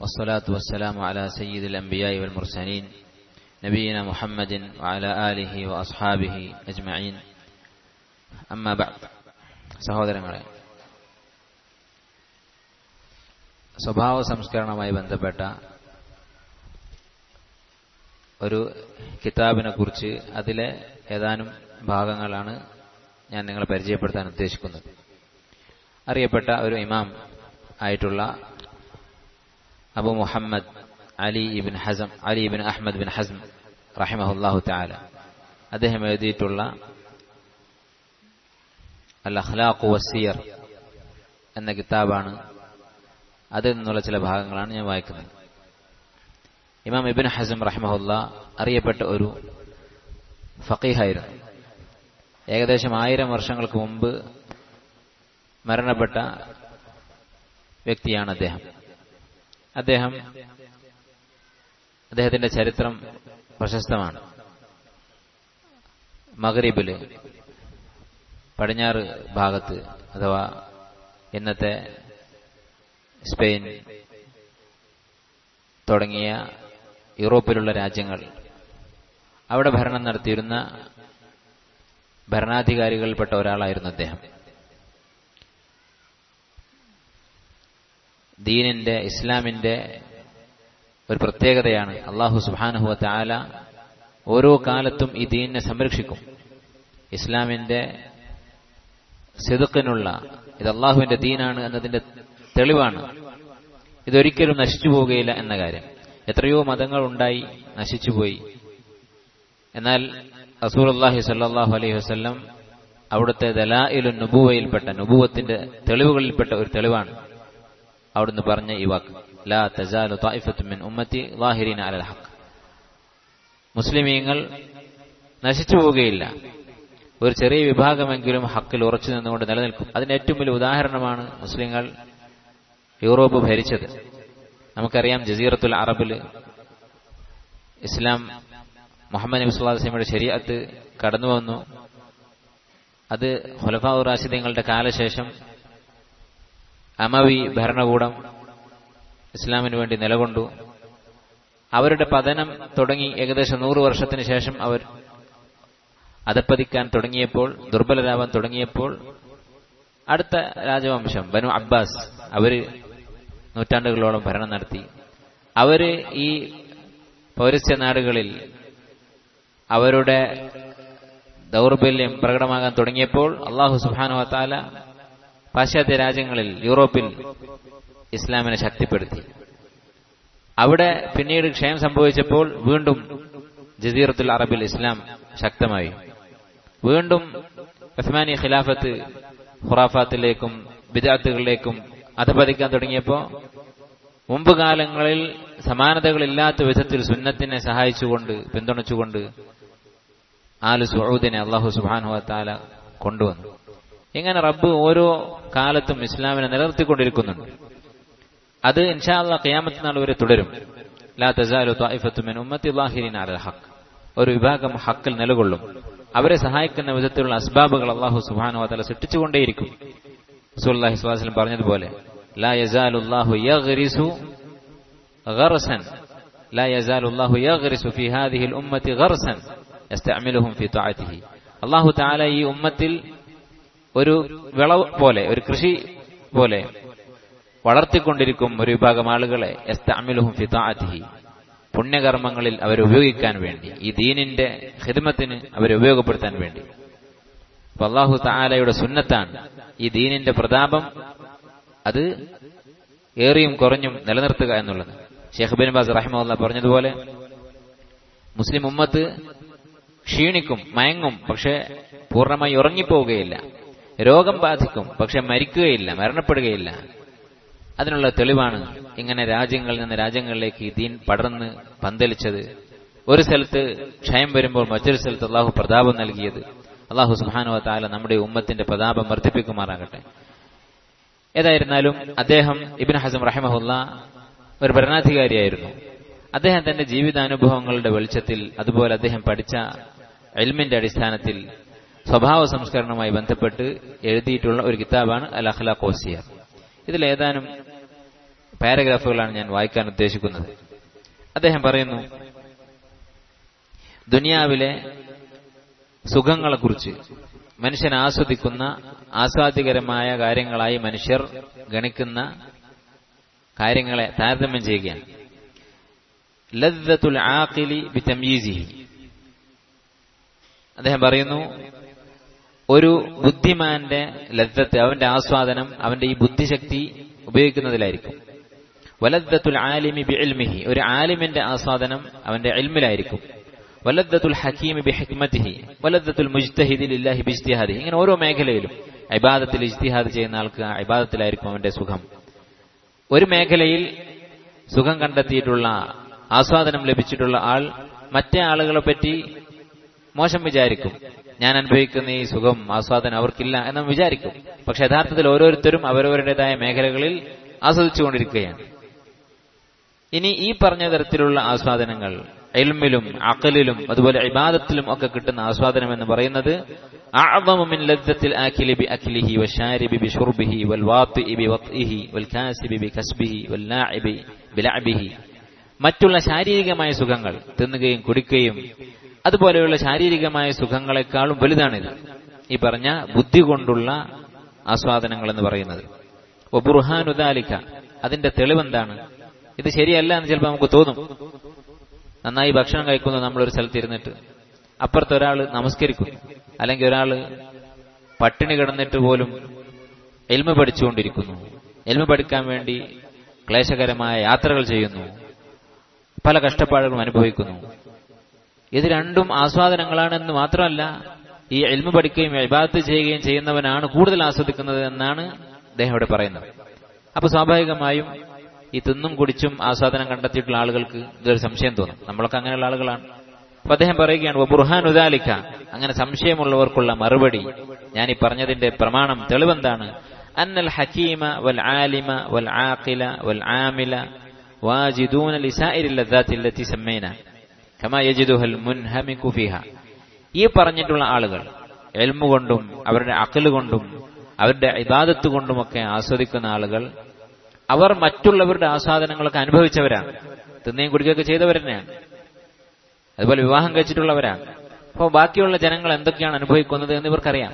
والصلاة والسلام على سيد الأنبياء والمرسلين نبينا محمد وعلى آله وأصحابه أجمعين أما بعد സഹോദരങ്ങളെ സ്വഭാവ സംസ്കരണവുമായി ബന്ധപ്പെട്ട ഒരു കിതാബിനെ കുറിച്ച് അതിലെ ഏതാനും ഭാഗങ്ങളാണ് ഞാൻ നിങ്ങളെ പരിചയപ്പെടുത്താൻ ഉദ്ദേശിക്കുന്നത് അറിയപ്പെട്ട ഒരു ഇമാം ആയിട്ടുള്ള Abu Muhammad Ali ibn Hazm Ali ibn Ahmad bin Hazm റഹിമഹുല്ലാഹു താല അദ്ദേഹം എഴുതിയിട്ടുള്ള അൽ അഖ്ലാഖു വസിയർ എന്ന കിതാബാണ് അതിൽ നിന്നുള്ള ചില ഭാഗങ്ങളാണ് ഞാൻ വായിക്കുന്നത് ഇമാം ഇബിൻ ഹസം റഹിമഹുല്ല അറിയപ്പെട്ട ഒരു ഫക്കീഹായിരുന്നു ഏകദേശം ആയിരം വർഷങ്ങൾക്ക് മുമ്പ് മരണപ്പെട്ട വ്യക്തിയാണ് അദ്ദേഹം അദ്ദേഹം അദ്ദേഹത്തിന്റെ ചരിത്രം പ്രശസ്തമാണ് മഗരീബില് പടിഞ്ഞാറ് ഭാഗത്ത് അഥവാ ഇന്നത്തെ സ്പെയിൻ തുടങ്ങിയ യൂറോപ്പിലുള്ള രാജ്യങ്ങൾ അവിടെ ഭരണം നടത്തിയിരുന്ന ഭരണാധികാരികളിൽപ്പെട്ട ഒരാളായിരുന്നു അദ്ദേഹം ദീനിന്റെ ഇസ്ലാമിന്റെ ഒരു പ്രത്യേകതയാണ് അള്ളാഹു സുബാനുഹുവ താല ഓരോ കാലത്തും ഈ ദീനിനെ സംരക്ഷിക്കും ഇസ്ലാമിന്റെ സിതുക്കിനുള്ള ഇത് അള്ളാഹുവിന്റെ ദീനാണ് എന്നതിന്റെ തെളിവാണ് ഇതൊരിക്കലും നശിച്ചു പോവുകയില്ല എന്ന കാര്യം എത്രയോ മതങ്ങൾ ഉണ്ടായി നശിച്ചുപോയി എന്നാൽ റസൂൽ അള്ളാഹി സല്ലാഹു അലൈഹി വസ്ല്ലം അവിടുത്തെ ദലായിലു നുബുവയിൽപ്പെട്ട നുബുവത്തിന്റെ തെളിവുകളിൽപ്പെട്ട ഒരു തെളിവാണ് അവിടുന്ന് പറഞ്ഞ ഈ വാക്ക് ലാ തജാലു തായിഫത്തുമിൻ ഉമ്മത്തി ലാഹിരീന അലൽ ഹക്ക് മുസ്ലിമീങ്ങൾ നശിച്ചു പോവുകയില്ല ഒരു ചെറിയ വിഭാഗമെങ്കിലും ഹക്കിൽ ഉറച്ചു നിന്നുകൊണ്ട് നിലനിൽക്കും അതിന്റെ ഏറ്റവും വലിയ ഉദാഹരണമാണ് മുസ്ലിങ്ങൾ യൂറോപ്പ് ഭരിച്ചത് നമുക്കറിയാം ജസീറത്തുൽ അറബിൽ ഇസ്ലാം മുഹമ്മദ് നബി സുല്ലാസ്ലമിയുടെ ശരീഅത്ത് കടന്നു വന്നു അത് ഹുലഫാ റാഷിദങ്ങളുടെ കാലശേഷം അമവി ഭരണകൂടം ഇസ്ലാമിന് വേണ്ടി നിലകൊണ്ടു അവരുടെ പതനം തുടങ്ങി ഏകദേശം നൂറ് വർഷത്തിന് ശേഷം അവർ അതപ്പതിക്കാൻ തുടങ്ങിയപ്പോൾ ദുർബലരാവാൻ തുടങ്ങിയപ്പോൾ അടുത്ത രാജവംശം ബനു അബ്ബാസ് അവര് നൂറ്റാണ്ടുകളോളം ഭരണം നടത്തി അവര് ഈ പൗരസ്ത്യ നാടുകളിൽ അവരുടെ ദൗർബല്യം പ്രകടമാകാൻ തുടങ്ങിയപ്പോൾ അള്ളാഹു സുബാനു വത്താല പാശ്ചാത്യ രാജ്യങ്ങളിൽ യൂറോപ്പിൽ ഇസ്ലാമിനെ ശക്തിപ്പെടുത്തി അവിടെ പിന്നീട് ക്ഷയം സംഭവിച്ചപ്പോൾ വീണ്ടും ജസീറത്തുൽ അറബിൽ ഇസ്ലാം ശക്തമായി വീണ്ടും ഉസ്മാനി ഖിലാഫത്ത് ഖുറാഫാത്തിലേക്കും ബിദാത്തുകളിലേക്കും അധപതിക്കാൻ തുടങ്ങിയപ്പോൾ മുമ്പ് കാലങ്ങളിൽ സമാനതകളില്ലാത്ത വിധത്തിൽ സുന്നത്തിനെ സഹായിച്ചുകൊണ്ട് പിന്തുണച്ചുകൊണ്ട് ആല് സുഹൂദിനെ അള്ളാഹു സുബാനു താല കൊണ്ടുവന്നു ഇങ്ങനെ റബ്ബ് ഓരോ കാലത്തും ഇസ്ലാമിനെ നിലനിർത്തിക്കൊണ്ടിരിക്കുന്നുണ്ട് അത് ഇൻഷാ അള്ളാഹ് ഖിയാമത്ത് നാൾ വരെ തുടരും ലാ തസാലു തായിഫത്തുമിൻ ഉമ്മത്തി ലാഹിരിൻ അലൽ ഹക്ക് ഒരു വിഭാഗം ഹക്കിൽ നിലകൊള്ളും അവരെ സഹായിക്കുന്ന വിധത്തിലുള്ള അസ്ബാബുകൾ അള്ളാഹു സുബാനു തല സൃഷ്ടിച്ചുകൊണ്ടേയിരിക്കും റസൂലുള്ളാഹി സ്വല്ലല്ലാഹു അലൈഹി പറഞ്ഞതുപോലെ ലാ യസാലുല്ലാഹു യഗ്രിസു ഗർസൻ ലാ യസാലുല്ലാഹു യഗ്രിസു ഫി ഹാദിഹിൽ ഉമ്മത്തി ഗർസൻ യസ്തഅമിലുഹും ഫി തഅതിഹി അള്ളാഹു തആല ഈ ഉമ്മത്തിൽ ഒരു വിളവ് പോലെ ഒരു കൃഷി പോലെ വളർത്തിക്കൊണ്ടിരിക്കും ഒരു വിഭാഗം ആളുകളെ എസ്തഅമിലുഹും ഫി തഅതിഹി പുണ്യകർമ്മങ്ങളിൽ അവരെ ഉപയോഗിക്കാൻ വേണ്ടി ഈ ദീനിന്റെ ഹിദ്മത്തിന് അവരെ ഉപയോഗപ്പെടുത്താൻ വേണ്ടി അപ്പൊ അള്ളാഹു താലയുടെ സുന്നത്താണ് ഈ ദീനിന്റെ പ്രതാപം അത് ഏറിയും കുറഞ്ഞും നിലനിർത്തുക എന്നുള്ളത് ഷെയ്ഖ് ബിൻ ബാസ് റഹിമുല്ല പറഞ്ഞതുപോലെ മുസ്ലിം ഉമ്മത്ത് ക്ഷീണിക്കും മയങ്ങും പക്ഷെ പൂർണ്ണമായി ഉറങ്ങിപ്പോവുകയില്ല രോഗം ബാധിക്കും പക്ഷെ മരിക്കുകയില്ല മരണപ്പെടുകയില്ല അതിനുള്ള തെളിവാണ് ഇങ്ങനെ രാജ്യങ്ങളിൽ നിന്ന് രാജ്യങ്ങളിലേക്ക് ഈ ദീൻ പടർന്ന് പന്തലിച്ചത് ഒരു സ്ഥലത്ത് ക്ഷയം വരുമ്പോൾ മറ്റൊരു സ്ഥലത്ത് അള്ളാഹു പ്രതാപം നൽകിയത് അള്ളാഹു സുബാനു താല നമ്മുടെ ഉമ്മത്തിന്റെ പ്രതാപം വർദ്ധിപ്പിക്കുമാറാകട്ടെ ഏതായിരുന്നാലും അദ്ദേഹം ഇബിൻ ഹസം റഹിമഹുല്ല ഒരു ഭരണാധികാരിയായിരുന്നു അദ്ദേഹം തന്റെ ജീവിതാനുഭവങ്ങളുടെ വെളിച്ചത്തിൽ അതുപോലെ അദ്ദേഹം പഠിച്ച എൽമിന്റെ അടിസ്ഥാനത്തിൽ സ്വഭാവ സംസ്കരണവുമായി ബന്ധപ്പെട്ട് എഴുതിയിട്ടുള്ള ഒരു കിതാബാണ് അൽ അഖ്ലാഖ് ഓസിയർ ഇതിൽ ഏതാനും പാരഗ്രാഫുകളാണ് ഞാൻ വായിക്കാൻ ഉദ്ദേശിക്കുന്നത് അദ്ദേഹം പറയുന്നു ദുനിയാവിലെ സുഖങ്ങളെക്കുറിച്ച് മനുഷ്യൻ ആസ്വദിക്കുന്ന ആസ്വാദ്യകരമായ കാര്യങ്ങളായി മനുഷ്യർ ഗണിക്കുന്ന കാര്യങ്ങളെ താരതമ്യം ചെയ്യുകയാണ് ലദ്ദത്തുൽ ആഖിലി ബിതംയീസിഹി അദ്ദേഹം പറയുന്നു ഒരു ബുദ്ധിമാന്റെ ലദ്ദത്ത് അവന്റെ ആസ്വാദനം അവന്റെ ഈ ബുദ്ധിശക്തി ഉപയോഗിക്കുന്നതിലായിരിക്കും വലദ്ദത്തുൽ ആലിമി ബി ഇൽമിഹി ഒരു ആലിമിന്റെ ആസ്വാദനം അവന്റെ ഇൽമിലായിരിക്കും വലദ്ദത്തുൽ ഹക്കീമി ബി ഹിക്മത്തിഹി വലദ്ദത്തുൽ മുജ്തഹിദി ലില്ലാഹി ബി ഇജ്തിഹാദി ഇങ്ങനെ ഓരോ മേഖലയിലും ഇബാദത്തിൽ ഇജ്തിഹാദ് ചെയ്യുന്ന ആൾക്ക് ആ ഇബാദത്തിലായിരിക്കും അവന്റെ സുഖം ഒരു മേഖലയിൽ സുഖം കണ്ടെത്തിയിട്ടുള്ള ആസ്വാദനം ലഭിച്ചിട്ടുള്ള ആൾ മറ്റേ ആളുകളെ പറ്റി മോശം വിചാരിക്കും ഞാൻ അനുഭവിക്കുന്ന ഈ സുഖം ആസ്വാദനം അവർക്കില്ല എന്ന് വിചാരിക്കും പക്ഷെ യഥാർത്ഥത്തിൽ ഓരോരുത്തരും അവരവരുടേതായ മേഖലകളിൽ ആസ്വദിച്ചുകൊണ്ടിരിക്കുകയാണ് ഇനി ഈ പറഞ്ഞ തരത്തിലുള്ള ആസ്വാദനങ്ങൾ എൽമിലും അക്കലിലും അതുപോലെ ഇബാദത്തിലും ഒക്കെ കിട്ടുന്ന ആസ്വാദനം എന്ന് പറയുന്നത് അഅ്ദമു ലദ്ദത്തിൽ ആക്കിലി ബി അക്ലിഹി വശാരിബി ബി ഷുർബിഹി വൽ വാത്തിഇ ബി വത്ഇഹി വൽ കാസിബി ബി കസ്ബിഹി വൽ ലാഇബി ബി ലഅബിഹി മറ്റുള്ള ശാരീരികമായ സുഖങ്ങൾ തിന്നുകയും കുടിക്കുകയും അതുപോലെയുള്ള ശാരീരികമായ സുഖങ്ങളെക്കാളും വലുതാണിത് ഈ പറഞ്ഞ ബുദ്ധി കൊണ്ടുള്ള ആസ്വാദനങ്ങൾ എന്ന് പറയുന്നത് ബുർഹാനുദാലിക്ക അതിന്റെ തെളിവെന്താണ് ഇത് ശരിയല്ല എന്ന് ചിലപ്പോൾ നമുക്ക് തോന്നും നന്നായി ഭക്ഷണം കഴിക്കുന്നു നമ്മളൊരു സ്ഥലത്ത് ഇരുന്നിട്ട് അപ്പുറത്ത് ഒരാൾ നമസ്കരിക്കുന്നു അല്ലെങ്കിൽ ഒരാൾ പട്ടിണി കിടന്നിട്ട് പോലും എൽമ പഠിച്ചുകൊണ്ടിരിക്കുന്നു എൽമ പഠിക്കാൻ വേണ്ടി ക്ലേശകരമായ യാത്രകൾ ചെയ്യുന്നു പല കഷ്ടപ്പാടുകളും അനുഭവിക്കുന്നു ഇത് രണ്ടും ആസ്വാദനങ്ങളാണെന്ന് മാത്രമല്ല ഈ എൽമ പഠിക്കുകയും ഇബാദത്ത് ചെയ്യുകയും ചെയ്യുന്നവനാണ് കൂടുതൽ ആസ്വദിക്കുന്നത് എന്നാണ് അദ്ദേഹം ഇവിടെ പറയുന്നത് അപ്പൊ സ്വാഭാവികമായും ഈ തിന്നും കുടിച്ചും ആസ്വാദനം കണ്ടെത്തിയിട്ടുള്ള ആളുകൾക്ക് ഇതൊരു സംശയം തോന്നും നമ്മളൊക്കെ അങ്ങനെയുള്ള ആളുകളാണ് അപ്പൊ അദ്ദേഹം പറയുകയാണ് ബുർഹാൻ ഉദാലിക്ക അങ്ങനെ സംശയമുള്ളവർക്കുള്ള മറുപടി ഞാൻ ഈ പറഞ്ഞതിന്റെ പ്രമാണം തെളിവെന്താണ് അന്നൽ ഹക്കീമ വൽ ആലിമ വൽ ആഖില വൽ ആമില വാജിദൂന ലിസാഇരിൽ ലദ്ദാത്തി അല്ലത്തി സമ്മൈന കമാ യജിദുഹൽ മുൻഹമികു ഫിഹ ഈ പറഞ്ഞിട്ടുള്ള ആളുകൾ എൽമു കൊണ്ടും അവരുടെ അക്കല് കൊണ്ടും അവരുടെ ഇബാദത്ത് കൊണ്ടുമൊക്കെ ആസ്വദിക്കുന്ന ആളുകൾ അവർ മറ്റുള്ളവരുടെ ആസ്വാദനങ്ങളൊക്കെ അനുഭവിച്ചവരാണ് തിന്നുകയും കുടിക്കുകയൊക്കെ ചെയ്തവർ തന്നെയാണ് അതുപോലെ വിവാഹം കഴിച്ചിട്ടുള്ളവരാണ് അപ്പോൾ ബാക്കിയുള്ള ജനങ്ങൾ എന്തൊക്കെയാണ് അനുഭവിക്കുന്നത് എന്ന് ഇവർക്കറിയാം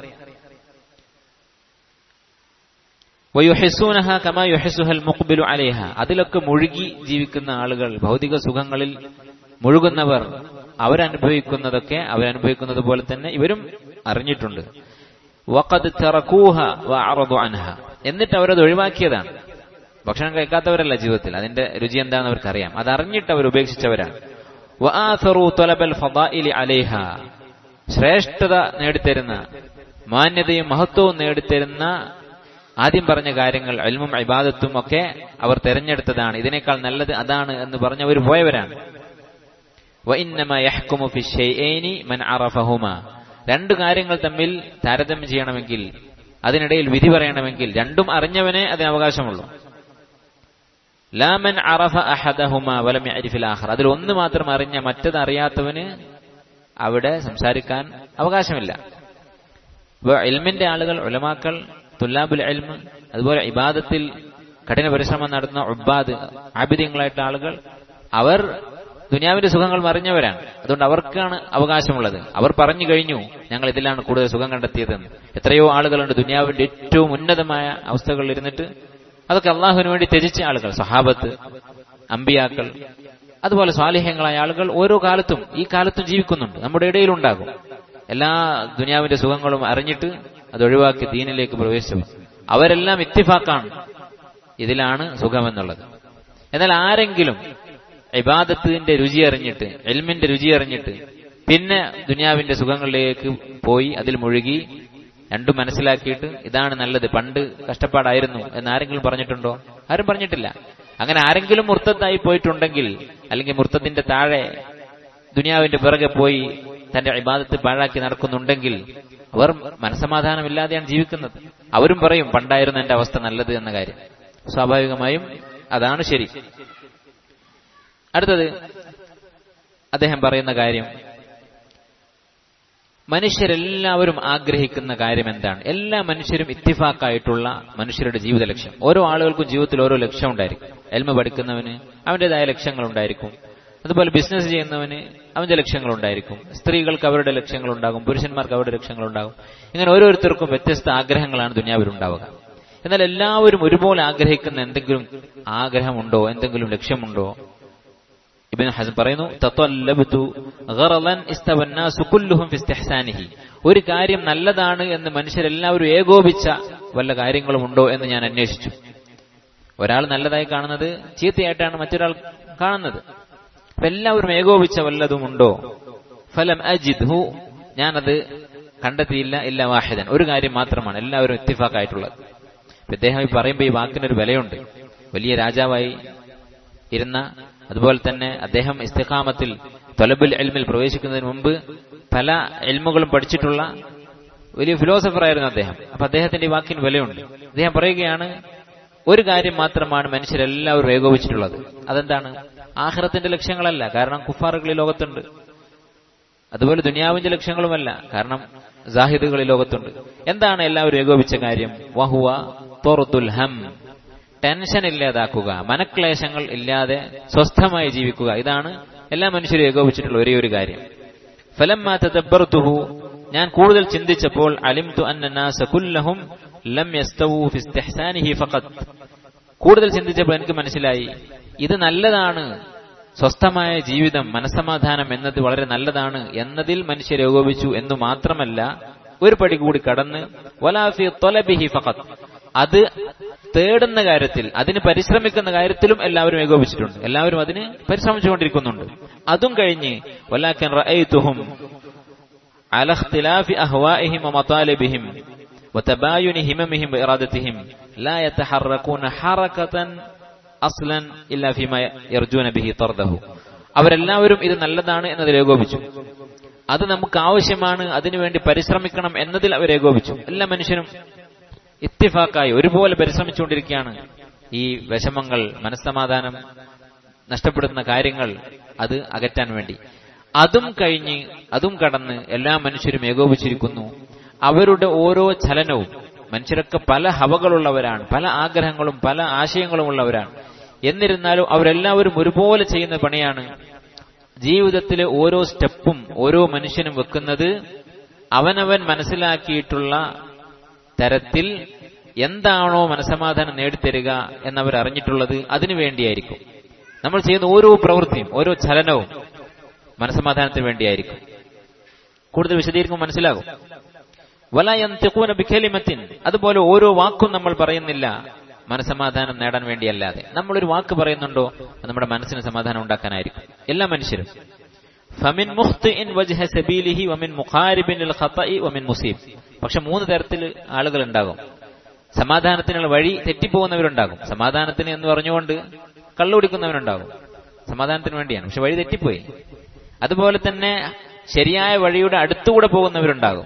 വയുഹെസൂനഹ കമാ യുഹെസുഹൽ മുഖ്ബിലു അലേഹ അതിലൊക്കെ മുഴുകി ജീവിക്കുന്ന ആളുകൾ ഭൗതിക സുഖങ്ങളിൽ മുഴുകുന്നവർ അവരനുഭവിക്കുന്നതൊക്കെ അവരനുഭവിക്കുന്നത് പോലെ തന്നെ ഇവരും അറിഞ്ഞിട്ടുണ്ട് വഖദ് തറക്കൂഹ വഅറദു അൻഹ എന്നിട്ട് അവരത് ഒഴിവാക്കിയതാണ് ഭക്ഷണം കഴിക്കാത്തവരല്ല ജീവിതത്തിൽ അതിന്റെ രുചി എന്താണെന്ന് അവർക്കറിയാം അത് അറിഞ്ഞിട്ട് അവർ ഉപേക്ഷിച്ചവരാണ് വആഥറു തൊലബൽ ഫദാഇലി അലൈഹ ശ്രേഷ്ഠത നേടിത്തരുന്ന മാന്യതയും മഹത്വവും നേടിത്തരുന്ന ആദ്യം പറഞ്ഞ കാര്യങ്ങൾ അൽമും ഇബാദത്തും ഒക്കെ അവർ തെരഞ്ഞെടുത്തതാണ് ഇതിനേക്കാൾ നല്ലത് അതാണ് എന്ന് പറഞ്ഞ് അവർ പോയവരാണ് മൻ അറഫഹുമ രണ്ട് കാര്യങ്ങൾ തമ്മിൽ താരതമ്യം ചെയ്യണമെങ്കിൽ അതിനിടയിൽ വിധി പറയണമെങ്കിൽ രണ്ടും അറിഞ്ഞവനെ അതിന് അവകാശമുള്ളൂ ലാമൻ അറഫ അഹദഹുമ വലം അരിഫിൽ ആഹർ അതിൽ ഒന്ന് മാത്രം അറിഞ്ഞ മറ്റത് അറിയാത്തവന് അവിടെ സംസാരിക്കാൻ അവകാശമില്ല ഇപ്പൊ എൽമിന്റെ ആളുകൾ ഉലമാക്കൾ തുല്ലാബുൽ എൽമ് അതുപോലെ ഇബാദത്തിൽ കഠിന പരിശ്രമം നടത്തുന്ന ഉബാദ് ആബിദ്യങ്ങളായിട്ടുള്ള ആളുകൾ അവർ ദുനിയാവിന്റെ സുഖങ്ങൾ മറിഞ്ഞവരാണ് അതുകൊണ്ട് അവർക്കാണ് അവകാശമുള്ളത് അവർ പറഞ്ഞു കഴിഞ്ഞു ഞങ്ങൾ ഇതിലാണ് കൂടുതൽ സുഖം കണ്ടെത്തിയതെന്ന് എത്രയോ ആളുകളുണ്ട് ദുനിയാവിന്റെ ഏറ്റവും ഉന്നതമായ അവസ്ഥകളിൽ ഇരുന്നിട്ട് അതൊക്കെ അള്ളാഹുവിന് വേണ്ടി ത്യജിച്ച ആളുകൾ സഹാബത്ത് അമ്പിയാക്കൾ അതുപോലെ സ്വാലിഹ്യങ്ങളായ ആളുകൾ ഓരോ കാലത്തും ഈ കാലത്തും ജീവിക്കുന്നുണ്ട് നമ്മുടെ ഇടയിലുണ്ടാകും എല്ലാ ദുനിയാവിന്റെ സുഖങ്ങളും അറിഞ്ഞിട്ട് അത് ഒഴിവാക്കി ദീനിലേക്ക് പ്രവേശിച്ചു അവരെല്ലാം ഇത്തിഫാക്കാണ് ഇതിലാണ് സുഖമെന്നുള്ളത് എന്നാൽ ആരെങ്കിലും ഇബാദത്തിന്റെ രുചി അറിഞ്ഞിട്ട് എൽമിന്റെ രുചി അറിഞ്ഞിട്ട് പിന്നെ ദുനിയാവിന്റെ സുഖങ്ങളിലേക്ക് പോയി അതിൽ മുഴുകി രണ്ടും മനസ്സിലാക്കിയിട്ട് ഇതാണ് നല്ലത് പണ്ട് കഷ്ടപ്പാടായിരുന്നു എന്ന് ആരെങ്കിലും പറഞ്ഞിട്ടുണ്ടോ ആരും പറഞ്ഞിട്ടില്ല അങ്ങനെ ആരെങ്കിലും മുർത്തത്തായി പോയിട്ടുണ്ടെങ്കിൽ അല്ലെങ്കിൽ മുർത്തത്തിന്റെ താഴെ ദുനിയാവിന്റെ പിറകെ പോയി തന്റെ ഇബാദത്ത് പാഴാക്കി നടക്കുന്നുണ്ടെങ്കിൽ അവർ മനസമാധാനമില്ലാതെയാണ് ജീവിക്കുന്നത് അവരും പറയും പണ്ടായിരുന്നു എന്റെ അവസ്ഥ നല്ലത് എന്ന കാര്യം സ്വാഭാവികമായും അതാണ് ശരി അടുത്തത് അദ്ദേഹം പറയുന്ന കാര്യം മനുഷ്യരെല്ലാവരും ആഗ്രഹിക്കുന്ന കാര്യം എന്താണ് എല്ലാ മനുഷ്യരും ഇത്തിഫാക്കായിട്ടുള്ള മനുഷ്യരുടെ ജീവിത ലക്ഷ്യം ഓരോ ആളുകൾക്കും ജീവിതത്തിൽ ഓരോ ലക്ഷ്യം ഉണ്ടായിരിക്കും എൽമ പഠിക്കുന്നവന് അവന്റേതായ ലക്ഷ്യങ്ങൾ ഉണ്ടായിരിക്കും അതുപോലെ ബിസിനസ് ചെയ്യുന്നവന് അവന്റെ ലക്ഷ്യങ്ങൾ ഉണ്ടായിരിക്കും സ്ത്രീകൾക്ക് അവരുടെ ലക്ഷ്യങ്ങൾ ഉണ്ടാകും പുരുഷന്മാർക്ക് അവരുടെ ലക്ഷ്യങ്ങൾ ഉണ്ടാകും ഇങ്ങനെ ഓരോരുത്തർക്കും വ്യത്യസ്ത ആഗ്രഹങ്ങളാണ് ദുനിയാവിൽ ഉണ്ടാവുക എന്നാൽ എല്ലാവരും ഒരുപോലെ ആഗ്രഹിക്കുന്ന എന്തെങ്കിലും ആഗ്രഹമുണ്ടോ എന്തെങ്കിലും ലക്ഷ്യമുണ്ടോ ഇബിൻ ഹസൻ പറയുന്നു തത്വല്ലബ്തു ഗറളൻ ഇസ്തവന്നാസു കുല്ലുഹും ഫി ഇസ്തിഹ്സാനിഹി ഒരു കാര്യം നല്ലതാണ് എന്ന് മനുഷ്യരെല്ലാവരും ഏകോപിച്ച വല്ല കാര്യങ്ങളും ഉണ്ടോ എന്ന് ഞാൻ അന്വേഷിച്ചു ഒരാൾ നല്ലതായി കാണുന്നത് ചീത്തയായിട്ടാണ് മറ്റൊരാൾ കാണുന്നത് അപ്പൊ എല്ലാവരും ഏകോപിച്ച വല്ലതും ഉണ്ടോ ഫലം അജിദ്ഹു ഞാനത് കണ്ടെത്തിയില്ല ഇല്ല വാഹിദൻ ഒരു കാര്യം മാത്രമാണ് എല്ലാവരും ഇത്തിഫാക്കായിട്ടുള്ളത് ഇദ്ദേഹം ഈ പറയുമ്പോൾ ഈ വാക്കിനൊരു വിലയുണ്ട് വലിയ രാജാവായി ഇരുന്ന അതുപോലെ തന്നെ അദ്ദേഹം ഇസ്തിഖാമത്തിൽ തൊലബുൽ എൽമിൽ പ്രവേശിക്കുന്നതിന് മുമ്പ് പല എൽമുകളും പഠിച്ചിട്ടുള്ള വലിയ ഫിലോസഫർ ആയിരുന്നു അദ്ദേഹം അപ്പൊ അദ്ദേഹത്തിന്റെ ഈ വാക്കിന് വിലയുണ്ട് അദ്ദേഹം പറയുകയാണ് ഒരു കാര്യം മാത്രമാണ് മനുഷ്യരെല്ലാവരും ഏകോപിച്ചിട്ടുള്ളത് അതെന്താണ് ആഹ്റത്തിന്റെ ലക്ഷ്യങ്ങളല്ല കാരണം കുഫാറുകൾ ഈ ലോകത്തുണ്ട് അതുപോലെ ദുനിയാവിന്റെ ലക്ഷ്യങ്ങളുമല്ല കാരണം ജാഹിദുകൾ ഈ ലോകത്തുണ്ട് എന്താണ് എല്ലാവരും ഏകോപിച്ച കാര്യം വഹുവ തോറുത്തുൽ ഹം ടെൻഷൻ ഇല്ലാതാക്കുക മനക്ലേശങ്ങൾ ഇല്ലാതെ സ്വസ്ഥമായി ജീവിക്കുക ഇതാണ് എല്ലാ മനുഷ്യരും ഏകോപിച്ചിട്ടുള്ള ഒരേ ഒരു കാര്യം ഫലം തദബ്ബർതുഹു ഞാൻ കൂടുതൽ ചിന്തിച്ചപ്പോൾ അലിംതു അന്നാസ കുല്ലഹും ലം യസ്തവു ഫി ഇസ്തിഹ്സാനിഹി ഫഖത്ത് കൂടുതൽ ചിന്തിച്ചപ്പോൾ എനിക്ക് മനസ്സിലായി ഇത് നല്ലതാണ് സ്വസ്ഥമായ ജീവിതം മനസമാധാനം എന്നത് വളരെ നല്ലതാണ് എന്നതിൽ മനുഷ്യർ ഏകോപിച്ചു എന്നു മാത്രമല്ല ഒരു പടി കൂടി കടന്ന് വലാഫി തൊലബിഹി ഫഖത്ത് അത് തേടുന്ന കാര്യത്തിൽ അതിന് പരിശ്രമിക്കുന്ന കാര്യത്തിലും എല്ലാവരും ഏകോപിച്ചിട്ടുണ്ട് എല്ലാവരും അതിന് പരിശ്രമിച്ചുകൊണ്ടിരിക്കുന്നുണ്ട് അതും കഴിഞ്ഞ് വലാക്കൻ റഅയ്തുഹും على اختلاف أهوائهم ومطالبهم وتباين هممهم وإرادتهم لا يتحركون حركة أصلا إلا فيما يرجون به طرده അവരെല്ലാവരും ഇത് നല്ലതാണ് എന്നതിൽ ഏകോപിച്ചു അത് നമുക്ക് ആവശ്യമാണ് അതിനുവേണ്ടി പരിശ്രമിക്കണം എന്നതിൽ അവർ ഏകോപിച്ചു എല്ലാ മനുഷ്യരും ഇത്തിഫാക്കായി ഒരുപോലെ പരിശ്രമിച്ചുകൊണ്ടിരിക്കുകയാണ് ഈ വിഷമങ്ങൾ മനസ്സമാധാനം നഷ്ടപ്പെടുന്ന കാര്യങ്ങൾ അത് അകറ്റാൻ വേണ്ടി അതും കഴിഞ്ഞ് അതും കടന്ന് എല്ലാ മനുഷ്യരും ഏകോപിച്ചിരിക്കുന്നു അവരുടെ ഓരോ ചലനവും മനുഷ്യരൊക്കെ പല ഹവകളുള്ളവരാണ് പല ആഗ്രഹങ്ങളും പല ആശയങ്ങളും ഉള്ളവരാണ് എന്നിരുന്നാലും അവരെല്ലാവരും ഒരുപോലെ ചെയ്യുന്ന പണിയാണ് ജീവിതത്തിലെ ഓരോ സ്റ്റെപ്പും ഓരോ മനുഷ്യനും വെക്കുന്നത് അവനവൻ മനസ്സിലാക്കിയിട്ടുള്ള തരത്തിൽ എന്താണോ മനസമാധാനം നേടിത്തരിക എന്നവർ അറിഞ്ഞിട്ടുള്ളത് അതിനു വേണ്ടിയായിരിക്കും നമ്മൾ ചെയ്യുന്ന ഓരോ പ്രവൃത്തിയും ഓരോ ചലനവും മനസമാധാനത്തിന് വേണ്ടിയായിരിക്കും കൂടുതൽ വിശദീകരിക്കുമ്പോൾ മനസ്സിലാകും വലയന്തിക്കൂന ബിഖലിമത്തിൻ അതുപോലെ ഓരോ വാക്കും നമ്മൾ പറയുന്നില്ല മനസമാധാനം നേടാൻ വേണ്ടിയല്ലാതെ നമ്മളൊരു വാക്ക് പറയുന്നുണ്ടോ അത് നമ്മുടെ മനസ്സിന് സമാധാനം ഉണ്ടാക്കാനായിരിക്കും എല്ലാ മനുഷ്യരും ഫമിൻ മുഖ്തിഇൻ വജ്ഹ സബീലിഹി വമിൻ മുഖാരിബിൻ ലിൽ ഖതഇ വമിൻ മുസീബ് പക്ഷെ മൂന്ന് തരത്തിൽ ആളുകൾ ഉണ്ടാകും സമാധാനത്തിനുള്ള വഴി തെറ്റിപ്പോകുന്നവരുണ്ടാകും സമാധാനത്തിന് എന്ന് പറഞ്ഞുകൊണ്ട് കള്ളുകുടിക്കുന്നവരുണ്ടാകും സമാധാനത്തിന് വേണ്ടിയാണ് പക്ഷെ വഴി തെറ്റിപ്പോയി അതുപോലെ തന്നെ ശരിയായ വഴിയുടെ അടുത്തുകൂടെ പോകുന്നവരുണ്ടാകും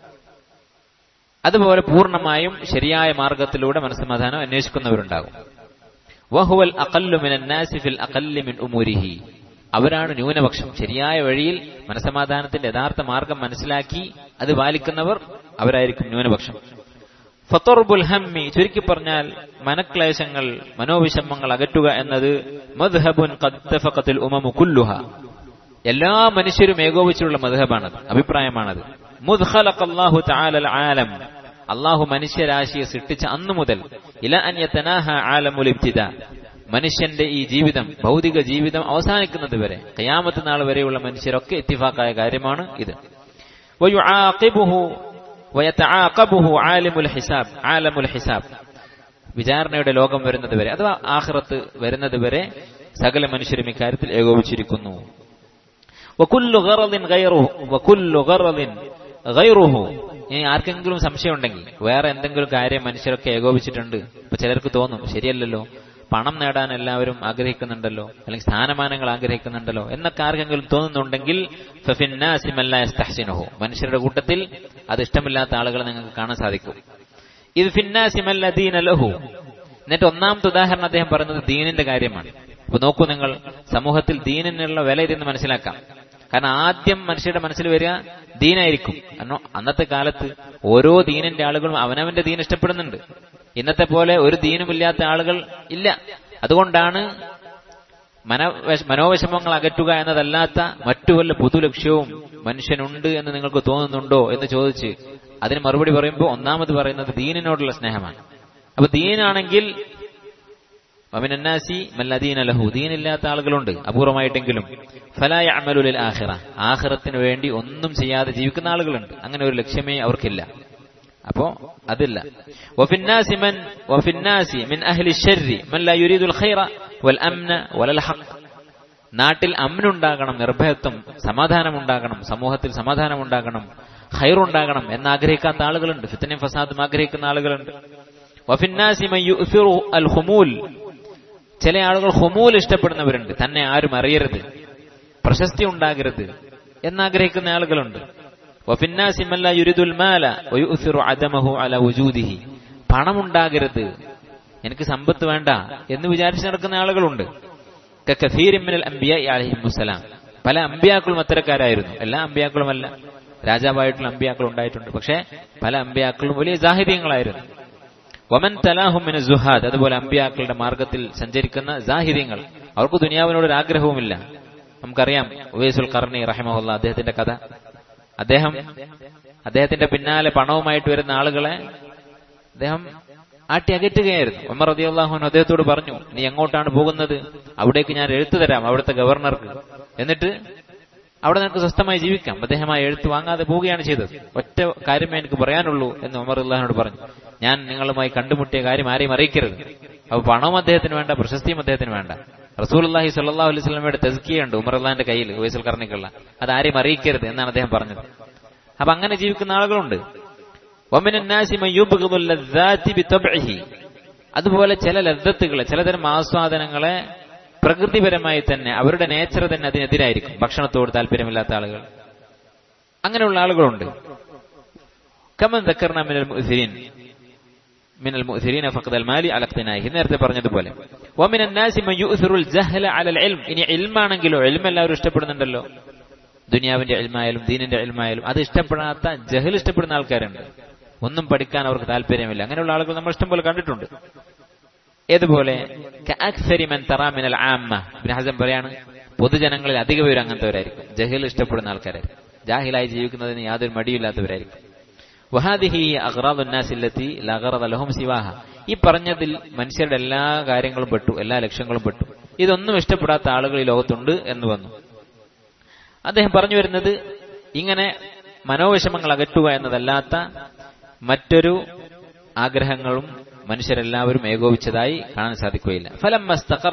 അതുപോലെ പൂർണ്ണമായും ശരിയായ മാർഗത്തിലൂടെ മനസ്സമാധാനം അന്വേഷിക്കുന്നവരുണ്ടാകും വഹുവൽ അഖല്ലുമിൻ അഖല്ലിമിൻ ഉമൂരിഹി അവരാണ് ന്യൂനപക്ഷം ശരിയായ വഴിയിൽ മനസമാധാനത്തിന്റെ യഥാർത്ഥ മാർഗം മനസ്സിലാക്കി അത് പാലിക്കുന്നവർ അവരായിരിക്കും ന്യൂനപക്ഷം ഫത്തോർബുൽ ഹമ്മി ചുരുക്കി പറഞ്ഞാൽ മനക്ലേശങ്ങൾ മനോവിഷമങ്ങൾ അകറ്റുക എന്നത് മദ്ഹബുൻ ഖദ്ദഫഖത്തിൽ ഉമമു കുല്ലുഹ എല്ലാ മനുഷ്യരും ഏകോപിച്ചുള്ള മദ്ഹബാണത് അഭിപ്രായമാണത് മുദ്ഖലഖല്ലാഹു തആല ആലം അള്ളാഹു മനുഷ്യരാശിയെ സൃഷ്ടിച്ച അന്നു മുതൽ ഇല അൻ യതനാഹ ആലമുൽ ഇബ്തിദാ മനുഷ്യന്റെ ഈ ജീവിതം ഭൗതിക ജീവിതം അവസാനിക്കുന്നത് വരെ കയാമത്ത് നാൾ വരെയുള്ള മനുഷ്യരൊക്കെ ഇത്തിഫാക്കായ കാര്യമാണ് ഇത് ആലിമുൽ ഹിസാബ് ആലമുൽ ഹിസാബ് വിചാരണയുടെ ലോകം വരുന്നത് വരെ അഥവാ ആഹ്റത്ത് വരുന്നത് വരെ സകല മനുഷ്യരും ഇക്കാര്യത്തിൽ ഏകോപിച്ചിരിക്കുന്നു ഇനി ആർക്കെങ്കിലും സംശയം ഉണ്ടെങ്കിൽ വേറെ എന്തെങ്കിലും കാര്യം മനുഷ്യരൊക്കെ ഏകോപിച്ചിട്ടുണ്ട് ഇപ്പൊ ചിലർക്ക് തോന്നും ശരിയല്ലല്ലോ പണം നേടാൻ എല്ലാവരും ആഗ്രഹിക്കുന്നുണ്ടല്ലോ അല്ലെങ്കിൽ സ്ഥാനമാനങ്ങൾ ആഗ്രഹിക്കുന്നുണ്ടല്ലോ എന്നൊക്കെ ആർക്കെങ്കിലും തോന്നുന്നുണ്ടെങ്കിൽ ഫിന്നാസിമല്ലഹു മനുഷ്യരുടെ കൂട്ടത്തിൽ അത് ഇഷ്ടമില്ലാത്ത ആളുകളെ നിങ്ങൾക്ക് കാണാൻ സാധിക്കും ഇത് ഫിന്നാസിമല്ല ദീനലഹു എന്നിട്ട് ഒന്നാമത്തെ ഉദാഹരണം അദ്ദേഹം പറയുന്നത് ദീനിന്റെ കാര്യമാണ് അപ്പൊ നോക്കൂ നിങ്ങൾ സമൂഹത്തിൽ ദീനിനുള്ള വില ഇതെന്ന് മനസ്സിലാക്കാം കാരണം ആദ്യം മനുഷ്യരുടെ മനസ്സിൽ വരിക ദീനായിരിക്കും കാരണം അന്നത്തെ കാലത്ത് ഓരോ ദീനിന്റെ ആളുകളും അവനവന്റെ ദീൻ ഇഷ്ടപ്പെടുന്നുണ്ട് ഇന്നത്തെ പോലെ ഒരു ദീനുമില്ലാത്ത ആളുകൾ ഇല്ല അതുകൊണ്ടാണ് മനോവശ- മനോവിഷമങ്ങൾ അകറ്റുക എന്നതല്ലാത്ത മറ്റു വല്ല പൊതുലക്ഷ്യവും മനുഷ്യനുണ്ട് എന്ന് നിങ്ങൾക്ക് തോന്നുന്നുണ്ടോ എന്ന് ചോദിച്ച് അതിന് മറുപടി പറയുമ്പോൾ ഒന്നാമത് പറയുന്നത് ദീനിനോടുള്ള സ്നേഹമാണ് അപ്പൊ ദീനാണെങ്കിൽ വമിനന്നാസി മല്ലദീന ലഹു ദീനില്ലാത്ത ആളുകളുണ്ട് അപൂർവമായിട്ടെങ്കിലും ഫലായ അമലുലിൽ ആഖിറ ആഖിറത്തിന് വേണ്ടി ഒന്നും ചെയ്യാതെ ജീവിക്കുന്ന ആളുകളുണ്ട് അങ്ങനെ ഒരു ലക്ഷ്യമേ അവർക്കില്ല അപ്പോ അതില്ല വഫിന്നാസി മൻ വഫിന്നാസി മിൻ അഹ്ലി ശർരി മൻ ലാ യുരീദുൽ ഖൈറ വൽ അംന വലൽ ഹഖ് നാട്ടിൽ അമ്നുണ്ടാകണം നിർഭയത്വം സമാധാനമുണ്ടാകണം സമൂഹത്തിൽ സമാധാനമുണ്ടാകണം ഖൈറുണ്ടാകണം എന്നാഗ്രഹിക്കാത്ത ആളുകളുണ്ട് ഫിത്തനും ഫസാദും ആഗ്രഹിക്കുന്ന ആളുകളുണ്ട് വഫിന്നാസി മൻ യുഅ്സിറു അൽ ഖുമൂൽ ചില ആളുകൾ ഹുമൂൽ ഇഷ്ടപ്പെടുന്നവരുണ്ട് തന്നെ ആരും അറിയരുത് പ്രശസ്തി ഉണ്ടാകരുത് എന്നാഗ്രഹിക്കുന്ന ആളുകളുണ്ട് വഫിന്നാസി മൻ ലാ യുരിദുൽ മാല വയുഅ്സിറു അദമഹു അല വുജൂദിഹി പണമുണ്ടാകരുത് എനിക്ക് സമ്പത്ത് വേണ്ട എന്ന് വിചാരിച്ച് നടക്കുന്ന ആളുകളുണ്ട് കസീരിൻ മിനൽ അംബിയാഇ അലൈഹിമുസ്സലാം പല അമ്പിയാക്കളും അത്തരക്കാരായിരുന്നു എല്ലാ അമ്പിയാക്കളുമല്ല രാജാവായിട്ടുള്ള അമ്പിയാക്കൾ ഉണ്ടായിട്ടുണ്ട് പക്ഷേ പല അമ്പിയാക്കളും വലിയ ജാഹിര്യങ്ങളായിരുന്നു വമൻ തലാഹുമിന് സുഹാദ് അതുപോലെ അമ്പിയാക്കളുടെ മാർഗത്തിൽ സഞ്ചരിക്കുന്ന ജാഹിര്യങ്ങൾ അവർക്ക് ദുനിയാവിനോട് ഒരു ആഗ്രഹവുമില്ല നമുക്കറിയാം ഉവൈസുൽ കർണി റഹിമഹുല്ല അദ്ദേഹത്തിന്റെ കഥ അദ്ദേഹം അദ്ദേഹത്തിന്റെ പിന്നാലെ പണവുമായിട്ട് വരുന്ന ആളുകളെ അദ്ദേഹം ആട്ടി അകറ്റുകയായിരുന്നു ഉമർ റതിയല്ലാഹുൻ അദ്ദേഹത്തോട് പറഞ്ഞു നീ എങ്ങോട്ടാണ് പോകുന്നത് അവിടേക്ക് ഞാൻ എഴുത്തു തരാം അവിടുത്തെ ഗവർണർക്ക് എന്നിട്ട് അവിടെ നിനക്ക് സ്വസ്ഥമായി ജീവിക്കാം അദ്ദേഹം ആ എഴുത്ത് വാങ്ങാതെ പോവുകയാണ് ചെയ്തത് ഒറ്റ കാര്യമേ എനിക്ക് പറയാനുള്ളൂ എന്ന് ഉമർ അള്ളാഹിനോട് പറഞ്ഞു ഞാൻ നിങ്ങളുമായി കണ്ടുമുട്ടിയ കാര്യം ആരെയും അറിയിക്കരുത് അപ്പൊ പണവും അദ്ദേഹത്തിന് വേണ്ട പ്രശസ്തിയും അദ്ദേഹത്തിന് വേണ്ട റസൂൽ അള്ളാഹി സല്ലാ അലൈഹി സ്വലമയുടെ തെസ്കിയുണ്ട് ഉമർ അള്ളാഹിന്റെ കയ്യിൽ വയസ്സിൽ കർണിക്കുള്ള അത് ആരെയും അറിയിക്കരുത് എന്നാണ് അദ്ദേഹം പറഞ്ഞത് അപ്പൊ അങ്ങനെ ജീവിക്കുന്ന ആളുകളുണ്ട് ومن الناس من يبغض اللذات بطبعه അതുപോലെ ചില ലദ്ദത്തുകളെ ചിലതരം ആസ്വാദനങ്ങളെ പ്രകൃതിപരമായി തന്നെ അവരുടെ നേച്ചർ തന്നെ അതിനെതിരായിരിക്കും ഭക്ഷണത്തോട് താല്പര്യമില്ലാത്ത ആളുകൾ അങ്ങനെയുള്ള ആളുകളുണ്ട് കമൻ ദക്കർന മിനൽ മുഅ്സിരീൻ മിനൽ മുഅ്സിരീന ഫഖദൽ മാലി അല ഇഖ്തിനാഇഹി നേരത്തെ പറഞ്ഞതുപോലെ വമിന الناس من يؤثر الجهل على العلم ഇനി ഇൽമാണെങ്കിലോ ഇൽമ എല്ലാവരും ഇഷ്ടപ്പെടുന്നുണ്ടല്ലോ ദുനിയാവിന്റെ ഇൽമായാലും ദീനിന്റെ ഇൽമായാലും അത് ഇഷ്ടപ്പെടാത്ത ജഹൽ ഇഷ്ടപ്പെടുന്ന ആൾക്കാരുണ്ട് ഒന്നും പഠിക്കാൻ അവർക്ക് താല്പര്യമില്ല അങ്ങനെയുള്ള ആളുകൾ നമ്മൾ ഇഷ്ടം പോലെ കണ്ടിട്ടുണ്ട് ഏതുപോലെ കഅക്സരിമൻ തറാ മിനൽ ആമ്മ ഇബ്നു ഹസം പറയാണ് പൊതുജനങ്ങളിൽ അധിക പേരും അങ്ങനത്തെവരായിരിക്കും ജഹൽ ഇഷ്ടപ്പെടുന്ന ആൾക്കാരായിരിക്കും ജാഹിലായി ജീവിക്കുന്നതിന് യാതൊരു മടിയില്ലാത്തവരായിരിക്കും വഹാദിഹി അഗ്റാദുന്നാസില്ലത്തി ലഗറദ ലഹും സിവാഹ ഈ പറഞ്ഞതിൽ മനുഷ്യരുടെ എല്ലാ കാര്യങ്ങളും പെട്ടു എല്ലാ ലക്ഷ്യങ്ങളും പെട്ടു ഇതൊന്നും ഇഷ്ടപ്പെടാത്ത ആളുകൾ ഈ ലോകത്തുണ്ട് എന്ന് വന്നു അദ്ദേഹം പറഞ്ഞു വരുന്നത് ഇങ്ങനെ മനോവിഷമങ്ങൾ അകറ്റുക എന്നതല്ലാത്ത മറ്റൊരു ആഗ്രഹങ്ങളും മനുഷ്യരെല്ലാവരും ഏകോപിച്ചതായി കാണാൻ സാധിക്കുകയില്ല ഫലം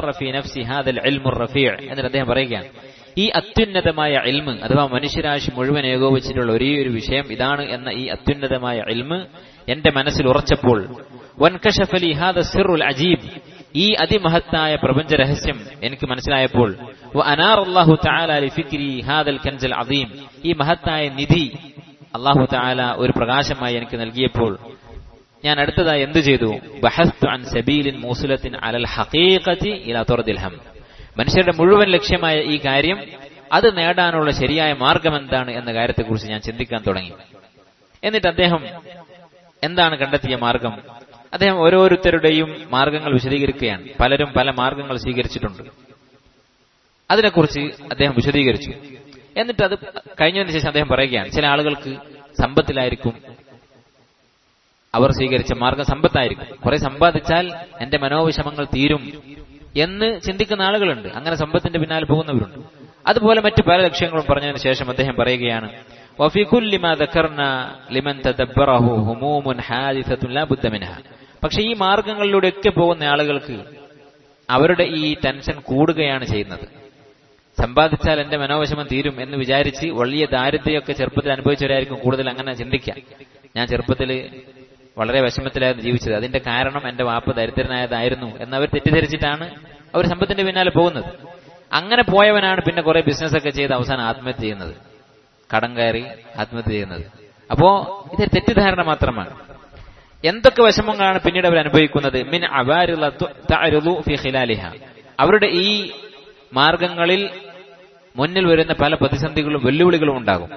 എന്നിട്ട് അദ്ദേഹം പറയുകയാണ് ഈ അത്യുന്നതമായ ഇൽമ് അഥവാ മനുഷ്യരാശി മുഴുവൻ ഏകോപിച്ചിട്ടുള്ള ഒരേ ഒരു വിഷയം ഇതാണ് എന്ന ഈ അത്യുന്നതമായ ഇൽമ് എന്റെ മനസ്സിൽ ഉറച്ചപ്പോൾ വൻകഷഫലി ഹാദ സിറുൽ അജീബ് ഈ അതിമഹത്തായ പ്രപഞ്ച രഹസ്യം എനിക്ക് മനസ്സിലായപ്പോൾ അനാർ അള്ളാഹു ഫിക്രി ഹാദൽ കൻജൽ അദീം ഈ മഹത്തായ നിധി അള്ളാഹു താല ഒരു പ്രകാശമായി എനിക്ക് നൽകിയപ്പോൾ ഞാൻ അടുത്തതായി എന്തു ചെയ്തു ബഹസ്തു അൻ സബീലിൻ മൂസുലത്തിൻ അലൽ ഹഖീഖത്തി ഇലാ തുറദിൽഹം മനുഷ്യരുടെ മുഴുവൻ ലക്ഷ്യമായ ഈ കാര്യം അത് നേടാനുള്ള ശരിയായ മാർഗം എന്താണ് എന്ന കാര്യത്തെക്കുറിച്ച് ഞാൻ ചിന്തിക്കാൻ തുടങ്ങി എന്നിട്ട് അദ്ദേഹം എന്താണ് കണ്ടെത്തിയ മാർഗം അദ്ദേഹം ഓരോരുത്തരുടെയും മാർഗങ്ങൾ വിശദീകരിക്കുകയാണ് പലരും പല മാർഗങ്ങൾ സ്വീകരിച്ചിട്ടുണ്ട് അതിനെക്കുറിച്ച് അദ്ദേഹം വിശദീകരിച്ചു എന്നിട്ട് അത് കഴിഞ്ഞതിന് ശേഷം അദ്ദേഹം പറയുകയാണ് ചില ആളുകൾക്ക് സമ്പത്തിലായിരിക്കും അവർ സ്വീകരിച്ച മാർഗം സമ്പത്തായിരിക്കും കുറെ സമ്പാദിച്ചാൽ എന്റെ മനോവിഷമങ്ങൾ തീരും എന്ന് ചിന്തിക്കുന്ന ആളുകളുണ്ട് അങ്ങനെ സമ്പത്തിന്റെ പിന്നാലെ പോകുന്നവരുണ്ട് അതുപോലെ മറ്റു പല ലക്ഷ്യങ്ങളും പറഞ്ഞതിന് ശേഷം അദ്ദേഹം പറയുകയാണ് وفي كل ما ذكرنا لمن تدبره هموم حادثة لا بد منها പക്ഷെ ഈ മാർഗങ്ങളിലൂടെയൊക്കെ പോകുന്ന ആളുകൾക്ക് അവരുടെ ഈ ടെൻഷൻ കൂടുകയാണ് ചെയ്യുന്നത് സമ്പാദിച്ചാൽ എന്റെ മനോവിഷമം തീരും എന്ന് വിചാരിച്ച് വലിയ ദാരിദ്ര്യമൊക്കെ ചെറുപ്പത്തിൽ അനുഭവിച്ചവരായിരിക്കും കൂടുതൽ അങ്ങനെ ചിന്തിക്കാം ഞാൻ ചെറുപ്പത്തിൽ വളരെ വിഷമത്തിലായിരുന്നു ജീവിച്ചത് അതിന്റെ കാരണം എന്റെ വാപ്പ ദരിദ്രനായതായിരുന്നു എന്നവർ തെറ്റിദ്ധരിച്ചിട്ടാണ് അവർ സമ്പത്തിന്റെ പിന്നാലെ പോകുന്നത് അങ്ങനെ പോയവനാണ് പിന്നെ കുറെ ബിസിനസ് ഒക്കെ ചെയ്ത് അവസാനം ആത്മഹത്യ ചെയ്യുന്നത് കടം കയറി ആത്മഹത്യ ചെയ്യുന്നത് അപ്പോ ഇത് തെറ്റിദ്ധാരണ മാത്രമാണ് എന്തൊക്കെ വിഷമങ്ങളാണ് പിന്നീട് അവർ അനുഭവിക്കുന്നത് മിൻ അവാരില ഫി ഖിലാലിഹ അവരുടെ ഈ മാർഗങ്ങളിൽ മുന്നിൽ വരുന്ന പല പ്രതിസന്ധികളും വെല്ലുവിളികളും ഉണ്ടാകും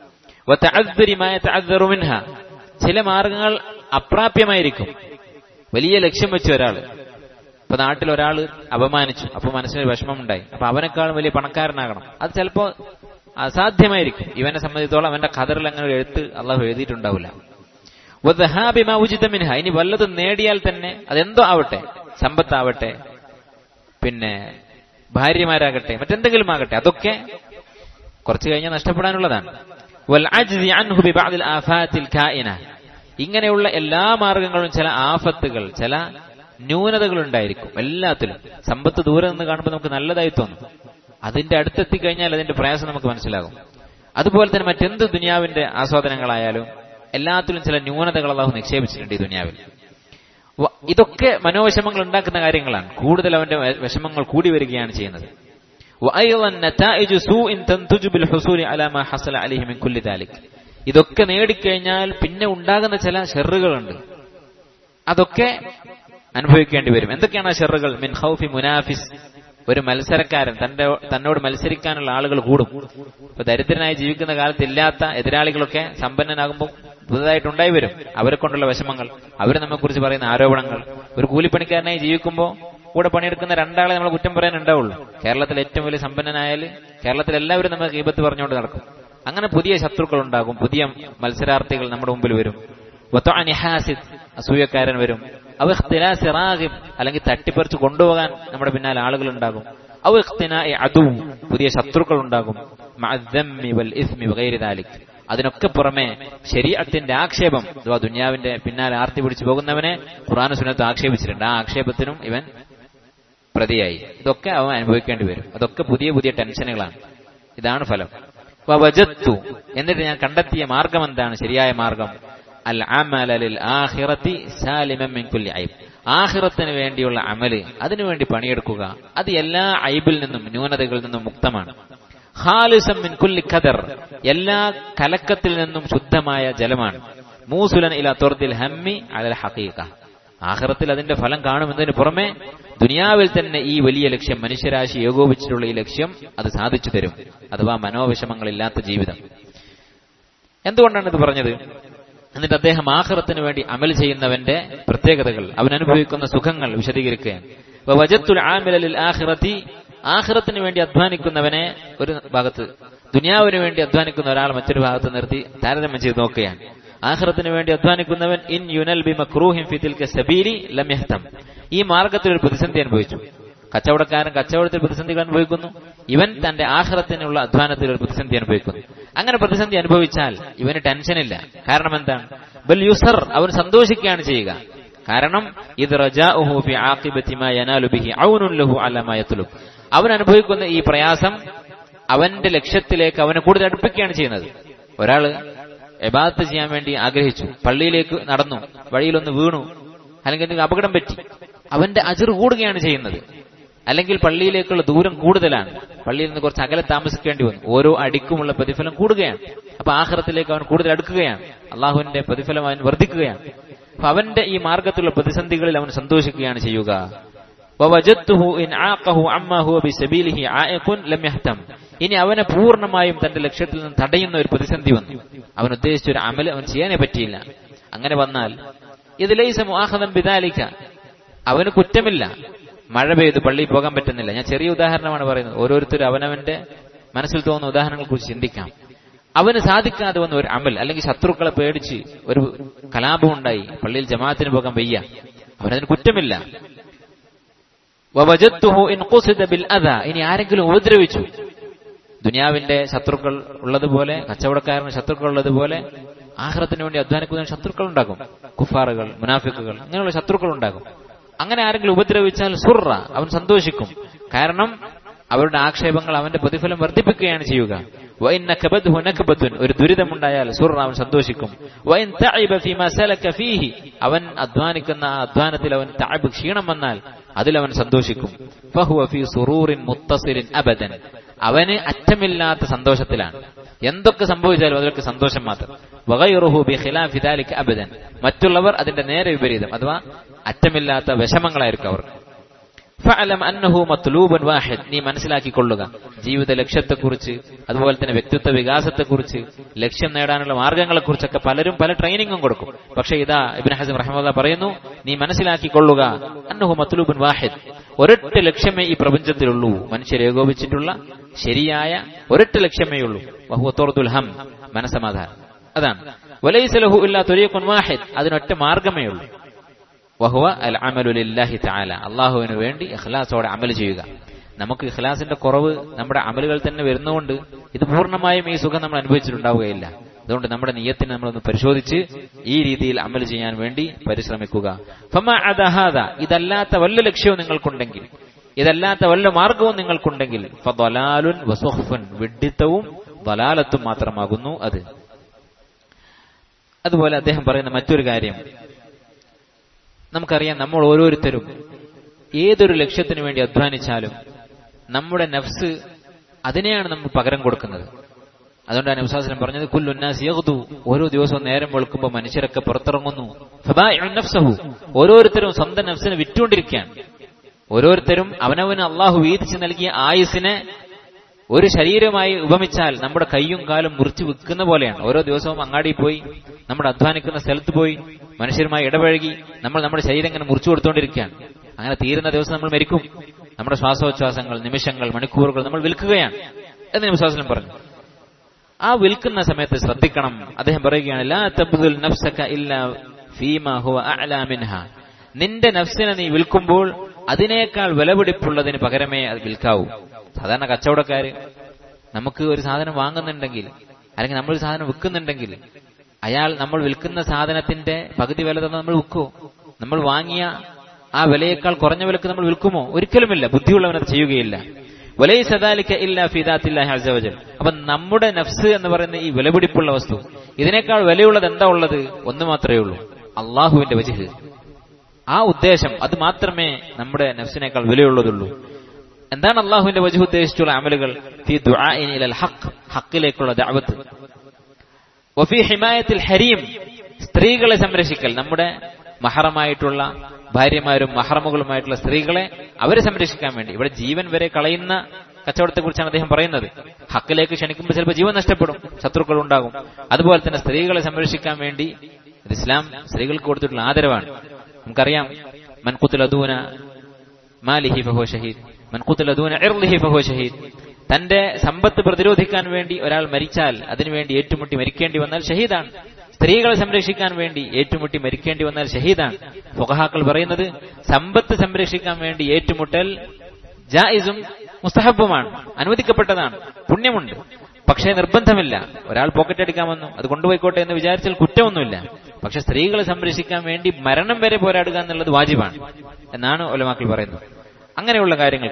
മിൻഹ ചില മാർഗങ്ങൾ അപ്രാപ്യമായിരിക്കും വലിയ ലക്ഷ്യം വെച്ച ഒരാള് ഇപ്പൊ നാട്ടിൽ ഒരാൾ അപമാനിച്ചു അപ്പൊ മനസ്സിന് വിഷമമുണ്ടായി അപ്പൊ അവനേക്കാളും വലിയ പണക്കാരനാകണം അത് ചിലപ്പോ അസാധ്യമായിരിക്കും ഇവനെ സംബന്ധിച്ചോളം അവന്റെ ഖദറിൽ അങ്ങനെ ഒരു എഴുത്ത് അള്ളാഹു എഴുതിയിട്ടുണ്ടാവില്ല മിൻഹ ഇനി വല്ലതും നേടിയാൽ തന്നെ അതെന്തോ ആവട്ടെ സമ്പത്താവട്ടെ പിന്നെ ഭാര്യമാരാകട്ടെ മറ്റെന്തെങ്കിലും ആകട്ടെ അതൊക്കെ കുറച്ചു കഴിഞ്ഞാൽ നഷ്ടപ്പെടാനുള്ളതാണ് ഇങ്ങനെയുള്ള എല്ലാ മാർഗങ്ങളും ചില ആഫത്തുകൾ ചില ന്യൂനതകൾ ഉണ്ടായിരിക്കും എല്ലാത്തിലും സമ്പത്ത് ദൂരെ നിന്ന് കാണുമ്പോൾ നമുക്ക് നല്ലതായി തോന്നും അതിന്റെ അടുത്തെത്തി കഴിഞ്ഞാൽ അതിന്റെ പ്രയാസം നമുക്ക് മനസ്സിലാകും അതുപോലെ തന്നെ മറ്റെന്ത് ദുനിയാവിന്റെ ആസ്വാദനങ്ങളായാലും എല്ലാത്തിലും ചില ന്യൂനതകൾ അള്ളാഹു നിക്ഷേപിച്ചിട്ടുണ്ട് ഈ ദുനിയാവിൽ ഇതൊക്കെ മനോവിഷമങ്ങൾ ഉണ്ടാക്കുന്ന കാര്യങ്ങളാണ് കൂടുതൽ അവന്റെ വിഷമങ്ങൾ കൂടി വരികയാണ് ചെയ്യുന്നത് ഇതൊക്കെ നേടിക്കഴിഞ്ഞാൽ പിന്നെ ഉണ്ടാകുന്ന ചില ഷെറുകളുണ്ട് അതൊക്കെ അനുഭവിക്കേണ്ടി വരും എന്തൊക്കെയാണ് ആ ഷെറുകൾ മിൻ ഹൗഫി മുനാഫിസ് ഒരു മത്സരക്കാരൻ തന്റെ തന്നോട് മത്സരിക്കാനുള്ള ആളുകൾ കൂടും ഇപ്പൊ ദരിദ്രനായി ജീവിക്കുന്ന കാലത്ത് ഇല്ലാത്ത എതിരാളികളൊക്കെ സമ്പന്നനാകുമ്പോൾ പുതുതായിട്ടുണ്ടായി വരും അവരെ കൊണ്ടുള്ള വിഷമങ്ങൾ അവർ നമ്മെക്കുറിച്ച് പറയുന്ന ആരോപണങ്ങൾ ഒരു കൂലിപ്പണിക്കാരനായി ജീവിക്കുമ്പോൾ കൂടെ പണിയെടുക്കുന്ന രണ്ടാളെ നമ്മൾ കുറ്റം പറയാൻ ഉണ്ടാവുള്ളൂ കേരളത്തിൽ ഏറ്റവും വലിയ സമ്പന്നനായാൽ കേരളത്തിൽ എല്ലാവരും നമ്മൾ ഗീപത്ത് പറഞ്ഞുകൊണ്ട് നടക്കും അങ്ങനെ പുതിയ ശത്രുക്കൾ ഉണ്ടാകും പുതിയ മത്സരാർത്ഥികൾ നമ്മുടെ മുമ്പിൽ വരും ഹാസിദ് അസൂയക്കാരൻ വരും അവ റാഗിബ് അല്ലെങ്കിൽ തട്ടിപ്പറിച്ച് കൊണ്ടുപോകാൻ നമ്മുടെ പിന്നാലെ ആളുകൾ ഉണ്ടാകും അവ അതു പുതിയ ശത്രുക്കൾ ഉണ്ടാകും അതിനൊക്കെ പുറമെ ശരീരത്തിന്റെ ആക്ഷേപം അഥവാ ദുന്യാവിന്റെ പിന്നാലെ ആർത്തി പിടിച്ചു പോകുന്നവനെ ഖുറാൻ സുനത്ത് ആക്ഷേപിച്ചിട്ടുണ്ട് ആ ആക്ഷേപത്തിനും ഇവൻ പ്രതിയായി ഇതൊക്കെ അവൻ അനുഭവിക്കേണ്ടി വരും അതൊക്കെ പുതിയ പുതിയ ടെൻഷനുകളാണ് ഇതാണ് ഫലം വജത്തു എന്നിട്ട് ഞാൻ കണ്ടെത്തിയ മാർഗം എന്താണ് ശരിയായ മാർഗം അൽ അമലിൽ ആഹിറത്തി സാലിമിൻ കുല്ലി ഐബ് ആഹിറത്തിന് വേണ്ടിയുള്ള അമല് അതിനുവേണ്ടി പണിയെടുക്കുക അത് എല്ലാ ഐബിൽ നിന്നും ന്യൂനതകളിൽ നിന്നും മുക്തമാണ് ഖാലിസം മിൻ കുല്ലി ഖദർ എല്ലാ കലക്കത്തിൽ നിന്നും ശുദ്ധമായ ജലമാണ് മൂസുലൻ ഇല തുർദിൽ ഹമ്മി അലൽ ഹഖീഖ ആഹ്റത്തിൽ അതിന്റെ ഫലം കാണുമെന്നതിന് പുറമെ ദുനിയാവിൽ തന്നെ ഈ വലിയ ലക്ഷ്യം മനുഷ്യരാശി ഏകോപിച്ചിട്ടുള്ള ഈ ലക്ഷ്യം അത് സാധിച്ചു തരും അഥവാ മനോവിഷമങ്ങളില്ലാത്ത ജീവിതം എന്തുകൊണ്ടാണ് ഇത് പറഞ്ഞത് എന്നിട്ട് അദ്ദേഹം ആഹ്റത്തിന് വേണ്ടി അമൽ ചെയ്യുന്നവന്റെ പ്രത്യേകതകൾ അവൻ അനുഭവിക്കുന്ന സുഖങ്ങൾ വിശദീകരിക്കുകയാണ് വജത്തുൽ ആമിലലിൽ ആഹിറത്തി ആഹിറത്തിന് വേണ്ടി അധ്വാനിക്കുന്നവനെ ഒരു ഭാഗത്ത് ദുനിയാവിന് വേണ്ടി അധ്വാനിക്കുന്ന ഒരാൾ മറ്റൊരു ഭാഗത്ത് നിർത്തി താരതമ്യം ചെയ്ത് നോക്കുകയാണ് ആഹ്റത്തിന് വേണ്ടി അധ്വാനിക്കുന്നവൻ ഇൻ യുനൽ ബി മക്രൂഹിം ഫിതിൽ സബീലി ലമ്യഹ്തം ഈ മാർഗത്തിൽ ഒരു പ്രതിസന്ധി അനുഭവിച്ചു കച്ചവടക്കാരൻ കച്ചവടത്തിൽ പ്രതിസന്ധികൾ അനുഭവിക്കുന്നു ഇവൻ തന്റെ ആഹ്റത്തിനുള്ള അധ്വാനത്തിൽ ഒരു പ്രതിസന്ധി അനുഭവിക്കുന്നു അങ്ങനെ പ്രതിസന്ധി അനുഭവിച്ചാൽ ഇവന് ടെൻഷനില്ല കാരണം എന്താണ് ബൽ യുസർ അവൻ സന്തോഷിക്കുകയാണ് ചെയ്യുക കാരണം ഇത് അവൻ അനുഭവിക്കുന്ന ഈ പ്രയാസം അവന്റെ ലക്ഷ്യത്തിലേക്ക് അവനെ കൂടുതൽ അടുപ്പിക്കുകയാണ് ചെയ്യുന്നത് ഒരാള് എബാദത്ത് ചെയ്യാൻ വേണ്ടി ആഗ്രഹിച്ചു പള്ളിയിലേക്ക് നടന്നു വഴിയിലൊന്ന് വീണു അല്ലെങ്കിൽ എന്തെങ്കിലും അപകടം പറ്റി അവന്റെ അജിർ കൂടുകയാണ് ചെയ്യുന്നത് അല്ലെങ്കിൽ പള്ളിയിലേക്കുള്ള ദൂരം കൂടുതലാണ് പള്ളിയിൽ നിന്ന് കുറച്ച് അകലെ താമസിക്കേണ്ടി വന്നു ഓരോ അടിക്കുമുള്ള പ്രതിഫലം കൂടുകയാണ് അപ്പൊ ആഹ്റത്തിലേക്ക് അവൻ കൂടുതൽ അടുക്കുകയാണ് അള്ളാഹുവിന്റെ പ്രതിഫലം അവൻ വർദ്ധിക്കുകയാണ് അപ്പൊ അവന്റെ ഈ മാർഗത്തിലുള്ള പ്രതിസന്ധികളിൽ അവൻ സന്തോഷിക്കുകയാണ് ചെയ്യുക ഇനി അവനെ പൂർണ്ണമായും തന്റെ ലക്ഷ്യത്തിൽ നിന്ന് തടയുന്ന ഒരു പ്രതിസന്ധി വന്നു അവൻ ഉദ്ദേശിച്ച ഒരു അമല് അവൻ ചെയ്യാനേ പറ്റിയില്ല അങ്ങനെ വന്നാൽ ഇത് ലൈസ മുആഹദൻ ബിദാലിക്ക അവന് കുറ്റമില്ല മഴ പെയ്ത് പള്ളിയിൽ പോകാൻ പറ്റുന്നില്ല ഞാൻ ചെറിയ ഉദാഹരണമാണ് പറയുന്നത് ഓരോരുത്തരും അവനവന്റെ മനസ്സിൽ തോന്നുന്ന ഉദാഹരണങ്ങളെ കുറിച്ച് ചിന്തിക്കാം അവന് സാധിക്കാതെ വന്ന ഒരു അമൽ അല്ലെങ്കിൽ ശത്രുക്കളെ പേടിച്ച് ഒരു കലാപം ഉണ്ടായി പള്ളിയിൽ ജമാഅത്തിന് പോകാൻ വയ്യ അവനതിന് കുറ്റമില്ല ഇനി ആരെങ്കിലും ഉപദ്രവിച്ചു ദുനിയാവിന്റെ ശത്രുക്കൾ ഉള്ളതുപോലെ കച്ചവടക്കാരന് ശത്രുക്കൾ ഉള്ളതുപോലെ ആഹ്റത്തിന് വേണ്ടി അധ്വാനിക്കുന്ന ശത്രുക്കൾ ഉണ്ടാകും കുഫാറുകൾ മുനാഫിക്കുകൾ ഇങ്ങനെയുള്ള ശത്രുക്കൾ ഉണ്ടാകും അങ്ങനെ ആരെങ്കിലും ഉപദ്രവിച്ചാൽ സുറ അവൻ സന്തോഷിക്കും കാരണം അവരുടെ ആക്ഷേപങ്ങൾ അവന്റെ പ്രതിഫലം വർദ്ധിപ്പിക്കുകയാണ് ചെയ്യുക ഒരു ദുരിതമുണ്ടായാൽ സുറ അവൻ സന്തോഷിക്കും അവൻ അധ്വാനിക്കുന്ന ആ അധ്വാനത്തിൽ അവൻ താബ് ക്ഷീണം വന്നാൽ അതിൽ അവൻ സന്തോഷിക്കും അബദൻ അവന് അറ്റമില്ലാത്ത സന്തോഷത്തിലാണ് എന്തൊക്കെ സംഭവിച്ചാലും അതിലൊക്കെ സന്തോഷം മാത്രം അബദൻ മറ്റുള്ളവർ അതിന്റെ നേരെ വിപരീതം അഥവാ അറ്റമില്ലാത്ത വിഷമങ്ങളായിരിക്കും അവർക്ക് ഫഅലം അന്നഹു മത്ലൂബൻ വാഹിദ് നീ മനസ്സിലാക്കിക്കൊള്ളുക ജീവിത ലക്ഷ്യത്തെക്കുറിച്ച് അതുപോലെ തന്നെ വ്യക്തിത്വ വികാസത്തെക്കുറിച്ച് ലക്ഷ്യം നേടാനുള്ള മാർഗങ്ങളെക്കുറിച്ചൊക്കെ പലരും പല ട്രെയിനിങ്ങും കൊടുക്കും പക്ഷെ ഇതാ ഇബിൻ ഹസൻ റഹ്മുല്ല പറയുന്നു നീ മനസ്സിലാക്കിക്കൊള്ളുക അന്നഹു മത്ലൂബുൻ വാഹിദ് ഒരൊറ്റ ലക്ഷ്യമേ ഈ പ്രപഞ്ചത്തിലുള്ളൂ മനുഷ്യരെ ഏകോപിച്ചിട്ടുള്ള ശരിയായ ഒരൊറ്റ ലക്ഷ്യമേ ഉള്ളൂ വഹുവ തോർദുൽ ഹം മനസമാധാനം അതാണ് വലൈസലഹു ഇല്ലാ തൊരിയക്കുൻ വാഹിദ് അതിനൊറ്റ മാർഗമേ ഉള്ളൂ വഹുവ അൽ അമലുലില്ലാഹി തആല അള്ളാഹുവിന് വേണ്ടി ഇഖ്ലാസോടെ അമൽ ചെയ്യുക നമുക്ക് ഇഖ്ലാസിന്റെ കുറവ് നമ്മുടെ അമലുകൾ തന്നെ വരുന്നതുകൊണ്ട് ഇത് പൂർണ്ണമായും ഈ സുഖം നമ്മൾ അനുഭവിച്ചിട്ടുണ്ടാവുകയില്ല അതുകൊണ്ട് നമ്മുടെ നിയത്തിനെ നമ്മളൊന്ന് പരിശോധിച്ച് ഈ രീതിയിൽ അമൽ ചെയ്യാൻ വേണ്ടി പരിശ്രമിക്കുക ഫമ അദഹാദ ഇതല്ലാത്ത വല്ല ലക്ഷ്യവും നിങ്ങൾക്കുണ്ടെങ്കിൽ ഇതല്ലാത്ത വല്ല മാർഗവും നിങ്ങൾക്കുണ്ടെങ്കിൽ ഫലാലുൻ വസുഹ്ഫുൻ വിഡ്ഢിത്തവും വലാലത്തും മാത്രമാകുന്നു അത് അതുപോലെ അദ്ദേഹം പറയുന്ന മറ്റൊരു കാര്യം നമുക്കറിയാം നമ്മൾ ഓരോരുത്തരും ഏതൊരു ലക്ഷ്യത്തിനു വേണ്ടി അധ്വാനിച്ചാലും നമ്മുടെ നഫ്സ് അതിനെയാണ് നമ്മൾ പകരം കൊടുക്കുന്നത് അതുകൊണ്ടാണ് നബ്സാസ്ലം പറഞ്ഞത് കുല്ലുന്നാസ് യഗ്ദു ഓരോ ദിവസവും നേരം വെളുക്കുമ്പോൾ മനുഷ്യരൊക്കെ പുറത്തിറങ്ങുന്നു ഫബാഇഉൻ നഫ്സഹു ഓരോരുത്തരും സ്വന്തം നഫ്സിനെ വിറ്റുകൊണ്ടിരിക്കുകയാണ് ഓരോരുത്തരും അവനവന് അള്ളാഹു വീതിച്ച് നൽകിയ ആയുസിനെ ഒരു ശരീരമായി ഉപമിച്ചാൽ നമ്മുടെ കൈയും കാലും മുറിച്ചു വിൽക്കുന്ന പോലെയാണ് ഓരോ ദിവസവും അങ്ങാടി പോയി നമ്മൾ അധ്വാനിക്കുന്ന സ്ഥലത്ത് പോയി മനുഷ്യരുമായി ഇടപഴകി നമ്മൾ നമ്മുടെ ശരീരം ഇങ്ങനെ മുറിച്ചു കൊടുത്തുകൊണ്ടിരിക്കുകയാണ് അങ്ങനെ തീരുന്ന ദിവസം നമ്മൾ മരിക്കും നമ്മുടെ ശ്വാസോച്ഛ്വാസങ്ങൾ നിമിഷങ്ങൾ മണിക്കൂറുകൾ നമ്മൾ വിൽക്കുകയാണ് എന്ന് വിശ്വാസം പറഞ്ഞു ആ വിൽക്കുന്ന സമയത്ത് ശ്രദ്ധിക്കണം അദ്ദേഹം പറയുകയാണ് ലാ തബ്ദുൽ നഫ്സക ഇല്ല ഫീമ ഹുവ അഅലാ മിൻഹ നിന്റെ നഫ്സിനെ നീ വിൽക്കുമ്പോൾ അതിനേക്കാൾ വിലപിടിപ്പുള്ളതിന് പകരമേ അത് വിൽക്കാവൂ സാധാരണ കച്ചവടക്കാര് നമുക്ക് ഒരു സാധനം വാങ്ങുന്നുണ്ടെങ്കിൽ അല്ലെങ്കിൽ നമ്മൾ ഒരു സാധനം വിൽക്കുന്നുണ്ടെങ്കിൽ അയാൾ നമ്മൾ വിൽക്കുന്ന സാധനത്തിന്റെ പകുതി വില തന്നെ നമ്മൾ വിൽക്കുമോ നമ്മൾ വാങ്ങിയ ആ വിലയേക്കാൾ കുറഞ്ഞ വിലക്ക് നമ്മൾ വിൽക്കുമോ ഒരിക്കലുമില്ല ബുദ്ധിയുള്ളവനത് ചെയ്യുകയില്ല വലൈ സദാലിക്ക ഇല്ല ഫിദാത്തില്ലാഹി അസവജൽ അപ്പൊ നമ്മുടെ നഫ്സ് എന്ന് പറയുന്ന ഈ വിലപിടിപ്പുള്ള വസ്തു ഇതിനേക്കാൾ വിലയുള്ളത് എന്താ ഉള്ളത് ഒന്ന് മാത്രമേ ഉള്ളൂ അള്ളാഹുവിന്റെ വജിഹ് ആ ഉദ്ദേശം അത് മാത്രമേ നമ്മുടെ നഫ്സിനേക്കാൾ വിലയുള്ളതുള്ളൂ എന്താണ് അള്ളാഹുവിന്റെ വജു ഉദ്ദേശിച്ചുള്ള അമലുകൾ ഫി ദുആഇനി ഇലൽ ഹഖ് ഹക്കിലേക്കുള്ള ദഅവത്ത് വഫി ഹിമായത്തിൽ ഹരീം സ്ത്രീകളെ സംരക്ഷിക്കൽ നമ്മുടെ മഹറമായിട്ടുള്ള ഭാര്യമാരും മഹറമുകളുമായിട്ടുള്ള സ്ത്രീകളെ അവരെ സംരക്ഷിക്കാൻ വേണ്ടി ഇവിടെ ജീവൻ വരെ കളയുന്ന കച്ചവടത്തെ കുറിച്ചാണ് അദ്ദേഹം പറയുന്നത് ഹക്കിലേക്ക് ക്ഷണിക്കുമ്പോൾ ചിലപ്പോൾ ജീവൻ നഷ്ടപ്പെടും ശത്രുക്കൾ ഉണ്ടാകും അതുപോലെ തന്നെ സ്ത്രീകളെ സംരക്ഷിക്കാൻ വേണ്ടി ഇത് ഇസ്ലാം സ്ത്രീകൾക്ക് കൊടുത്തിട്ടുള്ള ആദരവാണ് നമുക്കറിയാം മൻകുത്തുലദൂന മാലിഹി ഫഹോ ഷഹീദ് മൻകുത്തുലദൂന ഇർലിഹി ഫഹോ ഷഹീദ് തന്റെ സമ്പത്ത് പ്രതിരോധിക്കാൻ വേണ്ടി ഒരാൾ മരിച്ചാൽ അതിനുവേണ്ടി ഏറ്റുമുട്ടി മരിക്കേണ്ടി വന്നാൽ ഷഹീദാണ് സ്ത്രീകളെ സംരക്ഷിക്കാൻ വേണ്ടി ഏറ്റുമുട്ടി മരിക്കേണ്ടി വന്നാൽ ഷഹീദാണ് ഫുഖഹാക്കൾ പറയുന്നത് സമ്പത്ത് സംരക്ഷിക്കാൻ വേണ്ടി ഏറ്റുമുട്ടൽ ജായിസും മുസ്തഹബുമാണ് അനുവദിക്കപ്പെട്ടതാണ് പുണ്യമുണ്ട് പക്ഷേ നിർബന്ധമില്ല ഒരാൾ പോക്കറ്റ് അടിക്കാൻ വന്നു അത് കൊണ്ടുപോയിക്കോട്ടെ എന്ന് വിചാരിച്ചാൽ കുറ്റമൊന്നുമില്ല പക്ഷെ സ്ത്രീകളെ സംരക്ഷിക്കാൻ വേണ്ടി മരണം വരെ പോരാടുക എന്നുള്ളത് വാജിബാണ് എന്നാണ് ഒലമാക്കൾ പറയുന്നത് അങ്ങനെയുള്ള കാര്യങ്ങൾ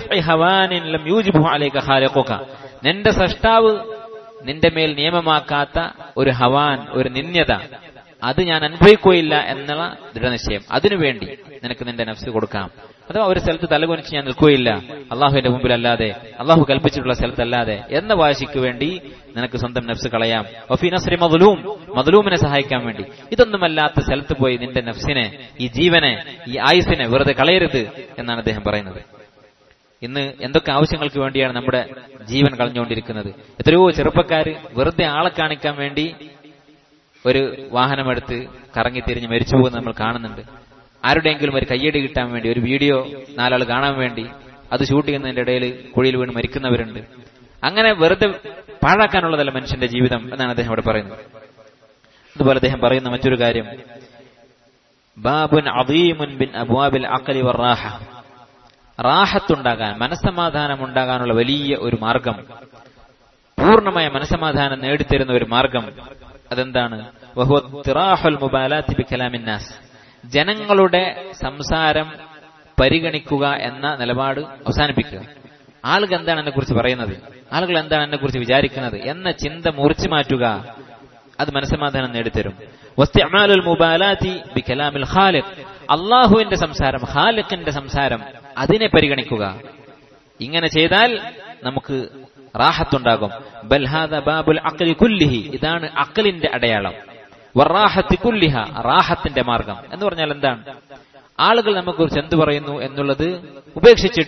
നിന്റെ സൃഷ്ടാവ് നിന്റെ മേൽ നിയമമാക്കാത്ത ഒരു ഹവാൻ ഒരു നിന്യത അത് ഞാൻ അനുഭവിക്കുകയില്ല എന്നുള്ള ദൃഢനിശ്ചയം അതിനുവേണ്ടി നിനക്ക് നിന്റെ നഫ്സ് കൊടുക്കാം അഥവാ ഒരു സ്ഥലത്ത് തലകുനിച്ച് ഞാൻ നിൽക്കുകയില്ല അള്ളാഹുവിന്റെ മുമ്പിലല്ലാതെ അള്ളാഹു കൽപ്പിച്ചിട്ടുള്ള സ്ഥലത്തല്ലാതെ എന്ന വാശിക്ക് വേണ്ടി നിനക്ക് സ്വന്തം നഫ്സ് കളയാം ഒഫി നസ്രി മധുലൂം മധുലൂമിനെ സഹായിക്കാൻ വേണ്ടി ഇതൊന്നുമല്ലാത്ത സ്ഥലത്ത് പോയി നിന്റെ നഫ്സിനെ ഈ ജീവനെ ഈ ആയുസിനെ വെറുതെ കളയരുത് എന്നാണ് അദ്ദേഹം പറയുന്നത് ഇന്ന് എന്തൊക്കെ ആവശ്യങ്ങൾക്ക് വേണ്ടിയാണ് നമ്മുടെ ജീവൻ കളഞ്ഞുകൊണ്ടിരിക്കുന്നത് എത്രയോ ചെറുപ്പക്കാര് വെറുതെ ആളെ കാണിക്കാൻ വേണ്ടി ഒരു വാഹനമെടുത്ത് കറങ്ങി തിരിഞ്ഞ് മരിച്ചു പോകുന്നത് നമ്മൾ കാണുന്നുണ്ട് ആരുടെയെങ്കിലും ഒരു കയ്യടി കിട്ടാൻ വേണ്ടി ഒരു വീഡിയോ നാലാൾ കാണാൻ വേണ്ടി അത് ഷൂട്ട് ചെയ്യുന്നതിന്റെ ഇടയിൽ കുഴിയിൽ വീണ് മരിക്കുന്നവരുണ്ട് അങ്ങനെ വെറുതെ പാഴാക്കാനുള്ളതല്ല മനുഷ്യന്റെ ജീവിതം എന്നാണ് അദ്ദേഹം ഇവിടെ പറയുന്നത് അതുപോലെ അദ്ദേഹം പറയുന്ന മറ്റൊരു കാര്യം ബാബുൻ അദീമുൻ ബിൻ അബുവാബിൽ അക്കലി വറാഹ റാഹത്തുണ്ടാകാൻ മനസ്സമാധാനം ഉണ്ടാകാനുള്ള വലിയ ഒരു മാർഗം പൂർണ്ണമായ മനസ്സമാധാനം നേടിത്തരുന്ന ഒരു മാർഗം അതെന്താണ് ജനങ്ങളുടെ സംസാരം പരിഗണിക്കുക എന്ന നിലപാട് അവസാനിപ്പിക്കുക ആളുകൾ എന്താണ് എന്നെ കുറിച്ച് പറയുന്നത് ആളുകൾ എന്താണ് എന്നെ കുറിച്ച് വിചാരിക്കുന്നത് എന്ന ചിന്ത മുറിച്ചു മാറ്റുക അത് മനസ്സമാധാനം നേടിത്തരും അള്ളാഹുവിന്റെ സംസാരം ഖാലിഖിന്റെ സംസാരം അതിനെ പരിഗണിക്കുക ഇങ്ങനെ ചെയ്താൽ നമുക്ക് റാഹത്തുണ്ടാകും ബൽഹാദ ബാബുൽ അക്കലി കുല്ലിഹി ഇതാണ് അക്കലിന്റെ അടയാളം വറാഹത്തി കുല്ലിഹ റാഹത്തിന്റെ മാർഗം എന്ന് പറഞ്ഞാൽ എന്താണ് ആളുകൾ നമ്മെക്കുറിച്ച് എന്ത് പറയുന്നു എന്നുള്ളത് ഉപേക്ഷിച്ചിട്ട്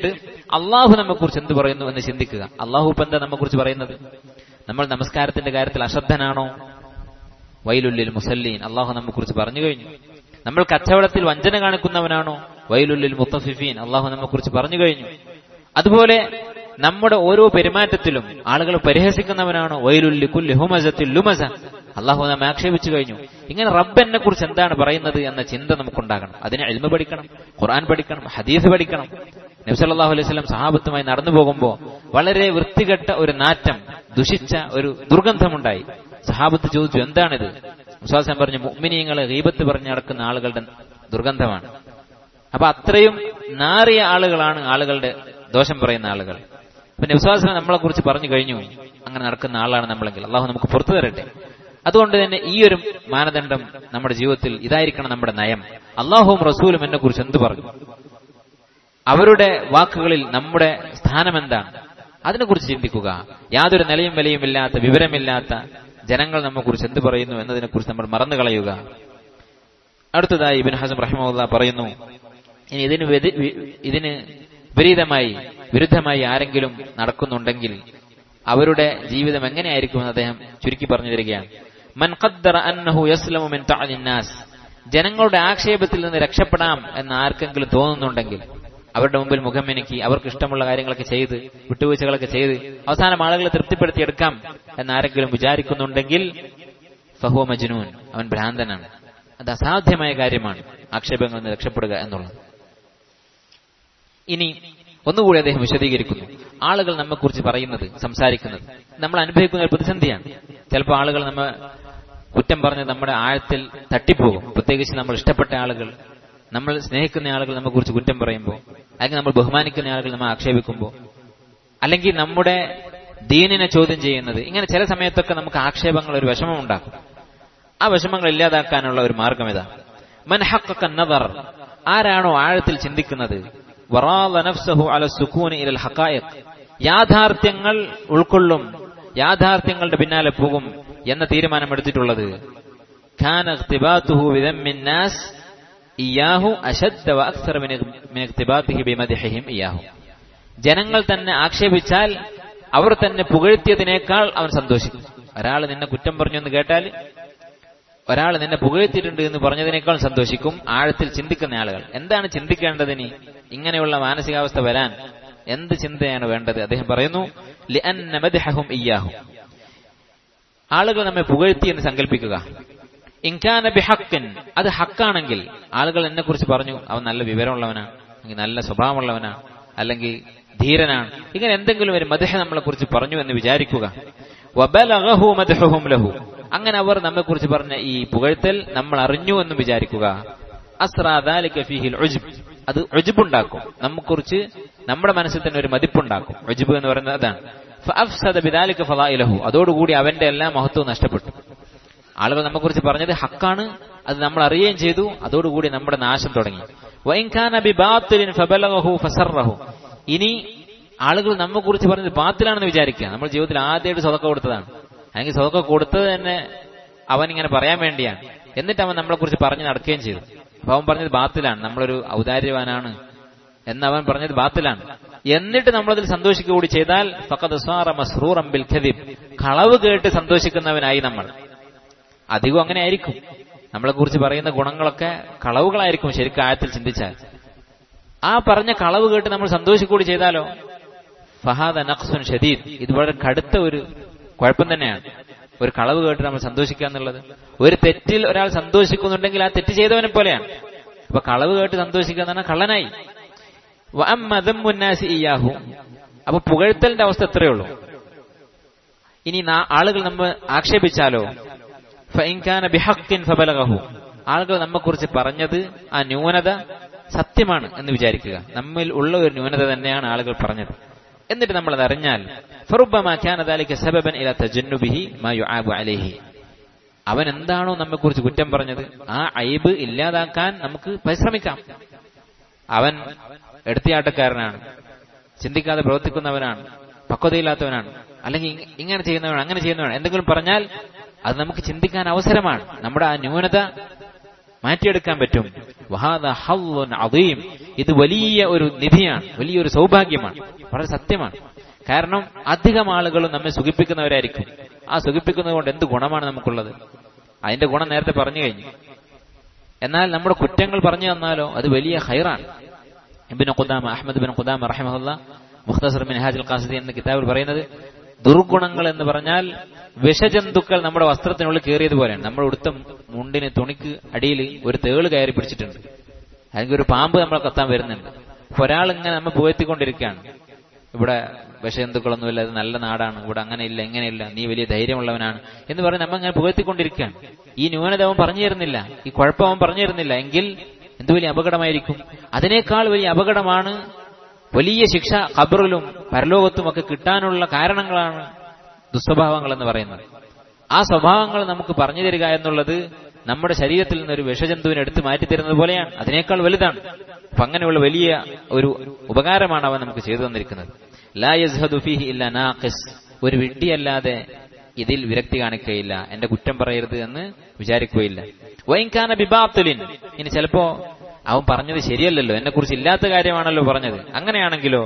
അള്ളാഹു നമ്മെക്കുറിച്ച് എന്ത് പറയുന്നു എന്ന് ചിന്തിക്കുക അള്ളാഹു ഇപ്പൊ എന്താ നമ്മെക്കുറിച്ച് പറയുന്നത് നമ്മൾ നമസ്കാരത്തിന്റെ കാര്യത്തിൽ അശ്രദ്ധനാണോ വൈലുല്ലിൽ മുസല്ലീൻ അള്ളാഹു നമ്മെക്കുറിച്ച് പറഞ്ഞു കഴിഞ്ഞു നമ്മൾ കച്ചവടത്തിൽ വഞ്ചന കാണിക്കുന്നവനാണോ വൈലുല്ലിൽ മുത്തഫിഫീൻ അള്ളാഹു നമ്മെക്കുറിച്ച് പറഞ്ഞു കഴിഞ്ഞു അതുപോലെ നമ്മുടെ ഓരോ പെരുമാറ്റത്തിലും ആളുകൾ പരിഹസിക്കുന്നവനാണോ വൈലുല്ലി കുല്ലി ഹുമസത്തിൽ ലുമസ അള്ളാഹു നമ്മെ ആക്ഷേപിച്ചു കഴിഞ്ഞു ഇങ്ങനെ റബ്ബെന്നെ കുറിച്ച് എന്താണ് പറയുന്നത് എന്ന ചിന്ത നമുക്കുണ്ടാകണം അതിന് എൽമ പഠിക്കണം ഖുർആൻ പഠിക്കണം ഹദീസ് പഠിക്കണം നബ്സല്ലാഹു അലൈഹി സ്വലം സഹാബത്തുമായി നടന്നു പോകുമ്പോൾ വളരെ വൃത്തികെട്ട ഒരു നാറ്റം ദുഷിച്ച ഒരു ദുർഗന്ധമുണ്ടായി സഹാബത്ത് ചോദിച്ചു എന്താണിത് വിശ്വാസം പറഞ്ഞു മുഅ്മിനീങ്ങളെ ഗീബത്ത് പറഞ്ഞു നടക്കുന്ന ആളുകളുടെ ദുർഗന്ധമാണ് അപ്പൊ അത്രയും നാറിയ ആളുകളാണ് ആളുകളുടെ ദോഷം പറയുന്ന ആളുകൾ പിന്നെ വിശ്വാസം നമ്മളെ കുറിച്ച് പറഞ്ഞു കഴിഞ്ഞു അങ്ങനെ നടക്കുന്ന ആളാണ് നമ്മളെങ്കിൽ അള്ളാഹു നമുക്ക് പുറത്തു തരട്ടെ അതുകൊണ്ട് തന്നെ ഈ ഒരു മാനദണ്ഡം നമ്മുടെ ജീവിതത്തിൽ ഇതായിരിക്കണം നമ്മുടെ നയം അള്ളാഹുവും റസൂലും എന്നെ കുറിച്ച് എന്ത് പറഞ്ഞു അവരുടെ വാക്കുകളിൽ നമ്മുടെ സ്ഥാനം എന്താണ് അതിനെക്കുറിച്ച് ചിന്തിക്കുക യാതൊരു നിലയും വിലയും ഇല്ലാത്ത വിവരമില്ലാത്ത ജനങ്ങൾ നമ്മെക്കുറിച്ച് എന്ത് പറയുന്നു എന്നതിനെക്കുറിച്ച് നമ്മൾ മറന്നു കളയുക അടുത്തതായി ഇബിൻ ഹസം റഹിമുല്ല പറയുന്നു ഇനി ഇതിന് വ്യതി- വി- ഇതിന് വിപരീതമായി വിരുദ്ധമായി ആരെങ്കിലും നടക്കുന്നുണ്ടെങ്കിൽ അവരുടെ ജീവിതം എങ്ങനെയായിരിക്കുമെന്ന് അദ്ദേഹം ചുരുക്കി പറഞ്ഞു തരികയാണ് മൻ ഖദ്ദറ അന്നഹു യസ്ലമു മിൻ തഅനിൻ നാസ് ജനങ്ങളുടെ ആക്ഷേപത്തിൽ നിന്ന് രക്ഷപ്പെടാം എന്ന് ആർക്കെങ്കിലും തോന്നുന്നുണ്ടെങ്കിൽ അവരുടെ മുമ്പിൽ മുഖം മിനുക്കി അവർക്ക് ഇഷ്ടമുള്ള കാര്യങ്ങളൊക്കെ ചെയ്ത് വിട്ടുവീഴ്ചകളൊക്കെ ചെയ്ത് അവസാനം ആളുകളെ തൃപ്തിപ്പെടുത്തിയെടുക്കാം എന്ന് ആരെങ്കിലും വിചാരിക്കുന്നുണ്ടെങ്കിൽ ഫഹുവ മജ്നൂൻ അവൻ ഭ്രാന്തനാണ് അത് അസാധ്യമായ കാര്യമാണ് ആക്ഷേപങ്ങളിൽ നിന്ന് രക്ഷപ്പെടുക എന്നുള്ളത് ഇനി ഒന്നുകൂടി അദ്ദേഹം വിശദീകരിക്കുന്നു ആളുകൾ നമ്മെക്കുറിച്ച് പറയുന്നത് സംസാരിക്കുന്നത് നമ്മൾ അനുഭവിക്കുന്ന ഒരു പ്രതിസന്ധിയാണ് ചിലപ്പോൾ ആളുകൾ നമ്മെ കുറ്റം പറഞ്ഞ് നമ്മുടെ ആഴത്തിൽ തട്ടിപ്പോകും പ്രത്യേകിച്ച് നമ്മൾ ഇഷ്ടപ്പെട്ട ആളുകൾ നമ്മൾ സ്നേഹിക്കുന്ന ആളുകൾ നമ്മെക്കുറിച്ച് കുറ്റം പറയുമ്പോൾ അല്ലെങ്കിൽ നമ്മൾ ബഹുമാനിക്കുന്ന ആളുകൾ നമ്മെ ആക്ഷേപിക്കുമ്പോൾ അല്ലെങ്കിൽ നമ്മുടെ ദീനിനെ ചോദ്യം ചെയ്യുന്നത് ഇങ്ങനെ ചില സമയത്തൊക്കെ നമുക്ക് ആക്ഷേപങ്ങൾ ഒരു വിഷമം ഉണ്ടാക്കും ആ വിഷമങ്ങൾ ഇല്ലാതാക്കാനുള്ള ഒരു മാർഗം ഇതാ മൻ ഹഖഖ നദർ ആരാണോ ആഴത്തിൽ ചിന്തിക്കുന്നത് വറാദ നഫ്സഹു അല സുകൂനി ഇലൽ ഹഖായിഖ് യാഥാർത്ഥ്യങ്ങൾ ഉൾക്കൊള്ളും യാഥാർത്ഥ്യങ്ങളുടെ പിന്നാലെ പോകും എന്ന തീരുമാനമെടുത്തിട്ടുള്ളത് كان اغتباطه بذم الناس إياه أشد وأكثر من من اغتباطه بمدحهم إياه ജനങ്ങൾ തന്നെ ആക്ഷേപിച്ചാൽ അവർ തന്നെ പുകഴ്ത്തിയതിനേക്കാൾ അവൻ സന്തോഷിക്കും ഒരാൾ നിന്നെ കുറ്റം പറഞ്ഞു എന്ന് കേട്ടാൽ ഒരാൾ നിന്നെ പുകഴ്ത്തിയിട്ടുണ്ട് എന്ന് പറഞ്ഞതിനേക്കാൾ സന്തോഷിക്കും ആഴത്തിൽ ചിന്തിക്കുന്ന ആളുകൾ എന്താണ് ചിന്തിക്കേണ്ടതിന് ഇങ്ങനെയുള്ള മാനസികാവസ്ഥ വരാൻ എന്ത് ചിന്തയാണ് വേണ്ടത് അദ്ദേഹം പറയുന്നു ലിഅന്ന മദ്ഹഹും ഇയ്യാഹും ആളുകൾ നമ്മെ പുകഴ്ത്തി എന്ന് സങ്കല്പിക്കുക ഇൻകാന ബിഹക്കിൻ അത് ഹക്കാണെങ്കിൽ ആളുകൾ എന്നെ കുറിച്ച് പറഞ്ഞു അവൻ നല്ല വിവരമുള്ളവനാണ് അല്ലെങ്കിൽ നല്ല സ്വഭാവമുള്ളവനാണ് അല്ലെങ്കിൽ ധീരനാണ് ഇങ്ങനെ എന്തെങ്കിലും ഒരു മദഹ നമ്മളെ കുറിച്ച് പറഞ്ഞു എന്ന് വിചാരിക്കുക വബലഗഹു മദ്ഹുഹും ലഹു അങ്ങനെ അവർ നമ്മെ കുറിച്ച് പറഞ്ഞ ഈ പുകഴ്ത്തൽ നമ്മൾ അറിഞ്ഞു എന്ന് വിചാരിക്കുക അസ്രാദാലിക ഫീഹിൽ ഉജ്ബ് അത് ഉജ്ബുണ്ടാക്കും നമ്മെക്കുറിച്ച് നമ്മുടെ മനസ്സിൽ തന്നെ ഒരു മതിപ്പുണ്ടാക്കും ഉജ്ബ് എന്ന് പറയുന്നത് അതാണ് ഫഅഫ്സദ ബിദാലിക ഫളായിലഹു അതോടുകൂടി അവന്റെ എല്ലാ മഹത്വവും നഷ്ടപ്പെട്ടു ആളുകൾ നമ്മെക്കുറിച്ച് പറഞ്ഞത് ഹക്കാണ് അത് നമ്മൾ അറിയുകയും ചെയ്തു അതോടുകൂടി നമ്മുടെ നാശം തുടങ്ങി വൈൻഖാന ബിബാത്തിലിൻ ഫബലഗഹു ഫസറഹു ഇനി ആളുകൾ നമ്മെക്കുറിച്ച് പറഞ്ഞത് ബാത്തിലാണെന്ന് വിചാരിക്കുക നമ്മൾ ജീവിതത്തിൽ ആദ്യമായിട്ട് സ്വതക്ക കൊടുത്തതാണ് അല്ലെങ്കിൽ സ്വതക്ക കൊടുത്തത് തന്നെ അവൻ ഇങ്ങനെ പറയാൻ വേണ്ടിയാണ് എന്നിട്ട് അവൻ നമ്മളെ കുറിച്ച് പറഞ്ഞു നടക്കുകയും ചെയ്തു അപ്പൊ അവൻ പറഞ്ഞത് ബാത്തിലാണ് നമ്മളൊരു ഔദാര്യവാനാണ് എന്ന് അവൻ പറഞ്ഞത് ബാത്തിലാണ് എന്നിട്ട് നമ്മളതിൽ സന്തോഷിക്കുക കൂടി ചെയ്താൽ ഫഖദ് സാറ മസ്റൂറൻ ബിൽ ഖദിബ് കളവ് കേട്ട് സന്തോഷിക്കുന്നവനായി നമ്മൾ അധികം അങ്ങനെ ആയിരിക്കും നമ്മളെ കുറിച്ച് പറയുന്ന ഗുണങ്ങളൊക്കെ കളവുകളായിരിക്കും ശരിക്കും ആഴത്തിൽ ചിന്തിച്ചാൽ ആ പറഞ്ഞ കളവ് കേട്ട് നമ്മൾ സന്തോഷിക്കൂടി ചെയ്താലോ ഫഹാദ നഖ്സുൻ ഷദീദ് ഇത് വളരെ കടുത്ത ഒരു കുഴപ്പം തന്നെയാണ് ഒരു കളവ് കേട്ട് നമ്മൾ സന്തോഷിക്കുക എന്നുള്ളത് ഒരു തെറ്റിൽ ഒരാൾ സന്തോഷിക്കുന്നുണ്ടെങ്കിൽ ആ തെറ്റ് ചെയ്തവനെ പോലെയാണ് അപ്പൊ കളവ് കേട്ട് സന്തോഷിക്കുക എന്ന് പറഞ്ഞാൽ കള്ളനായി വഅമ്മദമ്മുന്നാസി ഇയ്യാഹു അപ്പൊ പുകഴ്ത്തലിന്റെ അവസ്ഥ എത്രയേ ഉള്ളൂ ഇനി നാ- ആളുകൾ നമ്മെ ആക്ഷേപിച്ചാലോ ഫഇൻകാന ബിഹഖിൻ ഫബലഗഹു ആളുകൾ നമ്മെക്കുറിച്ച് പറഞ്ഞത് ആ ന്യൂനത സത്യമാണ് എന്ന് വിചാരിക്കുക നമ്മിൽ ഉള്ള ഒരു ന്യൂനത തന്നെയാണ് ആളുകൾ പറഞ്ഞത് എന്നിട്ട് നമ്മൾ അത് അറിഞ്ഞാൽ ഫറുബ്ബമാ കാന ദാലിക സബബൻ ഇലാ തജന്നുബിഹി മാ യുആബു അലൈഹി അവൻ എന്താണോ നമ്മെക്കുറിച്ച് കുറ്റം പറഞ്ഞത് ആ അയിബ് ഇല്ലാതാക്കാൻ നമുക്ക് പരിശ്രമിക്കാം അവൻ എടുത്തിയാട്ടക്കാരനാണ് ചിന്തിക്കാതെ പ്രവർത്തിക്കുന്നവനാണ് പക്വതയില്ലാത്തവനാണ് അല്ലെങ്കിൽ ഇ- ഇങ്ങനെ ചെയ്യുന്നവനാണ് അങ്ങനെ ചെയ്യുന്നവനാണ് എന്തെങ്കിലും പറഞ്ഞാൽ അത് നമുക്ക് ചിന്തിക്കാൻ അവസരമാണ് നമ്മുടെ ആ ന്യൂനത മാറ്റിയെടുക്കാൻ പറ്റും വഹാദ ഹവ്വുൻ അദീം ഇത് വലിയ ഒരു നിധിയാണ് വലിയൊരു സൗഭാഗ്യമാണ് വളരെ സത്യമാണ് കാരണം അധികം ആളുകളും നമ്മെ സുഖിപ്പിക്കുന്നവരായിരിക്കും ആ സുഖിപ്പിക്കുന്നത് കൊണ്ട് എന്ത് ഗുണമാണ് നമുക്കുള്ളത് അതിന്റെ ഗുണം നേരത്തെ പറഞ്ഞു കഴിഞ്ഞു എന്നാൽ നമ്മുടെ കുറ്റങ്ങൾ പറഞ്ഞു തന്നാലോ അത് വലിയ ഹൈറാണ് Ibn Qudama Ahmad bin Qudama റഹിമഹുല്ല മുഖ്തസർ മിൻഹാജുൽ ഖാസിദി എന്ന കിതാബിൽ പറയുന്നത് ദുർഗുണങ്ങൾ എന്ന് പറഞ്ഞാൽ വിഷജന്തുക്കൾ നമ്മുടെ വസ്ത്രത്തിനുള്ളിൽ കയറിയതുപോലെയാണ് നമ്മുടെ ഉടുത്ത മുണ്ടിന് തുണിക്ക് അടിയിൽ ഒരു തേള് കയറി പിടിച്ചിട്ടുണ്ട് അല്ലെങ്കിൽ ഒരു പാമ്പ് നമ്മളെ കത്താൻ വരുന്നുണ്ട് അപ്പൊ ഒരാൾ ഇങ്ങനെ നമ്മൾ പുകഴ്ത്തിക്കൊണ്ടിരിക്കുകയാണ് ഇവിടെ വിഷജന്തുക്കളൊന്നുമില്ല ഇത് നല്ല നാടാണ് ഇവിടെ അങ്ങനെ ഇല്ല എങ്ങനെയില്ല നീ വലിയ ധൈര്യമുള്ളവനാണ് എന്ന് പറഞ്ഞ് നമ്മൾ ഇങ്ങനെ പുകഴ്ത്തിക്കൊണ്ടിരിക്കുകയാണ് ഈ ന്യൂനത അവൻ പറഞ്ഞു തരുന്നില്ല ഈ കുഴപ്പം അവൻ പറഞ്ഞു തരുന്നില്ല എങ്കിൽ എന്ത് വലിയ അപകടമായിരിക്കും അതിനേക്കാൾ വലിയ അപകടമാണ് വലിയ ശിക്ഷ ഖബറിലും പരലോകത്തും ഒക്കെ കിട്ടാനുള്ള കാരണങ്ങളാണ് ദുസ്വഭാവങ്ങൾ എന്ന് പറയുന്നത് ആ സ്വഭാവങ്ങൾ നമുക്ക് പറഞ്ഞു തരിക എന്നുള്ളത് നമ്മുടെ ശരീരത്തിൽ നിന്ന് ഒരു വിഷജന്തുവിനെ എടുത്തു മാറ്റി തരുന്നത് പോലെയാണ് അതിനേക്കാൾ വലുതാണ് അപ്പൊ അങ്ങനെയുള്ള വലിയ ഒരു ഉപകാരമാണ് അവൻ നമുക്ക് ചെയ്തു തന്നിരിക്കുന്നത് ലാ യസ്ഹദു ഫീഹി ഇല്ല നാഖിസ് ഒരു വിഡ്ഢിയല്ലാതെ ഇതിൽ വിരക്തി കാണിക്കുകയില്ല എന്റെ കുറ്റം പറയരുത് എന്ന് വിചാരിക്കുകയില്ല വൈൻകാന ബിബാത്തുലിൻ ഇനി ചിലപ്പോ അവൻ പറഞ്ഞത് ശരിയല്ലല്ലോ എന്നെ കുറിച്ച് ഇല്ലാത്ത കാര്യമാണല്ലോ പറഞ്ഞത് അങ്ങനെയാണെങ്കിലോ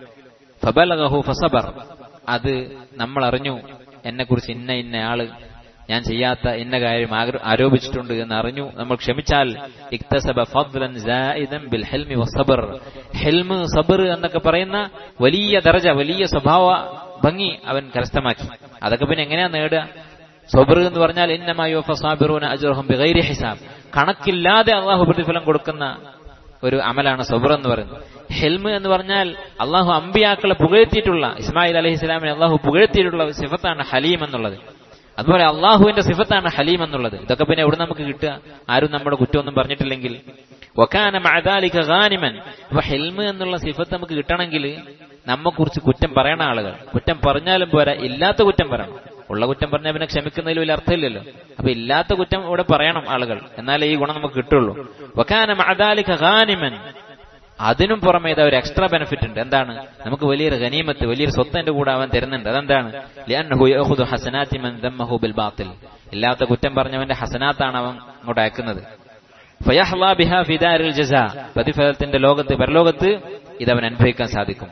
ഫബലഹു ഫസബർ അത് നമ്മൾ അറിഞ്ഞു എന്നെ കുറിച്ച് ഇന്ന ഇന്ന ആള് ഞാൻ ചെയ്യാത്ത ഇന്ന കാര്യം ആഗ്ര- ആരോപിച്ചിട്ടുണ്ട് എന്ന് അറിഞ്ഞു നമ്മൾ ക്ഷമിച്ചാൽ ഇക്തസബ ഫദ്ലൻ സായിദൻ ബിൽ ഹെൽമി വസബർ ഹെൽമ് സബർ എന്നൊക്കെ പറയുന്ന വലിയ ദർജ വലിയ സ്വഭാവ ഭംഗി അവൻ കരസ്ഥമാക്കി അതൊക്കെ പിന്നെ എങ്ങനെയാ നേടുക സബർ എന്ന് പറഞ്ഞാൽ ഇന്നമായോ ഫസാബിറൂന അജുറഹം ബിഗൈരി ഹിസാബ് കണക്കില്ലാതെ അള്ളാഹു പ്രതിഫലം കൊടുക്കുന്ന ഒരു അമലാണ് സബർ എന്ന് പറയുന്നത് ഹെൽമ് എന്ന് പറഞ്ഞാൽ അള്ളാഹു അമ്പിയാക്കളെ പുകഴ്ത്തിയിട്ടുള്ള ഇസ്മായിൽ അലഹി ഇസ്ലാമിനെ അള്ളാഹു പുകഴ്ത്തിയിട്ടുള്ള സിഫത്താണ് ഹലീം എന്നുള്ളത് അതുപോലെ അള്ളാഹുവിന്റെ സിഫത്താണ് ഹലീം എന്നുള്ളത് ഇതൊക്കെ പിന്നെ എവിടെ നമുക്ക് കിട്ടുക ആരും നമ്മുടെ കുറ്റമൊന്നും പറഞ്ഞിട്ടില്ലെങ്കിൽ വക്കാന മഅദാലിക ഗാനിമൻ അപ്പൊ ഹെൽമ് എന്നുള്ള സിഫത്ത് നമുക്ക് കിട്ടണമെങ്കിൽ നമ്മെക്കുറിച്ച് കുറ്റം പറയണ ആളുകൾ കുറ്റം പറഞ്ഞാലും പോരാ ഇല്ലാത്ത കുറ്റം പറയണം ഉള്ള കുറ്റം പറഞ്ഞാൽ പിന്നെ ക്ഷമിക്കുന്നതിൽ വലിയ അർത്ഥമില്ലല്ലോ അപ്പൊ ഇല്ലാത്ത കുറ്റം ഇവിടെ പറയണം ആളുകൾ എന്നാലേ ഈ ഗുണം നമുക്ക് കിട്ടുള്ളൂ വക്കാന മഅദാലിക ഗാനിമൻ അതിനും പുറമെ ഇതാ ഒരു എക്സ്ട്രാ ബെനിഫിറ്റ് ഉണ്ട് എന്താണ് നമുക്ക് വലിയൊരു ഗനീമത്ത് വലിയൊരു സ്വത്ത് എന്റെ കൂടെ അവൻ തരുന്നുണ്ട് അതെന്താണ് ലിഅന്നഹു യഅഖുദു ഹസനാത്തി മൻ ദമ്മഹു ബിൽ ബാത്തിൽ ഇല്ലാത്ത കുറ്റം പറഞ്ഞവന്റെ ഹസനാത്താണ് അവൻ ഇങ്ങോട്ട് അയക്കുന്നത് ഫയഹ്ലാ ബിഹാ ഫിദാരിൽ ജസാ പ്രതിഫലത്തിന്റെ ലോകത്ത് പരലോകത്ത് ഇതവൻ അനുഭവിക്കാൻ സാധിക്കും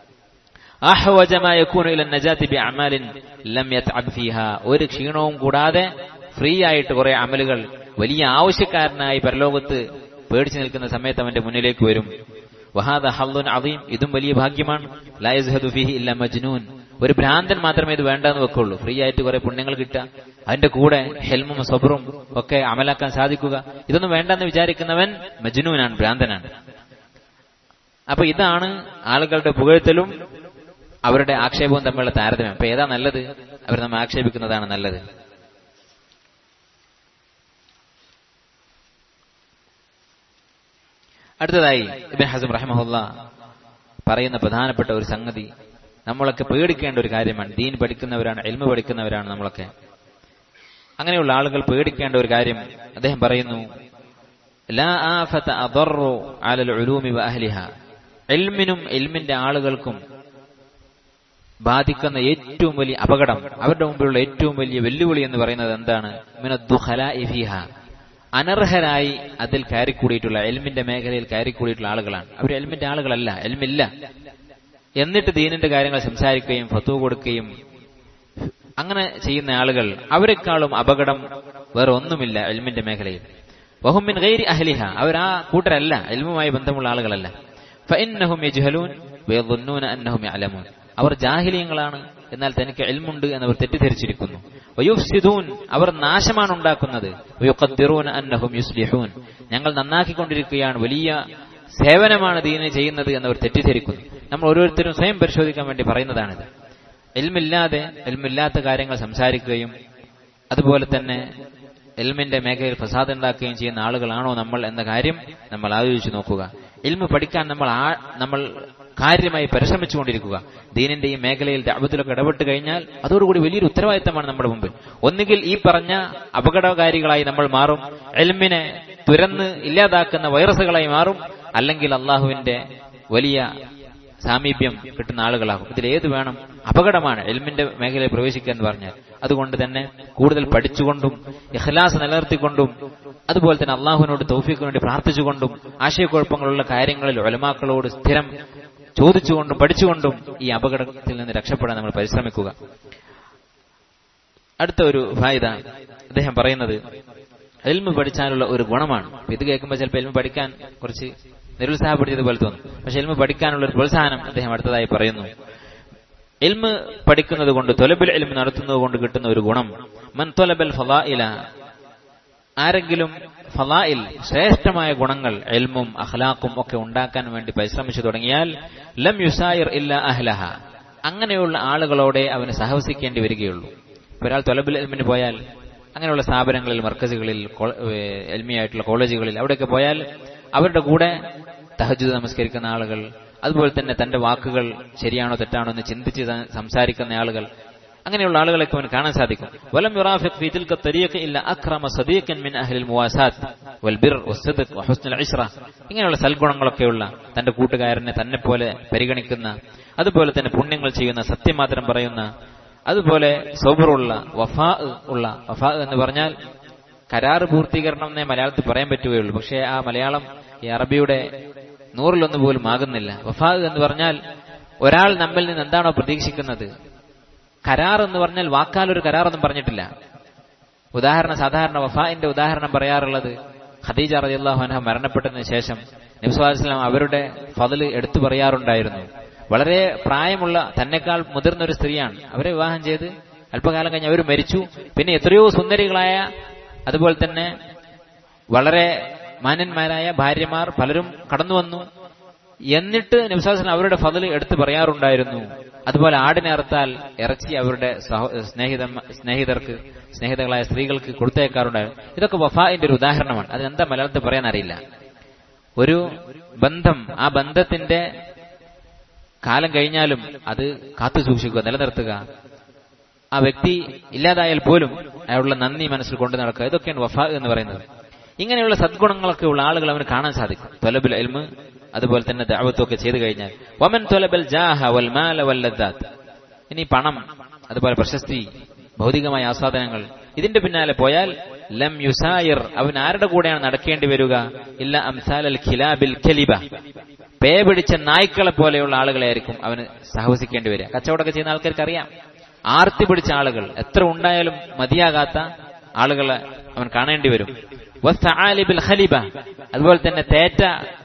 അഹ്വജ മാ യകൂനു ഇല നജാത്തി ബി അമാലിൻ ലം യത്അബ് ഫീഹാ ഒരു ക്ഷീണവും കൂടാതെ ഫ്രീ ആയിട്ട് കുറെ അമലുകൾ വലിയ ആവശ്യക്കാരനായി പരലോകത്ത് പേടിച്ചു നിൽക്കുന്ന സമയത്ത് അവന്റെ മുന്നിലേക്ക് വരും വഹാദ ഹല്ലുൻ അദീം ഇതും വലിയ ഭാഗ്യമാണ് ലാ യസ്ഹദു ഫീഹി ഇല്ല മജ്നൂൻ ഒരു ഭ്രാന്തൻ മാത്രമേ ഇത് വേണ്ടെന്ന് വെക്കുള്ളൂ ഫ്രീ ആയിട്ട് കുറെ പുണ്യങ്ങൾ കിട്ടുക അതിന്റെ കൂടെ ഹെൽമും സബറും ഒക്കെ അമലാക്കാൻ സാധിക്കുക ഇതൊന്നും വേണ്ടെന്ന് വിചാരിക്കുന്നവൻ മജ്നൂനാണ് ഭ്രാന്തനാണ് അപ്പൊ ഇതാണ് ആളുകളുടെ പുകഴ്ത്തലും അവരുടെ ആക്ഷേപവും തമ്മിലുള്ള താരതമ്യം അപ്പൊ ഏതാ നല്ലത് അവർ നമ്മെ ആക്ഷേപിക്കുന്നതാണ് നല്ലത് അടുത്തതായി ഇബൻ ഹസം റഹ്മഹുല്ല പറയുന്ന പ്രധാനപ്പെട്ട ഒരു സംഗതി നമ്മളൊക്കെ പേടിക്കേണ്ട ഒരു കാര്യമാണ് ദീൻ പഠിക്കുന്നവരാണ് എൽമ പഠിക്കുന്നവരാണ് നമ്മളൊക്കെ അങ്ങനെയുള്ള ആളുകൾ പേടിക്കേണ്ട ഒരു കാര്യം അദ്ദേഹം പറയുന്നു ലാ ആഫത അദറു അലൽ ഉലൂമി വ അഹ്ലിഹ എൽമിനും എൽമിന്റെ ആളുകൾക്കും ബാധിക്കുന്ന ഏറ്റവും വലിയ അപകടം അവരുടെ മുമ്പിലുള്ള ഏറ്റവും വലിയ വെല്ലുവിളി എന്ന് പറയുന്നത് എന്താണ് മിനദ്ദുഖലാഇ ഫീഹ അനർഹരായി അതിൽ കയറിക്കൂടിയിട്ടുള്ള എൽമിന്റെ മേഖലയിൽ കയറിക്കൂടിയിട്ടുള്ള ആളുകളാണ് അവർ എൽമിന്റെ ആളുകളല്ല എൽമില്ല എന്നിട്ട് ദീനിന്റെ കാര്യങ്ങൾ സംസാരിക്കുകയും ഫത്വ കൊടുക്കുകയും അങ്ങനെ ചെയ്യുന്ന ആളുകൾ അവരെക്കാളും അപകടം വേറെ ഒന്നുമില്ല എൽമിന്റെ മേഖലയിൽ വഹുമിൻ ഗൈരി അഹ്ലിഹ അവർ ആ കൂട്ടരല്ല എൽമുമായി ബന്ധമുള്ള ആളുകളല്ല ഫഇന്നഹും യജ്ഹലൂൻ വയظنون അന്നഹും യഅലമൂൻ അവർ ജാഹിലിയങ്ങളാണ് എന്നാൽ തനിക്ക് എൽമുണ്ട് എന്നവർ തെറ്റിദ്ധരിച്ചിരിക്കുന്നു വയുഫ്സിദൂൻ അവർ നാശമാണ് ഉണ്ടാക്കുന്നത് വയുഖദ്ദിറൂന അന്നഹും യുസ്ലിഹൂൻ ഞങ്ങൾ നന്നാക്കിക്കൊണ്ടിരിക്കുകയാണ് വലിയ സേവനമാണ് ദീനെ ചെയ്യുന്നത് എന്നവർ തെറ്റിദ്ധരിക്കുന്നു നമ്മൾ ഓരോരുത്തരും സ്വയം പരിശോധിക്കാൻ വേണ്ടി പറയുന്നതാണിത് എൽമില്ലാതെ എൽമില്ലാത്ത കാര്യങ്ങൾ സംസാരിക്കുകയും അതുപോലെ തന്നെ എൽമിന്റെ മേഖലയിൽ ഫസാദ് ഉണ്ടാക്കുകയും ചെയ്യുന്ന ആളുകളാണോ നമ്മൾ എന്ന കാര്യം നമ്മൾ ആലോചിച്ചു നോക്കുക എൽമ് പഠിക്കാൻ നമ്മൾ ആ- നമ്മൾ കാര്യമായി പരിശ്രമിച്ചുകൊണ്ടിരിക്കുക ദീനിന്റെ ഈ മേഖലയിൽ ദഅവത്തിലൊക്കെ ഇടപെട്ട് കഴിഞ്ഞാൽ അതോടുകൂടി വലിയൊരു ഉത്തരവാദിത്തമാണ് നമ്മുടെ മുമ്പിൽ ഒന്നുകിൽ ഈ പറഞ്ഞ അപകടകാരികളായി നമ്മൾ മാറും എൽമിനെ തുരന്ന് ഇല്ലാതാക്കുന്ന വൈറസുകളായി മാറും അല്ലെങ്കിൽ അള്ളാഹുവിന്റെ വലിയ സാമീപ്യം കിട്ടുന്ന ആളുകളാകും ഇതിൽ ഏത് വേണം അപകടമാണ് എൽമിന്റെ മേഖലയിൽ പ്രവേശിക്കുക എന്ന് പറഞ്ഞാൽ അതുകൊണ്ട് തന്നെ കൂടുതൽ പഠിച്ചുകൊണ്ടും ഇഖ്ലാസ് നിലനിർത്തിക്കൊണ്ടും അതുപോലെ തന്നെ അള്ളാഹുവിനോട് തൗഫീഖിന് വേണ്ടി പ്രാർത്ഥിച്ചുകൊണ്ടും ആശയക്കുഴപ്പങ്ങളുള്ള കാര്യങ്ങളിൽ ഒലമാക്കളോട് സ്ഥിരം ചോദിച്ചുകൊണ്ടും പഠിച്ചുകൊണ്ടും ഈ അപകടത്തിൽ നിന്ന് രക്ഷപ്പെടാൻ നമ്മൾ പരിശ്രമിക്കുക അടുത്ത ഒരു ഫായിദ അദ്ദേഹം പറയുന്നത് എൽമ പഠിച്ചാലുള്ള ഒരു ഗുണമാണ് ഇത് കേൾക്കുമ്പോൾ ചിലപ്പോൾ എൽമ പഠിക്കാൻ കുറച്ച് നിരുത്സാഹപ്പെടുത്തിയതുപോലെ തോന്നും പക്ഷെ എൽമ പഠിക്കാനുള്ള ഒരു പ്രോത്സാഹനം അദ്ദേഹം അടുത്തതായി പറയുന്നു എൽമ് പഠിക്കുന്നത് കൊണ്ട് തൊലബിൽ എൽമ നടത്തുന്നത് കൊണ്ട് കിട്ടുന്ന ഒരു ഗുണം മൻ തൊലബൽ ഫലായില ആരെങ്കിലും ഫലായിൽ ശ്രേഷ്ഠമായ ഗുണങ്ങൾ എൽമും അഖ്ലാഖും ഒക്കെ ഉണ്ടാക്കാൻ വേണ്ടി പരിശ്രമിച്ചു തുടങ്ങിയാൽ ലം യുസായിർ ഇല്ല അഹ്ലഹ അങ്ങനെയുള്ള ആളുകളോടെ അവന് സഹവസിക്കേണ്ടി വരികയുള്ളൂ ഒരാൾ തൊലബിൽ എൽമിന് പോയാൽ അങ്ങനെയുള്ള സ്ഥാപനങ്ങളിൽ മർക്കസുകളിൽ എൽമിയായിട്ടുള്ള കോളേജുകളിൽ അവിടെയൊക്കെ പോയാൽ അവരുടെ കൂടെ തഹജുദ് നമസ്കരിക്കുന്ന ആളുകൾ അതുപോലെ തന്നെ തന്റെ വാക്കുകൾ ശരിയാണോ തെറ്റാണോ എന്ന് ചിന്തിച്ച് സംസാരിക്കുന്ന ആളുകൾ അങ്ങനെയുള്ള ആളുകളൊക്കെ അവന് കാണാൻ സാധിക്കും വലം യുറാഫിഖ് ഫീ തിൽക തരീഖ ഇല്ല അക്രമ സദീഖൻ മിൻ അഹ്ലിൽ മുവാസാത്ത് വൽ ബിർ വസ്സദ്ഖ് വഹുസ്നുൽ ഇശ്റ ഇങ്ങനെയുള്ള സൽഗുണങ്ങളൊക്കെയുള്ള തന്റെ കൂട്ടുകാരനെ തന്നെ പോലെ പരിഗണിക്കുന്ന അതുപോലെ തന്നെ പുണ്യങ്ങൾ ചെയ്യുന്ന സത്യം മാത്രം പറയുന്ന അതുപോലെ സൗബറുള്ള വഫാ ഉള്ള വഫാ എന്ന് പറഞ്ഞാൽ കരാർ പൂർത്തീകരണം എന്നേ മലയാളത്തിൽ പറയാൻ പറ്റുകയുള്ളൂ പക്ഷേ ആ മലയാളം ഈ അറബിയുടെ നൂറിലൊന്നു പോലും ആകുന്നില്ല വഫാ എന്ന് പറഞ്ഞാൽ ഒരാൾ നമ്മിൽ നിന്ന് എന്താണോ പ്രതീക്ഷിക്കുന്നത് കരാർ എന്ന് പറഞ്ഞാൽ വാക്കാൽ ഒരു കരാറൊന്നും പറഞ്ഞിട്ടില്ല ഉദാഹരണം സാധാരണ വഫാഇന്റെ ഉദാഹരണം പറയാറുള്ളത് ഖദീജ റളിയല്ലാഹു അൻഹ മരണപ്പെട്ടതിന് ശേഷം നബ്സുല്ലാസ്ലാം അവരുടെ ഫضല് എടുത്തു പറയാറുണ്ടായിരുന്നു വളരെ പ്രായമുള്ള തന്നെക്കാൾ മുതിർന്ന ഒരു സ്ത്രീയാണ് അവരെ വിവാഹം ചെയ്ത് അല്പകാലം കഴിഞ്ഞ് അവർ മരിച്ചു പിന്നെ എത്രയോ സുന്ദരികളായ അതുപോലെ തന്നെ വളരെ മാന്യന്മാരായ ഭാര്യമാർ പലരും കടന്നു വന്നു എന്നിട്ട് നബ്സാസൻ അവരുടെ ഫضല് എടുത്തു പറയാറുണ്ടായിരുന്നു അതുപോലെ ആടിനെ അറുത്താൽ ഇറച്ചി അവരുടെ സ്നേഹിത സ്നേഹിതർക്ക് സ്നേഹിതകളായ സ്ത്രീകൾക്ക് കൊടുത്തേക്കാറുണ്ടായിരുന്നു ഇതൊക്കെ വഫാഇന്റെ ഒരു ഉദാഹരണമാണ് അതിനെന്താ മലയാളത്തിൽ പറയാൻ അറിയില്ല ഒരു ബന്ധം ആ ബന്ധത്തിന്റെ കാലം കഴിഞ്ഞാലും അത് കാത്തു സൂക്ഷിക്കുക നിലനിർത്തുക ആ വ്യക്തി ഇല്ലാതായാൽ പോലും അയാളുടെ നന്ദി മനസ്സിൽ കൊണ്ടു നടക്കുക ഇതൊക്കെയാണ് വഫ എന്ന് പറയുന്നത് ഇങ്ങനെയുള്ള സദ്ഗുണങ്ങളൊക്കെ ഉള്ള ആളുകൾ അവന് കാണാൻ സാധിക്കും തൊലബുൽ എൽമ് അതുപോലെ തന്നെ ദാവത്തൊക്കെ ചെയ്തു കഴിഞ്ഞാൽ വമൻ തൊലബൽ ജാഹ വൽ മാല വല്ലദാത്ത് ഇനി പണം അതുപോലെ പ്രശസ്തി ഭൗതികമായ ആസ്വാദനങ്ങൾ ഇതിന്റെ പിന്നാലെ പോയാൽ ലം യുസായിർ അവൻ ആരുടെ കൂടെയാണ് നടക്കേണ്ടി വരിക ഇല്ല അംസാൽ അൽ ഖിലാബിൽ ഖലിബ പേ പിടിച്ച നായ്ക്കളെ പോലെയുള്ള ആളുകളായിരിക്കും അവന് സഹവസിക്കേണ്ടി വരിക കച്ചവടമൊക്കെ ചെയ്യുന്ന ആൾക്കാർക്ക് അറിയാം ആർത്തി പിടിച്ച ആളുകൾ എത്ര ഉണ്ടായാലും മതിയാകാത്ത ആളുകളെ അവൻ കാണേണ്ടി വരും വസ്തആലിബിൽ ഖലിബ അതുപോലെ തന്നെ തേറ്റ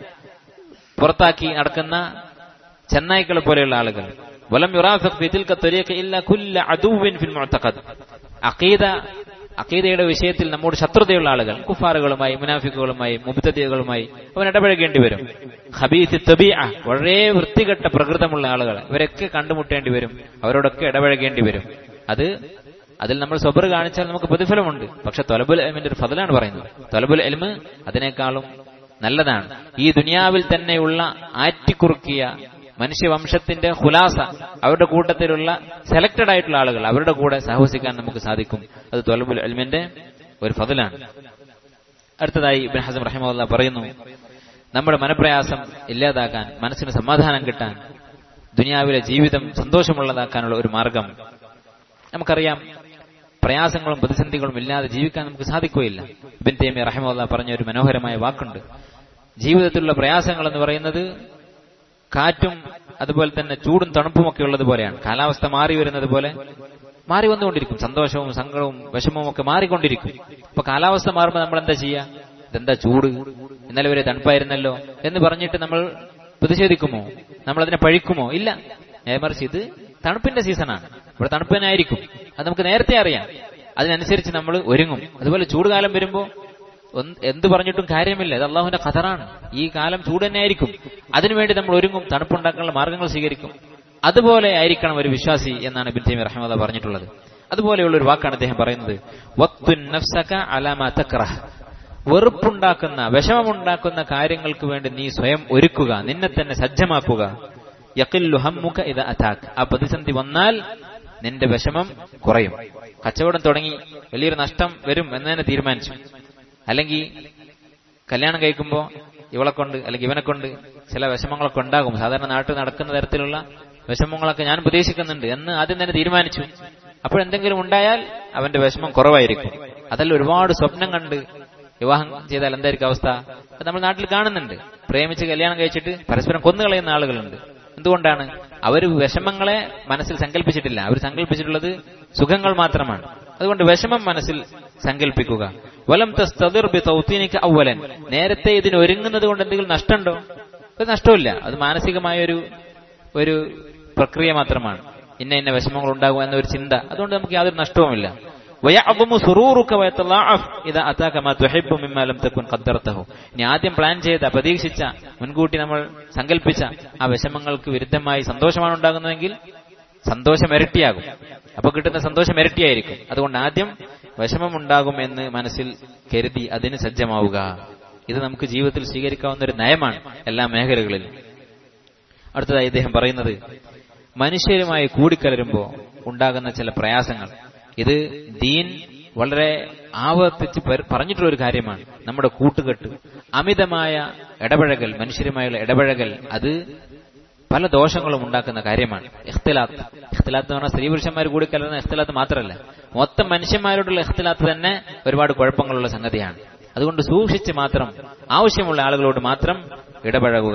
പുറത്താക്കി നടക്കുന്ന ചെന്നായ്ക്കളെ പോലെയുള്ള ആളുകൾ വലം യുറാഫിഖ് ഫി തിൽക തരീഖ ഇല്ല കുല്ല അദുവിൻ ഫിൽ മുഅ്തഖദ് അഖീദ അഖീദയുടെ വിഷയത്തിൽ നമ്മോട് ശത്രുതയുള്ള ആളുകൾ കുഫാറുകളുമായി മുനാഫിക്കുകളുമായി മുബ്തദികളുമായി അവൻ ഇടപഴകേണ്ടി വരും ഹബീസ് തബീഅ വളരെ വൃത്തികെട്ട പ്രകൃതമുള്ള ആളുകൾ ഇവരൊക്കെ കണ്ടുമുട്ടേണ്ടി വരും അവരോടൊക്കെ ഇടപഴകേണ്ടി വരും അത് അതിൽ നമ്മൾ സ്വബർ കാണിച്ചാൽ നമുക്ക് പ്രതിഫലമുണ്ട് പക്ഷെ തൊലബുൽ എൽമിന്റെ ഒരു ഫതലാണ് പറയുന്നത് തൊലബുൽ എൽമ് അതിനേക്കാളും നല്ലതാണ് ഈ ദുനിയാവിൽ തന്നെയുള്ള ആറ്റിക്കുറുക്കിയ മനുഷ്യവംശത്തിന്റെ ഹുലാസ അവരുടെ കൂട്ടത്തിലുള്ള സെലക്ടഡ് ആയിട്ടുള്ള ആളുകൾ അവരുടെ കൂടെ സഹവസിക്കാൻ നമുക്ക് സാധിക്കും അത് തൊലബുൽ എൽമിന്റെ ഒരു ഫതലാണ് അടുത്തതായി ഇബിൻ ഹസം റഹിമുല്ല പറയുന്നു നമ്മുടെ മനപ്രയാസം ഇല്ലാതാക്കാൻ മനസ്സിന് സമാധാനം കിട്ടാൻ ദുനിയാവിലെ ജീവിതം സന്തോഷമുള്ളതാക്കാനുള്ള ഒരു മാർഗം നമുക്കറിയാം പ്രയാസങ്ങളും പ്രതിസന്ധികളും ഇല്ലാതെ ജീവിക്കാൻ നമുക്ക് സാധിക്കുകയില്ല ഇബിൻ തേമി റഹിമുല്ല പറഞ്ഞ ഒരു മനോഹരമായ വാക്കുണ്ട് ജീവിതത്തിലുള്ള പ്രയാസങ്ങൾ എന്ന് പറയുന്നത് കാറ്റും അതുപോലെ തന്നെ ചൂടും തണുപ്പും ഒക്കെ ഉള്ളത് പോലെയാണ് കാലാവസ്ഥ മാറി വരുന്നത് പോലെ മാറി വന്നുകൊണ്ടിരിക്കും സന്തോഷവും സങ്കടവും വിഷമവും ഒക്കെ മാറിക്കൊണ്ടിരിക്കും അപ്പൊ കാലാവസ്ഥ മാറുമ്പോൾ നമ്മൾ എന്താ ചെയ്യുക ഇതെന്താ ചൂട് ഇന്നലെ വരെ തണുപ്പായിരുന്നല്ലോ എന്ന് പറഞ്ഞിട്ട് നമ്മൾ പ്രതിഷേധിക്കുമോ നമ്മൾ അതിനെ പഴിക്കുമോ ഇല്ല മറിച്ച് ഇത് തണുപ്പിന്റെ സീസണാണ് ഇവിടെ തണുപ്പ് തന്നെ ആയിരിക്കും അത് നമുക്ക് നേരത്തെ അറിയാം അതിനനുസരിച്ച് നമ്മൾ ഒരുങ്ങും അതുപോലെ ചൂടുകാലം വരുമ്പോൾ എന്ത് പറഞ്ഞിട്ടും കാര്യമില്ല ഇത് അള്ളാഹുവിന്റെ ഖതറാണ് ഈ കാലം ചൂട് തന്നെ ആയിരിക്കും അതിനുവേണ്ടി നമ്മൾ ഒരുങ്ങും തണുപ്പുണ്ടാക്കാനുള്ള മാർഗങ്ങൾ സ്വീകരിക്കും അതുപോലെ ആയിരിക്കണം ഒരു വിശ്വാസി എന്നാണ് ബിൻ തൈമി റഹ്മദ പറഞ്ഞിട്ടുള്ളത് അതുപോലെയുള്ള ഒരു വാക്കാണ് അദ്ദേഹം പറയുന്നത് വെറുപ്പുണ്ടാക്കുന്ന വിഷമമുണ്ടാക്കുന്ന കാര്യങ്ങൾക്ക് വേണ്ടി നീ സ്വയം ഒരുക്കുക നിന്നെ തന്നെ സജ്ജമാക്കുക യക്കില്ലു ഹമ്മുക ഇത് അതാക്ക് ആ പ്രതിസന്ധി വന്നാൽ നിന്റെ വിഷമം കുറയും കച്ചവടം തുടങ്ങി വലിയൊരു നഷ്ടം വരും എന്ന് തന്നെ തീരുമാനിച്ചു അല്ലെങ്കിൽ കല്യാണം കഴിക്കുമ്പോൾ ഇവളെ കൊണ്ട് അല്ലെങ്കിൽ ഇവനെ കൊണ്ട് ചില വിഷമങ്ങളൊക്കെ ഉണ്ടാകും സാധാരണ നാട്ടിൽ നടക്കുന്ന തരത്തിലുള്ള വിഷമങ്ങളൊക്കെ ഞാൻ പ്രതീക്ഷിക്കുന്നുണ്ട് എന്ന് ആദ്യം തന്നെ തീരുമാനിച്ചു അപ്പോൾ എന്തെങ്കിലും ഉണ്ടായാൽ അവന്റെ വിഷമം കുറവായിരിക്കും അതല്ല ഒരുപാട് സ്വപ്നം കണ്ട് വിവാഹം ചെയ്താൽ എന്തായിരിക്കും അവസ്ഥ അത് നമ്മൾ നാട്ടിൽ കാണുന്നുണ്ട് പ്രേമിച്ച് കല്യാണം കഴിച്ചിട്ട് പരസ്പരം കൊന്നുകളയുന്ന ആളുകളുണ്ട് എന്തുകൊണ്ടാണ് അവർ വിഷമങ്ങളെ മനസ്സിൽ സങ്കല്പിച്ചിട്ടില്ല അവർ സങ്കല്പിച്ചിട്ടുള്ളത് സുഖങ്ങൾ മാത്രമാണ് അതുകൊണ്ട് വിഷമം മനസ്സിൽ സങ്കല്പിക്കുക വലം തസ്തദിർ ബി തൗത്തീനിക്ക് അവലൻ നേരത്തെ ഇതിന് ഒരുങ്ങുന്നത് കൊണ്ട് എന്തെങ്കിലും നഷ്ടമുണ്ടോ അത് നഷ്ടമില്ല അത് മാനസികമായ ഒരു ഒരു പ്രക്രിയ മാത്രമാണ് ഇന്ന ഇന്ന വിഷമങ്ങൾ ഉണ്ടാകുക എന്നൊരു ചിന്ത അതുകൊണ്ട് നമുക്ക് യാതൊരു നഷ്ടവുമില്ല വയഅظم سرورك ويتضاعف اذا اتاك ما تحب مما لم تكن قدرته ഇനി ആദ്യം പ്ലാൻ ചെയ്ത പ്രതീക്ഷിച്ച മുൻകൂട്ടി നമ്മൾ സങ്കല്പിച്ച ആ വിഷമങ്ങൾക്ക് വിരുദ്ധമായി സന്തോഷമാണ് ഉണ്ടാകുന്നതെങ്കിൽ സന്തോഷം ഇരട്ടിയാകും അപ്പൊ കിട്ടുന്ന സന്തോഷം ഇരട്ടിയായിരിക്കും അതുകൊണ്ട് ആദ്യം വിഷമമുണ്ടാകും എന്ന് മനസ്സിൽ കരുതി അതിന് സജ്ജമാവുക ഇത് നമുക്ക് ജീവിതത്തിൽ സ്വീകരിക്കാവുന്ന ഒരു നയമാണ് എല്ലാ മേഖലകളിലും അടുത്തതായി ഇദ്ദേഹം പറയുന്നത് മനുഷ്യരുമായി കൂടിക്കലരുമ്പോൾ ഉണ്ടാകുന്ന ചില പ്രയാസങ്ങൾ ഇത് ദീൻ വളരെ ആവർത്തിച്ച് പര- പറഞ്ഞിട്ടുള്ള ഒരു കാര്യമാണ് നമ്മുടെ കൂട്ടുകെട്ട് അമിതമായ ഇടപഴകൽ മനുഷ്യരുമായുള്ള ഇടപഴകൽ അത് പല ദോഷങ്ങളും ഉണ്ടാക്കുന്ന കാര്യമാണ് ഇഖ്തിലാത്ത് ഇഖ്തിലാത്ത് എന്ന് പറഞ്ഞാൽ സ്ത്രീ പുരുഷന്മാർ കൂടി കലർന്ന ഇഖ്തിലാത്ത് മാത്രമല്ല മൊത്തം മനുഷ്യന്മാരോടുള്ള ഇഖ്തിലാത്ത് തന്നെ ഒരുപാട് കുഴപ്പങ്ങളുള്ള സംഗതിയാണ് അതുകൊണ്ട് സൂക്ഷിച്ച് മാത്രം ആവശ്യമുള്ള ആളുകളോട് മാത്രം ഇടപഴകുക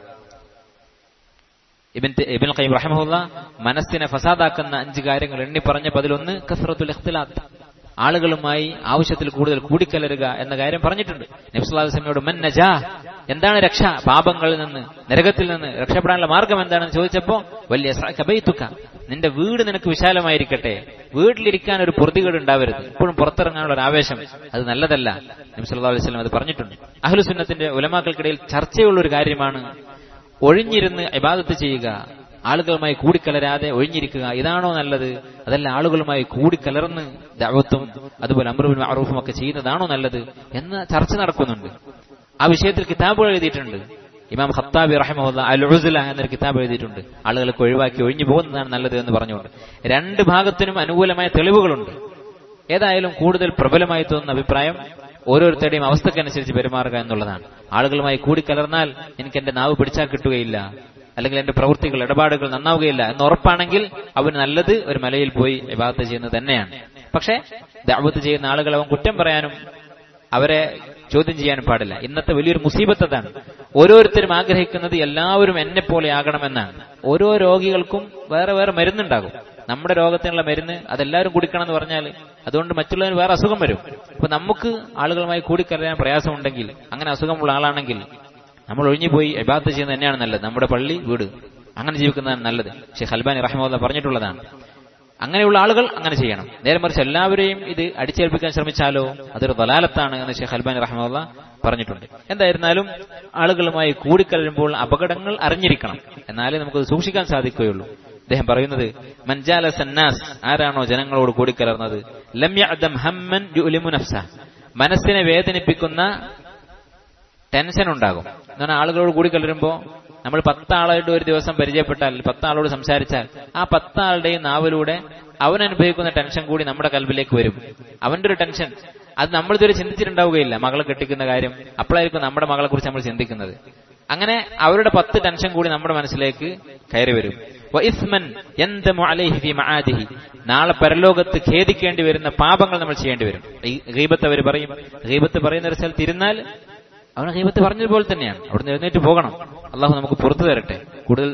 ഇബിൻ ഇബിൻ ഖയ്യിം റഹ്മഹുല്ല മനസ്സിനെ ഫസാദാക്കുന്ന അഞ്ച് കാര്യങ്ങൾ എണ്ണി പറഞ്ഞപ്പോൾ അതിലൊന്ന് കസ്റത്തുൽ ഇഖ്തിലാത്ത് ആളുകളുമായി ആവശ്യത്തിൽ കൂടുതൽ കൂടിക്കലരുക എന്ന കാര്യം പറഞ്ഞിട്ടുണ്ട് നബ്സുല്ലാസ്ലമിയോട് മൻ നജാ എന്താണ് രക്ഷ പാപങ്ങളിൽ നിന്ന് നരകത്തിൽ നിന്ന് രക്ഷപ്പെടാനുള്ള മാർഗം എന്താണെന്ന് ചോദിച്ചപ്പോ വലിയ കബൈത്തുക്ക നിന്റെ വീട് നിനക്ക് വിശാലമായിരിക്കട്ടെ വീട്ടിലിരിക്കാൻ ഒരു പൊറുതികേട് ഉണ്ടാവരുത് എപ്പോഴും പുറത്തിറങ്ങാനുള്ള ഒരു ആവേശം അത് നല്ലതല്ല നബ്സുല്ലാ അലൈഹി സ്വലം അത് പറഞ്ഞിട്ടുണ്ട് അഹ്ലുസുന്നത്തിന്റെ ഉലമാക്കൾക്കിടയിൽ ചർച്ചയുള്ള ഒരു കാര്യമാണ് ഒഴിഞ്ഞിരുന്ന് ഇബാദത്ത് ചെയ്യുക ആളുകളുമായി കൂടിക്കലരാതെ ഒഴിഞ്ഞിരിക്കുക ഇതാണോ നല്ലത് അതല്ല ആളുകളുമായി കൂടിക്കലർന്ന് ദഅവത്തും അതുപോലെ അമ്രുബിൻ മഅറൂഫും ഒക്കെ ചെയ്യുന്നതാണോ നല്ലത് എന്ന ചർച്ച നടക്കുന്നുണ്ട് ആ വിഷയത്തിൽ കിതാബുകൾ എഴുതിയിട്ടുണ്ട് ഇമാം ഖത്താബി റഹിമഹുല്ല അൽ ഉസ്ല എന്നൊരു കിതാബ് എഴുതിയിട്ടുണ്ട് ആളുകൾക്ക് ഒഴിവാക്കി ഒഴിഞ്ഞു പോകുന്നതാണ് നല്ലത് എന്ന് പറഞ്ഞുകൊണ്ട് രണ്ട് ഭാഗത്തിനും അനുകൂലമായ തെളിവുകളുണ്ട് ഏതായാലും കൂടുതൽ പ്രബലമായി തോന്നുന്ന അഭിപ്രായം ഓരോരുത്തരുടെയും അവസ്ഥക്കനുസരിച്ച് പെരുമാറുക എന്നുള്ളതാണ് ആളുകളുമായി കൂടിക്കലർന്നാൽ എനിക്ക് എന്റെ നാവ് പിടിച്ചാൽ കിട്ടുകയില്ല അല്ലെങ്കിൽ എന്റെ പ്രവൃത്തികൾ ഇടപാടുകൾ നന്നാവുകയില്ല എന്ന് ഉറപ്പാണെങ്കിൽ അവന് നല്ലത് ഒരു മലയിൽ പോയി വിവാഹത്ത് ചെയ്യുന്നത് തന്നെയാണ് പക്ഷേ ദാവത്ത് ചെയ്യുന്ന ആളുകൾ അവൻ കുറ്റം പറയാനും അവരെ ചോദ്യം ചെയ്യാനും പാടില്ല ഇന്നത്തെ വലിയൊരു മുസീബത്ത് അതാണ് ഓരോരുത്തരും ആഗ്രഹിക്കുന്നത് എല്ലാവരും എന്നെ പോലെ ആകണമെന്നാണ് ഓരോ രോഗികൾക്കും വേറെ വേറെ മരുന്നുണ്ടാകും നമ്മുടെ രോഗത്തിനുള്ള മരുന്ന് അതെല്ലാവരും കുടിക്കണം എന്ന് പറഞ്ഞാൽ അതുകൊണ്ട് മറ്റുള്ളവന് വേറെ അസുഖം വരും അപ്പൊ നമുക്ക് ആളുകളുമായി കൂടിക്കലരാൻ പ്രയാസമുണ്ടെങ്കിൽ അങ്ങനെ അസുഖമുള്ള ആളാണെങ്കിൽ നമ്മൾ ഒഴിഞ്ഞുപോയി ഇബാദത്ത് ചെയ്യുന്നത് തന്നെയാണ് നല്ലത് നമ്മുടെ പള്ളി വീട് അങ്ങനെ ജീവിക്കുന്നതാണ് നല്ലത് ഷെയ്ഖ് അൽബാനി റഹ്മുല്ല പറഞ്ഞിട്ടുള്ളതാണ് അങ്ങനെയുള്ള ആളുകൾ അങ്ങനെ ചെയ്യണം നേരെ മറിച്ച് എല്ലാവരെയും ഇത് അടിച്ചേൽപ്പിക്കാൻ ശ്രമിച്ചാലോ അതൊരു ദലാലത്താണ് എന്ന് ഷെയ്ഖ് അൽബാനി റഹ്മുല്ല പറഞ്ഞിട്ടുണ്ട് എന്തായിരുന്നാലും ആളുകളുമായി കൂടിക്കലരുമ്പോൾ അപകടങ്ങൾ അറിഞ്ഞിരിക്കണം എന്നാലേ നമുക്കത് സൂക്ഷിക്കാൻ സാധിക്കുകയുള്ളൂ അദ്ദേഹം പറയുന്നത് മഞ്ചാല സന്നാസ് ആരാണോ ജനങ്ങളോട് കൂടിക്കലർന്നത് ലമ്യഅദം ഹമ്മൻ യുലിമു നഫ്സ മനസ്സിനെ വേദനിപ്പിക്കുന്ന ടെൻഷൻ ഉണ്ടാകും എന്ന് പറഞ്ഞാൽ ആളുകളോട് കൂടി കലരുമ്പോൾ നമ്മൾ പത്താളായിട്ട് ഒരു ദിവസം പരിചയപ്പെട്ടാൽ പത്താളോട് സംസാരിച്ചാൽ ആ പത്താളുടെയും നാവിലൂടെ അവൻ അനുഭവിക്കുന്ന ടെൻഷൻ കൂടി നമ്മുടെ കൽബിലേക്ക് വരും അവന്റെ ഒരു ടെൻഷൻ അത് നമ്മൾ ഇതുവരെ ചിന്തിച്ചിട്ടുണ്ടാവുകയില്ല മകളെ കെട്ടിക്കുന്ന കാര്യം അപ്പോഴായിരിക്കും നമ്മുടെ മകളെ കുറിച്ച് നമ്മൾ ചിന്തിക്കുന്നത് അങ്ങനെ അവരുടെ പത്ത് ടെൻഷൻ കൂടി നമ്മുടെ മനസ്സിലേക്ക് കയറി വരും വഇസ്മൻ യന്തമു അലൈഹി ഫീ മആദിഹി നാളെ പരലോകത്ത് ഖേദിക്കേണ്ടി വരുന്ന പാപങ്ങൾ നമ്മൾ ചെയ്യേണ്ടി വരും ഈ ഗീബത്ത് അവർ പറയും ഗീബത്ത് പറയുന്ന ഒരു സ്ഥലത്ത് ഇരുന്നാൽ അവൻ ഗീബത്ത് പറഞ്ഞതുപോലെ തന്നെയാണ് അവിടുന്ന് എഴുന്നേറ്റ് പോകണം അള്ളാഹു നമുക്ക് പുറത്തു തരട്ടെ കൂടുതൽ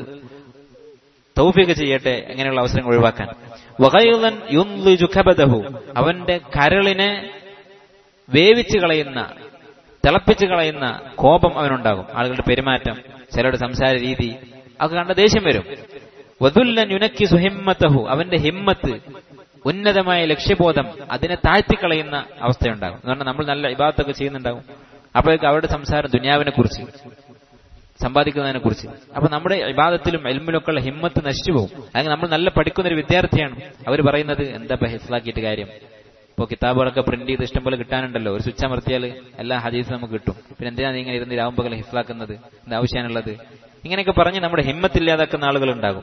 തൗഫീഖ് ചെയ്യട്ടെ എങ്ങനെയുള്ള അവസരങ്ങൾ ഒഴിവാക്കാൻ വഗൈളൻ യുൻലിജു കബദഹു അവന്റെ കരളിനെ വേവിച്ച് കളയുന്ന തിളപ്പിച്ച് കളയുന്ന കോപം അവനുണ്ടാകും ആളുകളുടെ പെരുമാറ്റം ചിലരുടെ സംസാര രീതി അതൊക്കെ കണ്ട ദേഷ്യം വരും വതുല്ലൻ യുനക്കി സുഹിമ്മത്തഹു അവന്റെ ഹിമ്മത്ത് ഉന്നതമായ ലക്ഷ്യബോധം അതിനെ താഴ്ത്തിക്കളയുന്ന അവസ്ഥയുണ്ടാകും എന്ന് പറഞ്ഞാൽ നമ്മൾ നല്ല ഇബാദത്തൊക്കെ ചെയ്യുന്നുണ്ടാകും അപ്പോഴേക്ക് അവരുടെ സംസാരം ദുനിയാവിനെ കുറിച്ച് സമ്പാദിക്കുന്നതിനെ കുറിച്ച് അപ്പൊ നമ്മുടെ ഇബാദത്തിലും എൽമിലൊക്കെ ഉള്ള ഹിമ്മത്ത് നശിച്ചു പോകും അല്ലെങ്കിൽ നമ്മൾ നല്ല പഠിക്കുന്ന ഒരു വിദ്യാർത്ഥിയാണ് അവർ പറയുന്നത് എന്താ ഹിഫ്ലാക്കിയിട്ട് കാര്യം ഇപ്പോൾ കിതാബുകളൊക്കെ പ്രിന്റ് ചെയ്ത് ഇഷ്ടം പോലെ കിട്ടാനുണ്ടല്ലോ ഒരു സ്വിച്ച് അമർത്തിയാൽ എല്ലാ ഹദീസും നമുക്ക് കിട്ടും പിന്നെ എന്തിനാണ് നീ ഇങ്ങനെ ഇരുന്ന് രാവുമ്പകൽ ഹിഫ്ലാക്കുന്നത് എന്താ ആവശ്യമാണുള്ളത് ഇങ്ങനെയൊക്കെ പറഞ്ഞ് നമ്മുടെ ഹിമ്മത്തില്ലാതാക്കുന്ന ആളുകൾ ഉണ്ടാകും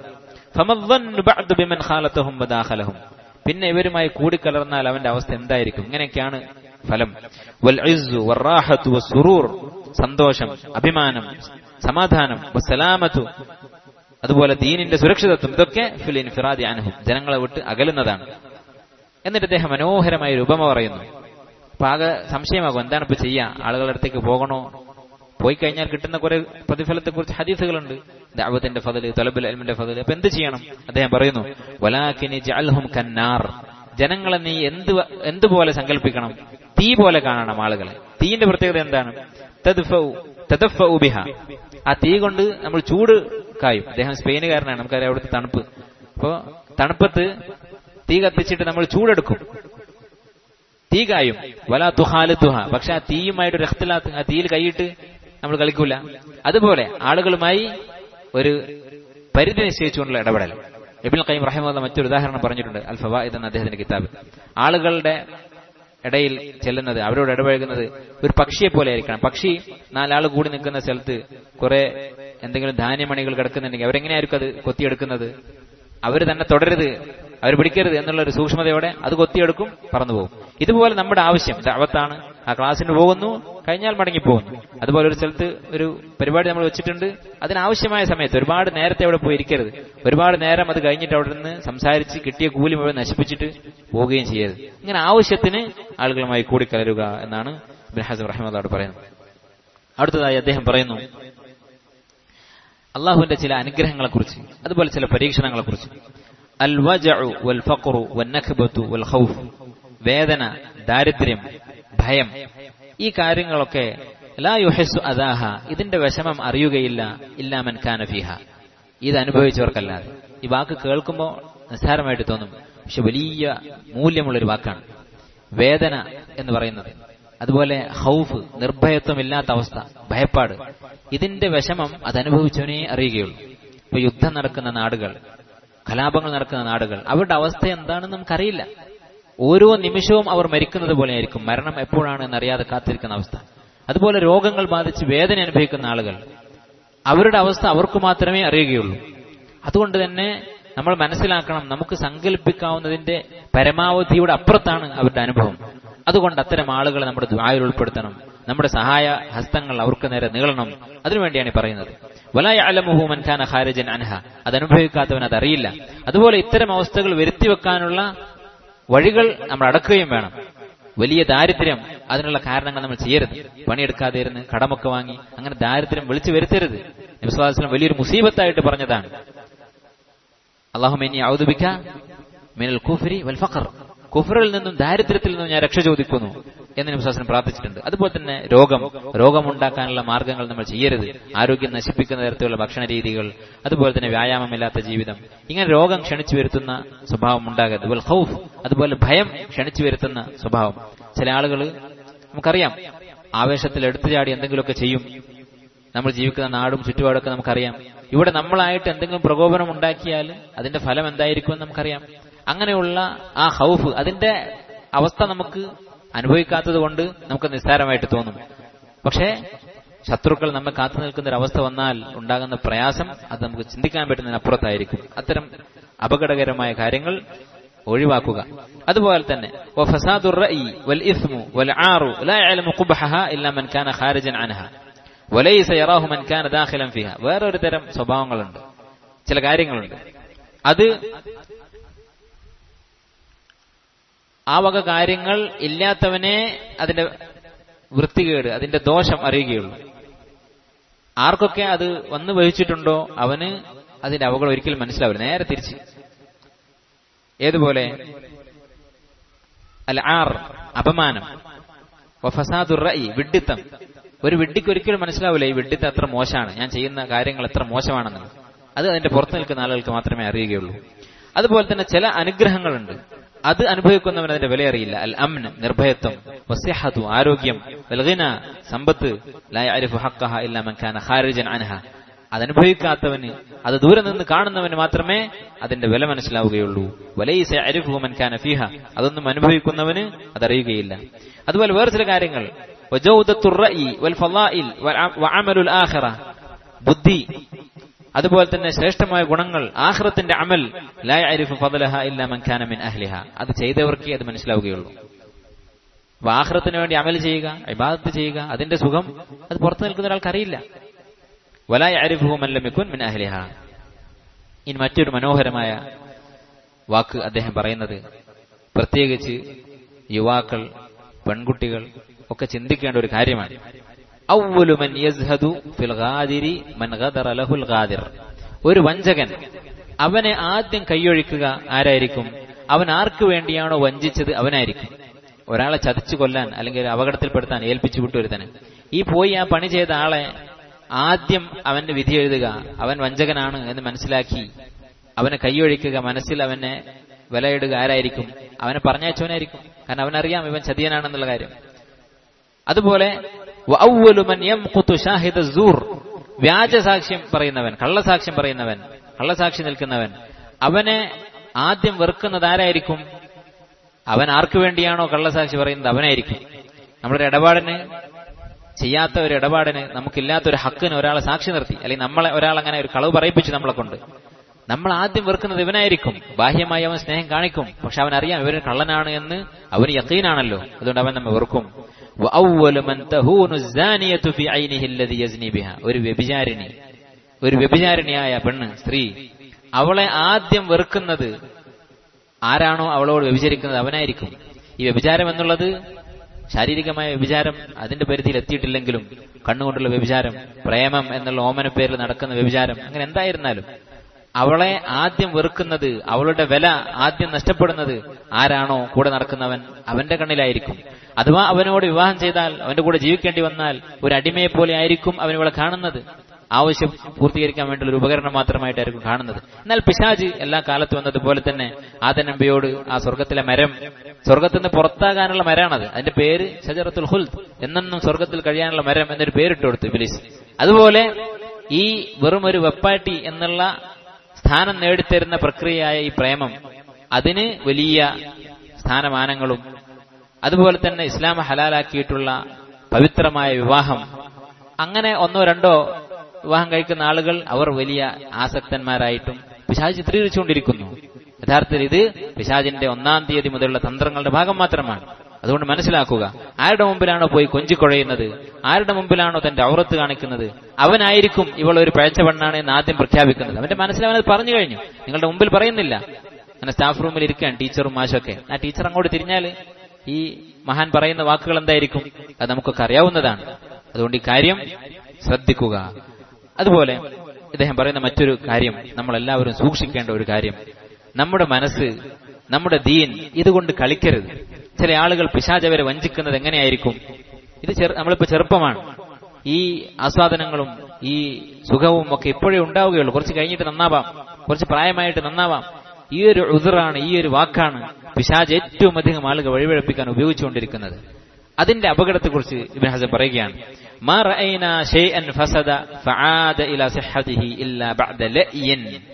പിന്നെ ഇവരുമായി കൂടിക്കലർന്നാൽ അവന്റെ അവസ്ഥ എന്തായിരിക്കും ഇങ്ങനെയൊക്കെയാണ് ഫലം വൽ ഇസ്സു വറാഹത്തു വസ്സുറൂർ സന്തോഷം അഭിമാനം സമാധാനം വസ്സലാമത്തു അതുപോലെ ദീനിന്റെ സുരക്ഷിതത്വം ഇതൊക്കെ ഫിൽ ഇൻഫിറാദി അനഹും ജനങ്ങളെ വിട്ട് അകലുന്നതാണ് എന്നിട്ട് അദ്ദേഹം മനോഹരമായ ഒരു ഉപമ പറയുന്നു അപ്പൊ ആകെ സംശയമാകും എന്താണ് ഇപ്പൊ ചെയ്യാ ആളുകളുടെ അടുത്തേക്ക് പോകണോ പോയി കഴിഞ്ഞാൽ കിട്ടുന്ന കുറെ പ്രതിഫലത്തെ കുറിച്ച് ഹദീസുകളുണ്ട് ദഅവത്തിന്റെ ഫതല് തൊലബുൽ അൽമിന്റെ ഫതല് അപ്പൊ എന്ത് ചെയ്യണം അദ്ദേഹം പറയുന്നു വലാക്കിനി ജഅൽഹും കന്നാർ ജനങ്ങളെ നീ എന്ത് വ- എന്തുപോലെ സങ്കല്പിക്കണം തീ പോലെ കാണണം ആളുകളെ തീന്റെ പ്രത്യേകത എന്താണ് തദ്ഫഉ തദഫഉ ബിഹ ആ തീ കൊണ്ട് നമ്മൾ ചൂട് കായും അദ്ദേഹം സ്പെയിനുകാരനാണ് നമുക്കറിയാം അവിടുത്തെ തണുപ്പ് അപ്പോ തണുപ്പത്ത് തീ കത്തിച്ചിട്ട് നമ്മൾ ചൂടെടുക്കും തീ കായും വല തുഹാല് തുഹ പക്ഷെ ആ തീയുമായിട്ട് ഒരു രക്തലാത്ത് ആ തീയിൽ കൈയിട്ട് നമ്മൾ കളിക്കൂല അതുപോലെ ആളുകളുമായി ഒരു പരിധി നിശ്ചയിച്ചുകൊണ്ടുള്ള ഇടപെടൽ ഇബിൻ ഖൈം റഹിമുള്ള മറ്റൊരു ഉദാഹരണം പറഞ്ഞിട്ടുണ്ട് അൽ ഫവായിദ് എന്ന അദ്ദേഹത്തിന്റെ കിതാബ് ആളുകളുടെ ഇടയിൽ ചെല്ലുന്നത് അവരോട് ഇടപഴകുന്നത് ഒരു പക്ഷിയെ പോലെ ആയിരിക്കണം പക്ഷി നാലാൾ കൂടി നിൽക്കുന്ന സ്ഥലത്ത് കുറെ എന്തെങ്കിലും ധാന്യമണികൾ കിടക്കുന്നുണ്ടെങ്കിൽ അവരെങ്ങനെയായിരിക്കും അത് കൊത്തിയെടുക്കുന്നത് അവർ തന്നെ തുടരുത് അവർ പിടിക്കരുത് എന്നുള്ള ഒരു സൂക്ഷ്മതയോടെ അത് കൊത്തിയെടുക്കും പറന്നു പോകും ഇതുപോലെ നമ്മുടെ ആവശ്യം ദഅവത്താണ് ആ ക്ലാസ്സിന് പോകുന്നു കഴിഞ്ഞാൽ മടങ്ങി പോകുന്നു അതുപോലെ ഒരു സ്ഥലത്ത് ഒരു പരിപാടി നമ്മൾ വെച്ചിട്ടുണ്ട് അതിനാവശ്യമായ സമയത്ത് ഒരുപാട് നേരത്തെ അവിടെ പോയി ഇരിക്കരുത് ഒരുപാട് നേരം അത് കഴിഞ്ഞിട്ട് അവിടെ നിന്ന് സംസാരിച്ച് കിട്ടിയ കൂലി മുഴുവൻ നശിപ്പിച്ചിട്ട് പോവുകയും ചെയ്യരുത് ഇങ്ങനെ ആവശ്യത്തിന് ആളുകളുമായി കൂടിക്കലരുക എന്നാണ് ഇബ്ൻ ഹസം റഹ്മദോട് പറയുന്നത് അടുത്തതായി അദ്ദേഹം പറയുന്നു അള്ളാഹുവിന്റെ ചില അനുഗ്രഹങ്ങളെ കുറിച്ച് അതുപോലെ ചില പരീക്ഷണങ്ങളെ കുറിച്ച് അൽ വജഉ വൽ ഫഖ്റു വൻ നഖ്ബത്തു വൽ ഖൗഫ് വേദന ദാരിദ്ര്യം ഭയം ഈ കാര്യങ്ങളൊക്കെ ലാ യുഹസ്സു അദാഹ ഇതിന്റെ വിഷമം അറിയുകയില്ല ഇല്ലാമൻ കാന ഫീഹ ഇത് അനുഭവിച്ചവർക്കല്ലാതെ ഈ വാക്ക് കേൾക്കുമ്പോൾ നിസ്സാരമായിട്ട് തോന്നും പക്ഷെ വലിയ മൂല്യമുള്ളൊരു വാക്കാണ് വേദന എന്ന് പറയുന്നത് അതുപോലെ ഹൗഫ് നിർഭയത്വമില്ലാത്ത അവസ്ഥ ഭയപ്പാട് ഇതിന്റെ വിഷമം അതനുഭവിച്ചവനേ അറിയുകയുള്ളൂ ഇപ്പൊ യുദ്ധം നടക്കുന്ന നാടുകൾ കലാപങ്ങൾ നടക്കുന്ന നാടുകൾ അവരുടെ അവസ്ഥ എന്താണെന്ന് നമുക്കറിയില്ല ഓരോ നിമിഷവും അവർ മരിക്കുന്നത് പോലെയായിരിക്കും മരണം എപ്പോഴാണ് എന്നറിയാതെ കാത്തിരിക്കുന്ന അവസ്ഥ അതുപോലെ രോഗങ്ങൾ ബാധിച്ച് വേദന അനുഭവിക്കുന്ന ആളുകൾ അവരുടെ അവസ്ഥ അവർക്ക് മാത്രമേ അറിയുകയുള്ളൂ അതുകൊണ്ട് തന്നെ നമ്മൾ മനസ്സിലാക്കണം നമുക്ക് സങ്കല്പിക്കാവുന്നതിന്റെ പരമാവധിയുടെ അപ്പുറത്താണ് അവരുടെ അനുഭവം അതുകൊണ്ട് അത്തരം ആളുകളെ നമ്മുടെ ദ്വായിൽ ഉൾപ്പെടുത്തണം നമ്മുടെ സഹായ ഹസ്തങ്ങൾ അവർക്ക് നേരെ നീളണം അതിനുവേണ്ടിയാണ് ഈ പറയുന്നത് വലായ അലമുഹു മൻഖാന ഖാരിജൻ അൻഹ അത് അനുഭവിക്കാത്തവൻ അതറിയില്ല അതുപോലെ ഇത്തരം അവസ്ഥകൾ വരുത്തിവെക്കാനുള്ള വഴികൾ നമ്മൾ അടക്കുകയും വേണം വലിയ ദാരിദ്ര്യം അതിനുള്ള കാരണങ്ങൾ നമ്മൾ ചെയ്യരുത് പണിയെടുക്കാതെ ഇരുന്ന് കടമൊക്കെ വാങ്ങി അങ്ങനെ ദാരിദ്ര്യം വിളിച്ചു വരുത്തരുത് വിശ്വാസം വലിയൊരു മുസീബത്തായിട്ട് പറഞ്ഞതാണ് അള്ളാഹുമേനി ഔദുബിക്ക മിനൽ കുഫരി വൽ ഫഖർ കുഫറിൽ നിന്നും ദാരിദ്ര്യത്തിൽ നിന്നും ഞാൻ രക്ഷ ചോദിക്കുന്നു എന്ന് വിശ്വാസം പ്രാർത്ഥിച്ചിട്ടുണ്ട് അതുപോലെ തന്നെ രോഗം രോഗമുണ്ടാക്കാനുള്ള മാർഗങ്ങൾ നമ്മൾ ചെയ്യരുത് ആരോഗ്യം നശിപ്പിക്കുന്ന തരത്തിലുള്ള ഭക്ഷണ രീതികൾ അതുപോലെ തന്നെ വ്യായാമമില്ലാത്ത ജീവിതം ഇങ്ങനെ രോഗം ക്ഷണിച്ചു വരുത്തുന്ന സ്വഭാവം ഉണ്ടാകരുത് അതുപോലെ ഹൗഫ് അതുപോലെ ഭയം ക്ഷണിച്ചു വരുത്തുന്ന സ്വഭാവം ചില ആളുകൾ നമുക്കറിയാം ആവേശത്തിൽ എടുത്തു ചാടി എന്തെങ്കിലുമൊക്കെ ചെയ്യും നമ്മൾ ജീവിക്കുന്ന നാടും ചുറ്റുപാടൊക്കെ നമുക്കറിയാം ഇവിടെ നമ്മളായിട്ട് എന്തെങ്കിലും പ്രകോപനം ഉണ്ടാക്കിയാൽ അതിന്റെ ഫലം എന്തായിരിക്കുമെന്ന് നമുക്കറിയാം അങ്ങനെയുള്ള ആ ഹൗഫ് അതിന്റെ അവസ്ഥ നമുക്ക് അനുഭവിക്കാത്തത് കൊണ്ട് നമുക്ക് നിസ്സാരമായിട്ട് തോന്നും പക്ഷേ ശത്രുക്കൾ നമ്മെ കാത്തു നിൽക്കുന്ന ഒരു അവസ്ഥ വന്നാൽ ഉണ്ടാകുന്ന പ്രയാസം അത് നമുക്ക് ചിന്തിക്കാൻ പറ്റുന്നതിനപ്പുറത്തായിരിക്കും അത്തരം അപകടകരമായ കാര്യങ്ങൾ ഒഴിവാക്കുക അതുപോലെ തന്നെ വഫസാദുർ റഅയി വൽ ഇസ്മു വൽ ആറു ലാ യഅലമു ഖുബ്ഹഹ ഇല്ലാ മൻ കാന ഖാരിജൻ അൻഹ വലൈസ യറാഹു മൻ കാന ദാഖിലൻ ഫിഹ വേറൊരു തരം സ്വഭാവങ്ങളുണ്ട് ചില കാര്യങ്ങളുണ്ട് അത് ആ വക കാര്യങ്ങൾ ഇല്ലാത്തവനെ അതിന്റെ വൃത്തികേട് അതിന്റെ ദോഷം അറിയുകയുള്ളൂ ആർക്കൊക്കെ അത് വന്നു വഹിച്ചിട്ടുണ്ടോ അവന് അതിന്റെ അവകൾ ഒരിക്കലും മനസ്സിലാവില്ല നേരെ തിരിച്ച് ഏതുപോലെ അൽ ആർ അപമാനം ഫസാദുർ റഈ വിഡ്ഢിത്തം ഒരു വിഡ്ഢിക്ക് ഒരിക്കലും മനസ്സിലാവില്ല ഈ വിഡ്ഢിത്തം എത്ര മോശമാണ് ഞാൻ ചെയ്യുന്ന കാര്യങ്ങൾ എത്ര മോശമാണെന്ന് അത് അതിന്റെ പുറത്തു നിൽക്കുന്ന ആളുകൾക്ക് മാത്രമേ അറിയുകയുള്ളൂ അതുപോലെ തന്നെ ചില അനുഗ്രഹങ്ങളുണ്ട് അത് അനുഭവിക്കുന്നവൻ അതിന്റെ വില അറിയില്ല അൽ അമ്ൻ നിർഭയത്വം വസ്യഹത്തു ആരോഗ്യം വൽഗിന സമ്പത്ത് ലായരിഫു ഹക്കഹ ഇല്ല മൻഖാന ഖാരിജൻ അൻഹ അതനുഭവിക്കാത്തവന് അത് ദൂരെ നിന്ന് കാണുന്നവന് മാത്രമേ അതിന്റെ വില മനസ്സിലാവുകയുള്ളൂ വലൈസ അരിഫു മൻഖാന ഫീഹ അതൊന്നും അനുഭവിക്കുന്നവന് അതറിയുകയില്ല അതുപോലെ വേറെ ചില കാര്യങ്ങൾ വജൗദത്തുർ റഈ വൽ ഫളാഇൽ വഅമലുൽ ആഖിറ ബുദ്ധി അതുപോലെ തന്നെ ശ്രേഷ്ഠമായ ഗുണങ്ങൾ ആഹ്റത്തിന്റെ അമൽ ലായ അരിഫ് ഫതലഹ ഇല്ല മൻഖാന മിൻ അഹ്ലിഹ അത് ചെയ്തവർക്കേ അത് മനസ്സിലാവുകയുള്ളൂ അപ്പൊ ആഹ്റത്തിന് വേണ്ടി അമൽ ചെയ്യുക ഇബാദത്ത് ചെയ്യുക അതിന്റെ സുഖം അത് പുറത്തു നിൽക്കുന്ന ഒരാൾക്ക് അറിയില്ല വലായ അരിഫുഹു മല്ലമിക്കുൻ മിൻ അഹ്ലിഹ ഇനി മറ്റൊരു മനോഹരമായ വാക്ക് അദ്ദേഹം പറയുന്നത് പ്രത്യേകിച്ച് യുവാക്കൾ പെൺകുട്ടികൾ ഒക്കെ ചിന്തിക്കേണ്ട ഒരു കാര്യമാണ് അവ്വലു മൻ യസ്ഹദു ഫിൽ ഗാദിരി മൻ ഗദറ ലഹുൽ ഗാദിർ ഒരു വഞ്ചകൻ അവനെ ആദ്യം കൈയൊഴിക്കുക ആരായിരിക്കും അവൻ ആർക്ക് വേണ്ടിയാണോ വഞ്ചിച്ചത് അവനായിരിക്കും ഒരാളെ ചതിച്ചു കൊല്ലാൻ അല്ലെങ്കിൽ ഒരു അപകടത്തിൽപ്പെടുത്താൻ ഏൽപ്പിച്ചു വിട്ടു ഒരുത്തന് ഈ പോയി ആ പണി ചെയ്ത ആളെ ആദ്യം അവന്റെ വിധി എഴുതുക അവൻ വഞ്ചകനാണ് എന്ന് മനസ്സിലാക്കി അവനെ കൈയൊഴിക്കുക മനസ്സിൽ അവനെ വിലയിടുക ആരായിരിക്കും അവനെ പറഞ്ഞയച്ചവനായിരിക്കും കാരണം അവനറിയാം ഇവൻ ചതിയനാണെന്നുള്ള കാര്യം അതുപോലെ വഅവ്വലു മൻ യംഖുതു ഷാഹിദ സൂർ വ്യാജസാക്ഷ്യം പറയുന്നവൻ കള്ളസാക്ഷ്യം പറയുന്നവൻ കള്ളസാക്ഷി നിൽക്കുന്നവൻ അവനെ ആദ്യം വെറുക്കുന്നത് ആരായിരിക്കും അവൻ ആർക്കു വേണ്ടിയാണോ കള്ളസാക്ഷി പറയുന്നത് അവനായിരിക്കും നമ്മളൊരു ഇടപാടിന് ചെയ്യാത്ത ഒരു ഇടപാടിന് നമുക്കില്ലാത്ത ഒരു ഹക്കിന് ഒരാളെ സാക്ഷി നിർത്തി അല്ലെങ്കിൽ നമ്മളെ ഒരാൾ അങ്ങനെ ഒരു കളവ് പറയിപ്പിച്ചു നമ്മളെ കൊണ്ട് നമ്മൾ ആദ്യം വെറുക്കുന്നത് ഇവനായിരിക്കും ബാഹ്യമായി അവൻ സ്നേഹം കാണിക്കും പക്ഷെ അവൻ അറിയാം ഇവന് കള്ളനാണ് എന്ന് അവന് യക്കീനാണല്ലോ അതുകൊണ്ട് അവൻ നമ്മെ വെറുക്കും വഅവ്വലു മൻ തഹൂനു الزانية في عينه الذي يزني بها ഒരു വ്യഭിചാരിണി ഒരു വ്യഭിചാരിണിയായ പെണ്ണ് സ്ത്രീ അവളെ ആദ്യം വെറുക്കുന്നത് ആരാണോ അവളോട് വ്യഭിചരിക്കുന്നത് അവനായിരിക്കും ഈ വ്യഭിചാരം എന്നുള്ളത് ശാരീരികമായ വ്യഭിചാരം അതിന്റെ പരിധിയിൽ എത്തിയിട്ടില്ലെങ്കിലും കണ്ണുകൊണ്ടുള്ള വ്യഭിചാരം പ്രേമം എന്നുള്ള ഓമന പേരിൽ നടക്കുന്ന വ്യഭിചാരം അങ്ങനെ എന്തായിരുന്നാലും അവളെ ആദ്യം വെറുക്കുന്നത് അവളുടെ വില ആദ്യം നഷ്ടപ്പെടുന്നത് ആരാണോ കൂടെ നടക്കുന്നവൻ അവന്റെ കണ്ണിലായിരിക്കും അഥവാ അവനോട് വിവാഹം ചെയ്താൽ അവന്റെ കൂടെ ജീവിക്കേണ്ടി വന്നാൽ ഒരു അടിമയെ പോലെ ആയിരിക്കും അവൻ ഇവളെ കാണുന്നത് ആവശ്യം പൂർത്തീകരിക്കാൻ വേണ്ടിയുള്ള ഒരു ഉപകരണം മാത്രമായിട്ടായിരിക്കും കാണുന്നത് എന്നാൽ പിശാജ് എല്ലാ കാലത്തും വന്നതുപോലെ തന്നെ ആദനബിയോട് ആ സ്വർഗത്തിലെ മരം സ്വർഗത്തിൽ നിന്ന് പുറത്താകാനുള്ള മരാണത് അതിന്റെ പേര് ഷജറത്തുൽ ഹുൽദ് എന്നെന്നും സ്വർഗത്തിൽ കഴിയാനുള്ള മരം എന്നൊരു പേരിട്ട് കൊടുത്തു ഇബിലിസ് അതുപോലെ ഈ വെറും ഒരു വെപ്പാട്ടി എന്നുള്ള സ്ഥാനം നേടിത്തരുന്ന പ്രക്രിയയായ ഈ പ്രേമം അതിന് വലിയ സ്ഥാനമാനങ്ങളും അതുപോലെ തന്നെ ഇസ്ലാം ഹലാലാക്കിയിട്ടുള്ള പവിത്രമായ വിവാഹം അങ്ങനെ ഒന്നോ രണ്ടോ വിവാഹം കഴിക്കുന്ന ആളുകൾ അവർ വലിയ ആസക്തന്മാരായിട്ടും പിശാജ് ചിത്രീകരിച്ചുകൊണ്ടിരിക്കുന്നു യഥാർത്ഥത്തിൽ ഇത് പിശാജിന്റെ ഒന്നാം തീയതി മുതലുള്ള തന്ത്രങ്ങളുടെ ഭാഗം മാത്രമാണ് അതുകൊണ്ട് മനസ്സിലാക്കുക ആരുടെ മുമ്പിലാണോ പോയി കൊഞ്ചിക്കുഴയുന്നത് ആരുടെ മുമ്പിലാണോ തന്റെ ഔറത്ത് കാണിക്കുന്നത് അവനായിരിക്കും ഇവൾ ഒരു പഴച്ച പെണ്ണാണ് എന്ന് ആദ്യം പ്രഖ്യാപിക്കുന്നത് അവന്റെ മനസ്സിൽ അവനത് പറഞ്ഞു കഴിഞ്ഞു നിങ്ങളുടെ മുമ്പിൽ പറയുന്നില്ല അങ്ങനെ സ്റ്റാഫ് റൂമിൽ ഇരിക്കാൻ ടീച്ചറും മാഷൊക്കെ ആ ടീച്ചർ അങ്ങോട്ട് തിരിഞ്ഞാൽ ഈ മഹാൻ പറയുന്ന വാക്കുകൾ എന്തായിരിക്കും അത് നമുക്കൊക്കെ അറിയാവുന്നതാണ് അതുകൊണ്ട് ഈ കാര്യം ശ്രദ്ധിക്കുക അതുപോലെ ഇദ്ദേഹം പറയുന്ന മറ്റൊരു കാര്യം നമ്മൾ എല്ലാവരും സൂക്ഷിക്കേണ്ട ഒരു കാര്യം നമ്മുടെ മനസ്സ് നമ്മുടെ ദീൻ ഇതുകൊണ്ട് കളിക്കരുത് ചില ആളുകൾ പിശാചവരെ വഞ്ചിക്കുന്നത് എങ്ങനെയായിരിക്കും ഇത് ചെറു നമ്മളിപ്പോ ചെറുപ്പമാണ് ഈ ആസ്വാദനങ്ങളും ഈ സുഖവും ഒക്കെ ഇപ്പോഴേ ഉണ്ടാവുകയുള്ളൂ കുറച്ച് കഴിഞ്ഞിട്ട് നന്നാവാം കുറച്ച് പ്രായമായിട്ട് നന്നാവാം ഈ ഒരു ഉതിറാണ് ഈ ഒരു വാക്കാണ് പിശാജ് ഏറ്റവും അധികം ആളുകൾ വഴിപഴപ്പിക്കാൻ ഉപയോഗിച്ചുകൊണ്ടിരിക്കുന്നത് അതിന്റെ അപകടത്തെക്കുറിച്ച് ഇബ്ൻ ഹസൻ പറയുകയാണ് ما رأينا شيئا فسد فعاد إلى صحته إلا بعد لأي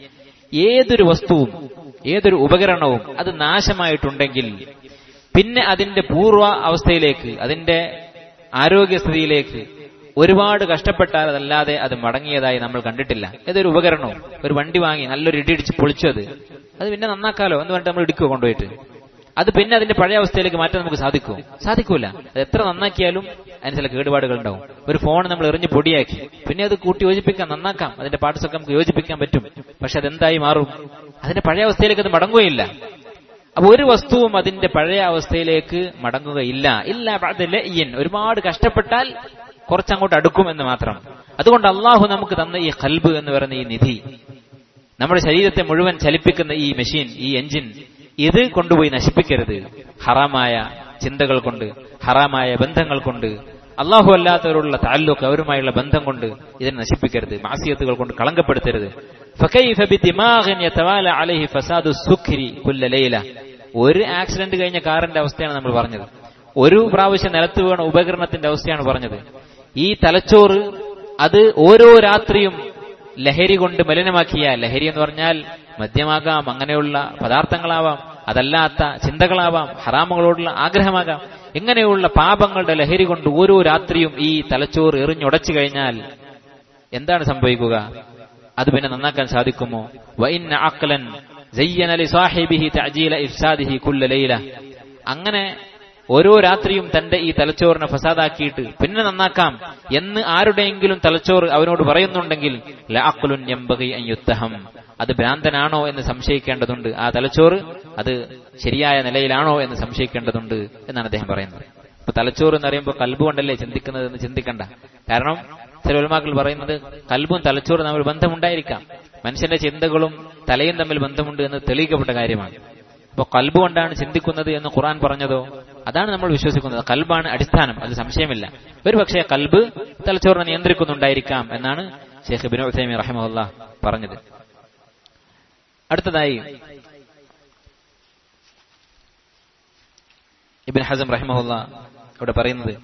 ഏതൊരു വസ്തുവും ഏതൊരു ഉപകരണവും അത് നാശമായിട്ടുണ്ടെങ്കിൽ പിന്നെ അതിന്റെ പൂർവ്വ അവസ്ഥയിലേക്ക് അതിന്റെ ആരോഗ്യസ്ഥിതിയിലേക്ക് ഒരുപാട് കഷ്ടപ്പെട്ടാൽ അതല്ലാതെ അത് മടങ്ങിയതായി നമ്മൾ കണ്ടിട്ടില്ല ഏതൊരു ഉപകരണവും ഒരു വണ്ടി വാങ്ങി നല്ലൊരു ഇടിയിടിച്ച് പൊളിച്ചു അത് അത് പിന്നെ നന്നാക്കാലോ എന്ന് പറഞ്ഞിട്ട് നമ്മൾ ഇടിക്കുക കൊണ്ടുപോയിട്ട് അത് പിന്നെ അതിന്റെ പഴയ അവസ്ഥയിലേക്ക് മാറ്റാൻ നമുക്ക് സാധിക്കും സാധിക്കൂല അത് എത്ര നന്നാക്കിയാലും അതിന് ചില കേടുപാടുകൾ ഉണ്ടാവും ഒരു ഫോൺ നമ്മൾ എറിഞ്ഞ് പൊടിയാക്കി പിന്നെ അത് കൂട്ടി യോജിപ്പിക്കാം നന്നാക്കാം അതിന്റെ പാർട്സ് ഒക്കെ നമുക്ക് യോജിപ്പിക്കാൻ പറ്റും പക്ഷെ അതെന്തായി മാറും അതിന്റെ പഴയ അവസ്ഥയിലേക്ക് അത് മടങ്ങുകയില്ല അപ്പൊ ഒരു വസ്തുവും അതിന്റെ പഴയ അവസ്ഥയിലേക്ക് മടങ്ങുകയില്ല ഇല്ല ബഅദലഇൻ ഒരുപാട് കഷ്ടപ്പെട്ടാൽ കുറച്ചങ്ങോട്ട് അടുക്കും എന്ന് മാത്രം അതുകൊണ്ട് അള്ളാഹു നമുക്ക് തന്ന ഈ കൽബ് എന്ന് പറയുന്ന ഈ നിധി നമ്മുടെ ശരീരത്തെ മുഴുവൻ ചലിപ്പിക്കുന്ന ഈ മെഷീൻ ഈ എഞ്ചിൻ ഇത് കൊണ്ടുപോയി നശിപ്പിക്കരുത് ഹറാമായ ചിന്തകൾ കൊണ്ട് ഹറാമായ ബന്ധങ്ങൾ കൊണ്ട് അള്ളാഹു അല്ലാത്തവരോടുള്ള താലൂക്ക് അവരുമായുള്ള ബന്ധം കൊണ്ട് ഇതിനെ നശിപ്പിക്കരുത് മാസിയത്തുകൾ കൊണ്ട് കളങ്കപ്പെടുത്തരുത് ഒരു ആക്സിഡന്റ് കഴിഞ്ഞ കാറിന്റെ അവസ്ഥയാണ് നമ്മൾ പറഞ്ഞത് ഒരു പ്രാവശ്യം നിലത്ത് വീണ ഉപകരണത്തിന്റെ അവസ്ഥയാണ് പറഞ്ഞത് ഈ തലച്ചോറ് അത് ഓരോ രാത്രിയും ലഹരി കൊണ്ട് മലിനമാക്കിയ ലഹരി എന്ന് പറഞ്ഞാൽ മദ്യമാകാം അങ്ങനെയുള്ള പദാർത്ഥങ്ങളാവാം അതല്ലാത്ത ചിന്തകളാവാം ഹറാമുകളോടുള്ള ആഗ്രഹമാകാം ഇങ്ങനെയുള്ള പാപങ്ങളുടെ ലഹരി കൊണ്ട് ഓരോ രാത്രിയും ഈ തലച്ചോറ് എറിഞ്ഞുടച്ചു കഴിഞ്ഞാൽ എന്താണ് സംഭവിക്കുക അത് പിന്നെ നന്നാക്കാൻ സാധിക്കുമോ വൈന്ന അക്കലൻ അങ്ങനെ ഓരോ രാത്രിയും തന്റെ ഈ തലച്ചോറിനെ ഫസാദാക്കിയിട്ട് പിന്നെ നന്നാക്കാം എന്ന് ആരുടെയെങ്കിലും തലച്ചോറ് അവനോട് പറയുന്നുണ്ടെങ്കിൽ ലാക്കുലുൻ എമ്പകി അയ്യുത്തഹം അത് ഭ്രാന്തനാണോ എന്ന് സംശയിക്കേണ്ടതുണ്ട് ആ തലച്ചോറ് അത് ശരിയായ നിലയിലാണോ എന്ന് സംശയിക്കേണ്ടതുണ്ട് എന്നാണ് അദ്ദേഹം പറയുന്നത് ഇപ്പൊ തലച്ചോറ് എന്ന് പറയുമ്പോൾ കൽബ് കൊണ്ടല്ലേ ചിന്തിക്കുന്നത് എന്ന് ചിന്തിക്കണ്ട കാരണം ചില ഉലമാക്കൾ പറയുന്നത് കൽബും തലച്ചോറും തമ്മിൽ ബന്ധമുണ്ടായിരിക്കാം മനുഷ്യന്റെ ചിന്തകളും തലയും തമ്മിൽ ബന്ധമുണ്ട് എന്ന് തെളിയിക്കപ്പെട്ട കാര്യമാണ് അപ്പൊ കൽബ് കൊണ്ടാണ് ചിന്തിക്കുന്നത് എന്ന് ഖുറാൻ പറഞ്ഞതോ അതാണ് നമ്മൾ വിശ്വസിക്കുന്നത് കൽബാണ് അടിസ്ഥാനം അത് സംശയമില്ല ഒരു പക്ഷേ കൽബ് തലച്ചോറിനെ നിയന്ത്രിക്കുന്നുണ്ടായിരിക്കാം എന്നാണ് ഷെയ്ഖ് ബിൻ ഉസൈമി റഹിമഹുല്ല പറഞ്ഞത് അടുത്തതായി ഇബിൻ ഹസം റഹിമഹുല്ല ഇവിടെ പറയുന്നത്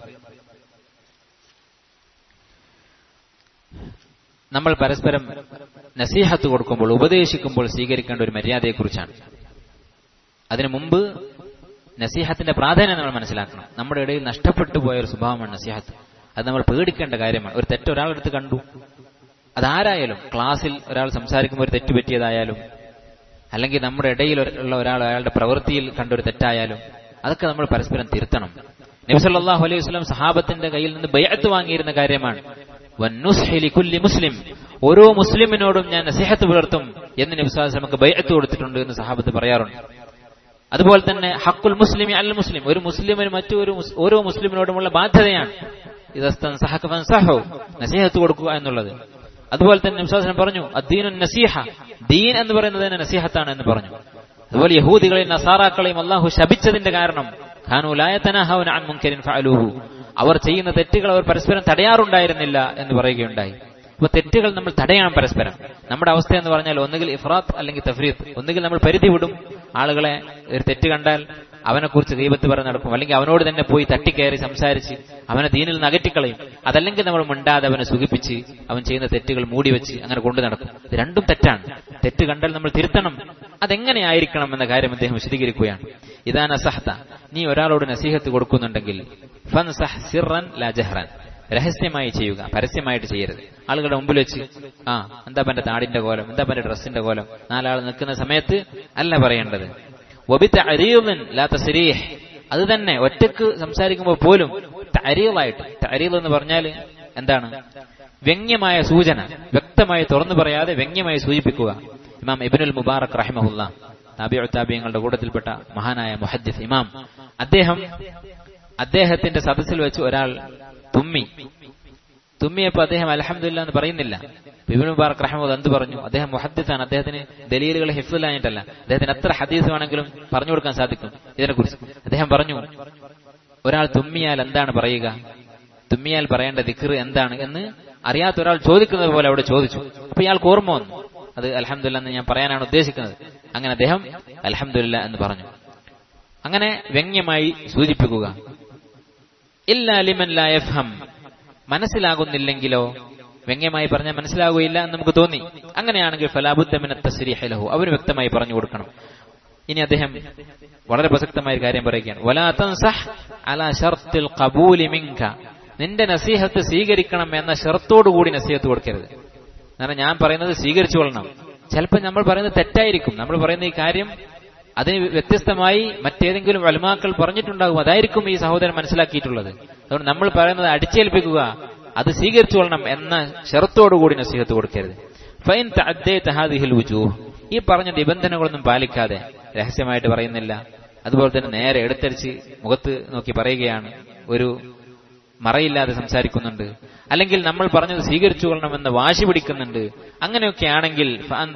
നമ്മൾ പരസ്പരം നസീഹത്ത് കൊടുക്കുമ്പോൾ ഉപദേശിക്കുമ്പോൾ സ്വീകരിക്കേണ്ട ഒരു മര്യാദയെക്കുറിച്ചാണ് അതിനു മുമ്പ് നസീഹത്തിന്റെ പ്രാധാന്യം നമ്മൾ മനസ്സിലാക്കണം നമ്മുടെ ഇടയിൽ നഷ്ടപ്പെട്ടു പോയ ഒരു സ്വഭാവമാണ് നസീഹത്ത് അത് നമ്മൾ പേടിക്കേണ്ട കാര്യമാണ് ഒരു തെറ്റ് ഒരാളെടുത്ത് കണ്ടു അതാരായാലും ക്ലാസ്സിൽ ഒരാൾ സംസാരിക്കുമ്പോൾ ഒരു തെറ്റ് പറ്റിയതായാലും അല്ലെങ്കിൽ നമ്മുടെ ഇടയിൽ ഉള്ള ഒരാൾ അയാളുടെ പ്രവൃത്തിയിൽ കണ്ടൊരു തെറ്റായാലും അതൊക്കെ നമ്മൾ പരസ്പരം തിരുത്തണം നബിസല്ലാഹു അലൈഹി വസ്ലം സഹാബത്തിന്റെ കയ്യിൽ നിന്ന് ബയ്യത്ത് വാങ്ങിയിരുന്ന കാര്യമാണ് കുല്ലി മുസ്ലിം ഓരോ മുസ്ലിമിനോടും ഞാൻ നസിഹത്ത് പുലർത്തും എന്ന് നബിസ്വലം നമുക്ക് ബയ്യത്ത് കൊടുത്തിട്ടുണ്ട് എന്ന് സഹാബത്ത് പറയാറുണ്ട് അതുപോലെ തന്നെ ഹക്കുൽ മുസ്ലിം അൽ മുസ്ലിം ഒരു മുസ്ലിമിന് മറ്റൊരു ഓരോ മുസ്ലിമിനോടുമുള്ള ബാധ്യതയാണ് ഇതസ്തൻ സഹക്കഫൻ സഹോ നസീഹത്ത് കൊടുക്കുക എന്നുള്ളത് അതുപോലെ തന്നെ വിശ്വാസം പറഞ്ഞു അദ്ദീനു നസീഹ ദീൻ എന്ന് പറയുന്നത് തന്നെ നസീഹത്താണ് എന്ന് പറഞ്ഞു അതുപോലെ യഹൂദികളെയും നസാറാക്കളെയും അള്ളാഹു ശപിച്ചതിന്റെ കാരണം അവർ ചെയ്യുന്ന തെറ്റുകൾ അവർ പരസ്പരം തടയാറുണ്ടായിരുന്നില്ല എന്ന് പറയുകയുണ്ടായി അപ്പൊ തെറ്റുകൾ നമ്മൾ തടയണം പരസ്പരം നമ്മുടെ അവസ്ഥ എന്ന് പറഞ്ഞാൽ ഒന്നുകിൽ ഇഫ്രാത്ത് അല്ലെങ്കിൽ തഫ്രീത്ത് ഒന്നുകിൽ നമ്മൾ പരിധി വിടും ആളുകളെ ഒരു തെറ്റ് കണ്ടാൽ അവനെക്കുറിച്ച് ദൈവത്ത് പറഞ്ഞ് നടക്കും അല്ലെങ്കിൽ അവനോട് തന്നെ പോയി തട്ടിക്കയറി സംസാരിച്ച് അവനെ ദീനിൽ നിന്ന് അകറ്റിക്കളയും അതല്ലെങ്കിൽ നമ്മൾ മിണ്ടാതെ അവനെ സുഖിപ്പിച്ച് അവൻ ചെയ്യുന്ന തെറ്റുകൾ മൂടിവെച്ച് അങ്ങനെ കൊണ്ടു നടക്കും ഇത് രണ്ടും തെറ്റാണ് തെറ്റ് കണ്ടാൽ നമ്മൾ തിരുത്തണം അതെങ്ങനെയായിരിക്കണം എന്ന കാര്യം അദ്ദേഹം വിശദീകരിക്കുകയാണ് ഇതാണ് അസഹത്ത നീ ഒരാളോട് നസീഹത്ത് കൊടുക്കുന്നുണ്ടെങ്കിൽ ഫൻ സഹ് സിറൻ ലാ ജഹ്റൻ രഹസ്യമായി ചെയ്യുക പരസ്യമായിട്ട് ചെയ്യരുത് ആളുകളുടെ മുമ്പിൽ വെച്ച് ആ എന്താ പന്റെ താടിന്റെ കോലം എന്താ പന്റെ ഡ്രസ്സിന്റെ കോലം നാലാൾ നിൽക്കുന്ന സമയത്ത് അല്ല പറയേണ്ടത് അത് തന്നെ ഒറ്റക്ക് സംസാരിക്കുമ്പോൾ പോലും തരീലായിട്ട് തരീൽ എന്ന് പറഞ്ഞാൽ എന്താണ് വ്യംഗ്യമായ സൂചന വ്യക്തമായി തുറന്നു പറയാതെ വ്യംഗ്യമായി സൂചിപ്പിക്കുക ഇമാം ഇബിനുൽ മുബാറക് റഹിമഹുല്ല താബിഉ താബിയങ്ങളുടെ കൂട്ടത്തിൽപ്പെട്ട മഹാനായ മുഹദ്ദിസ് ഇമാം അദ്ദേഹം അദ്ദേഹത്തിന്റെ സദസ്സിൽ വെച്ച് ഒരാൾ തുമ്മി തുമ്മിയപ്പോ അദ്ദേഹം അലഹമില്ല എന്ന് പറയുന്നില്ല ബിബിൻ മുബാറക് റഹ്മദ് എന്ത് പറഞ്ഞു അദ്ദേഹം മുഹദ്ദിസാണ് അദ്ദേഹത്തിന് ദലീലുകൾ ഹിഫിലായിട്ടല്ല അദ്ദേഹത്തിന് എത്ര ഹദീസ് വേണമെങ്കിലും പറഞ്ഞു കൊടുക്കാൻ സാധിക്കും ഇതിനെക്കുറിച്ച് അദ്ദേഹം പറഞ്ഞു ഒരാൾ തുമ്മിയാൽ എന്താണ് പറയുക തുമ്മിയാൽ പറയേണ്ട ദിക്ർ എന്താണ് എന്ന് അറിയാത്ത ഒരാൾ ചോദിക്കുന്നത് പോലെ അവിടെ ചോദിച്ചു അപ്പൊ ഇയാൾക്ക് ഓർമ്മ വന്നു അത് അലഹമില്ല എന്ന് ഞാൻ പറയാനാണ് ഉദ്ദേശിക്കുന്നത് അങ്ങനെ അദ്ദേഹം അലഹമില്ല എന്ന് പറഞ്ഞു അങ്ങനെ വ്യംഗ്യമായി സൂചിപ്പിക്കുക ഇല്ല ലിമൻ ലാ യഫ്ഹം മനസ്സിലാകുന്നില്ലെങ്കിലോ വ്യംഗ്യമായി പറഞ്ഞാൽ മനസ്സിലാകുകയില്ല എന്ന് നമുക്ക് തോന്നി അങ്ങനെയാണെങ്കിൽ ഫലാബുദ്ധമിന തസ്രീഹലഹു അവന് വ്യക്തമായി പറഞ്ഞു കൊടുക്കണം ഇനി അദ്ദേഹം വളരെ പ്രസക്തമായ ഒരു കാര്യം പറയുകയാണ് വലാ തൻസഹ് അലാ ഷർത്തിൽ ഖബൂലി മിൻക നിന്റെ നസീഹത്ത് സ്വീകരിക്കണം എന്ന ഷർത്തോടുകൂടി നസീഹത്ത് കൊടുക്കരുത് കാരണം ഞാൻ പറയുന്നത് സ്വീകരിച്ചു കൊള്ളണം ചിലപ്പോൾ നമ്മൾ പറയുന്നത് തെറ്റായിരിക്കും നമ്മൾ പറയുന്ന ഈ കാര്യം അതിന് വ്യത്യസ്തമായി മറ്റേതെങ്കിലും വലുമാക്കൾ പറഞ്ഞിട്ടുണ്ടാകും അതായിരിക്കും ഈ സഹോദരൻ മനസ്സിലാക്കിയിട്ടുള്ളത് അതുകൊണ്ട് നമ്മൾ പറയുന്നത് അടിച്ചേൽപ്പിക്കുക അത് സ്വീകരിച്ചു കൊള്ളണം എന്ന ഷെറത്തോടുകൂടി നസീഹത്ത് കൊടുക്കരുത് ഫൈൻ തഹാദിഹിൽ വുജൂ ഈ പറഞ്ഞ നിബന്ധനകളൊന്നും പാലിക്കാതെ രഹസ്യമായിട്ട് പറയുന്നില്ല അതുപോലെ തന്നെ നേരെ എടുത്തരിച്ച് മുഖത്ത് നോക്കി പറയുകയാണ് ഒരു മറയില്ലാതെ സംസാരിക്കുന്നുണ്ട് അല്ലെങ്കിൽ നമ്മൾ പറഞ്ഞത് സ്വീകരിച്ചു കൊള്ളണമെന്ന് വാശി പിടിക്കുന്നുണ്ട് അങ്ങനെയൊക്കെ ആണെങ്കിൽ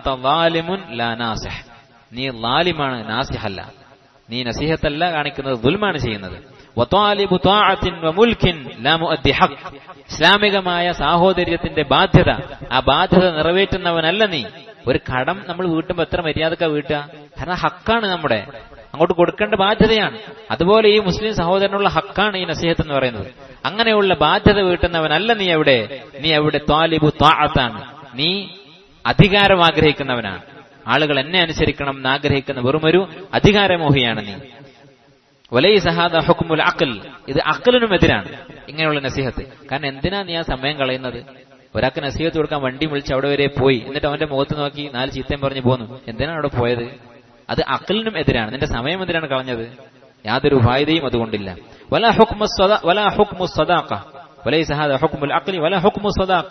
നീ ലാലിമാണ് നാസിഹല്ല നീ നസീഹത്തല്ല കാണിക്കുന്നത് ദുൽമാണ് ചെയ്യുന്നത് ഇസ്ലാമികമായ സാഹോദര്യത്തിന്റെ ബാധ്യത ആ ബാധ്യത നിറവേറ്റുന്നവനല്ല നീ ഒരു കടം നമ്മൾ വീട്ടുമ്പോ എത്ര മര്യാദക്ക വീട്ടുക കാരണം ഹക്കാണ് നമ്മുടെ അങ്ങോട്ട് കൊടുക്കേണ്ട ബാധ്യതയാണ് അതുപോലെ ഈ മുസ്ലിം സഹോദരനുള്ള ഹക്കാണ് ഈ നസീഹത്ത് എന്ന് പറയുന്നത് അങ്ങനെയുള്ള ബാധ്യത വീട്ടുന്നവനല്ല നീ എവിടെ നീ എവിടെ ത്വാലിബു ത്വാഅത്താണ് നീ അധികാരം ആഗ്രഹിക്കുന്നവനാണ് ആളുകൾ എന്നെ അനുസരിക്കണം എന്ന് ആഗ്രഹിക്കുന്ന വെറുമൊരു അധികാരമോഹിയാണ് നീ വലൈ സഹാദ ഹുക്കുമുൽ അക്കൽ ഇത് അക്കലിനും എതിരാണ് ഇങ്ങനെയുള്ള നസീഹത്ത് കാരണം എന്തിനാ നീ ആ സമയം കളയുന്നത് ഒരാൾക്ക് നസീഹത്ത് കൊടുക്കാൻ വണ്ടി വിളിച്ച് അവിടെ വരെ പോയി എന്നിട്ട് അവന്റെ മുഖത്ത് നോക്കി നാല് ചീത്തയും പറഞ്ഞു പോന്നു എന്തിനാണ് അവിടെ പോയത് അത് അക്കലിനും എതിരാണ് നിന്റെ സമയം എന്തിനാണ് കളഞ്ഞത് യാതൊരു ഉപായതയും അതുകൊണ്ടില്ല വല ഹുക്മു വല ഹുക്മു സദാഖ വലൈ സഹാദ ഹുക്മുൽ അഖലി വല ഹുക്മു സദാഖ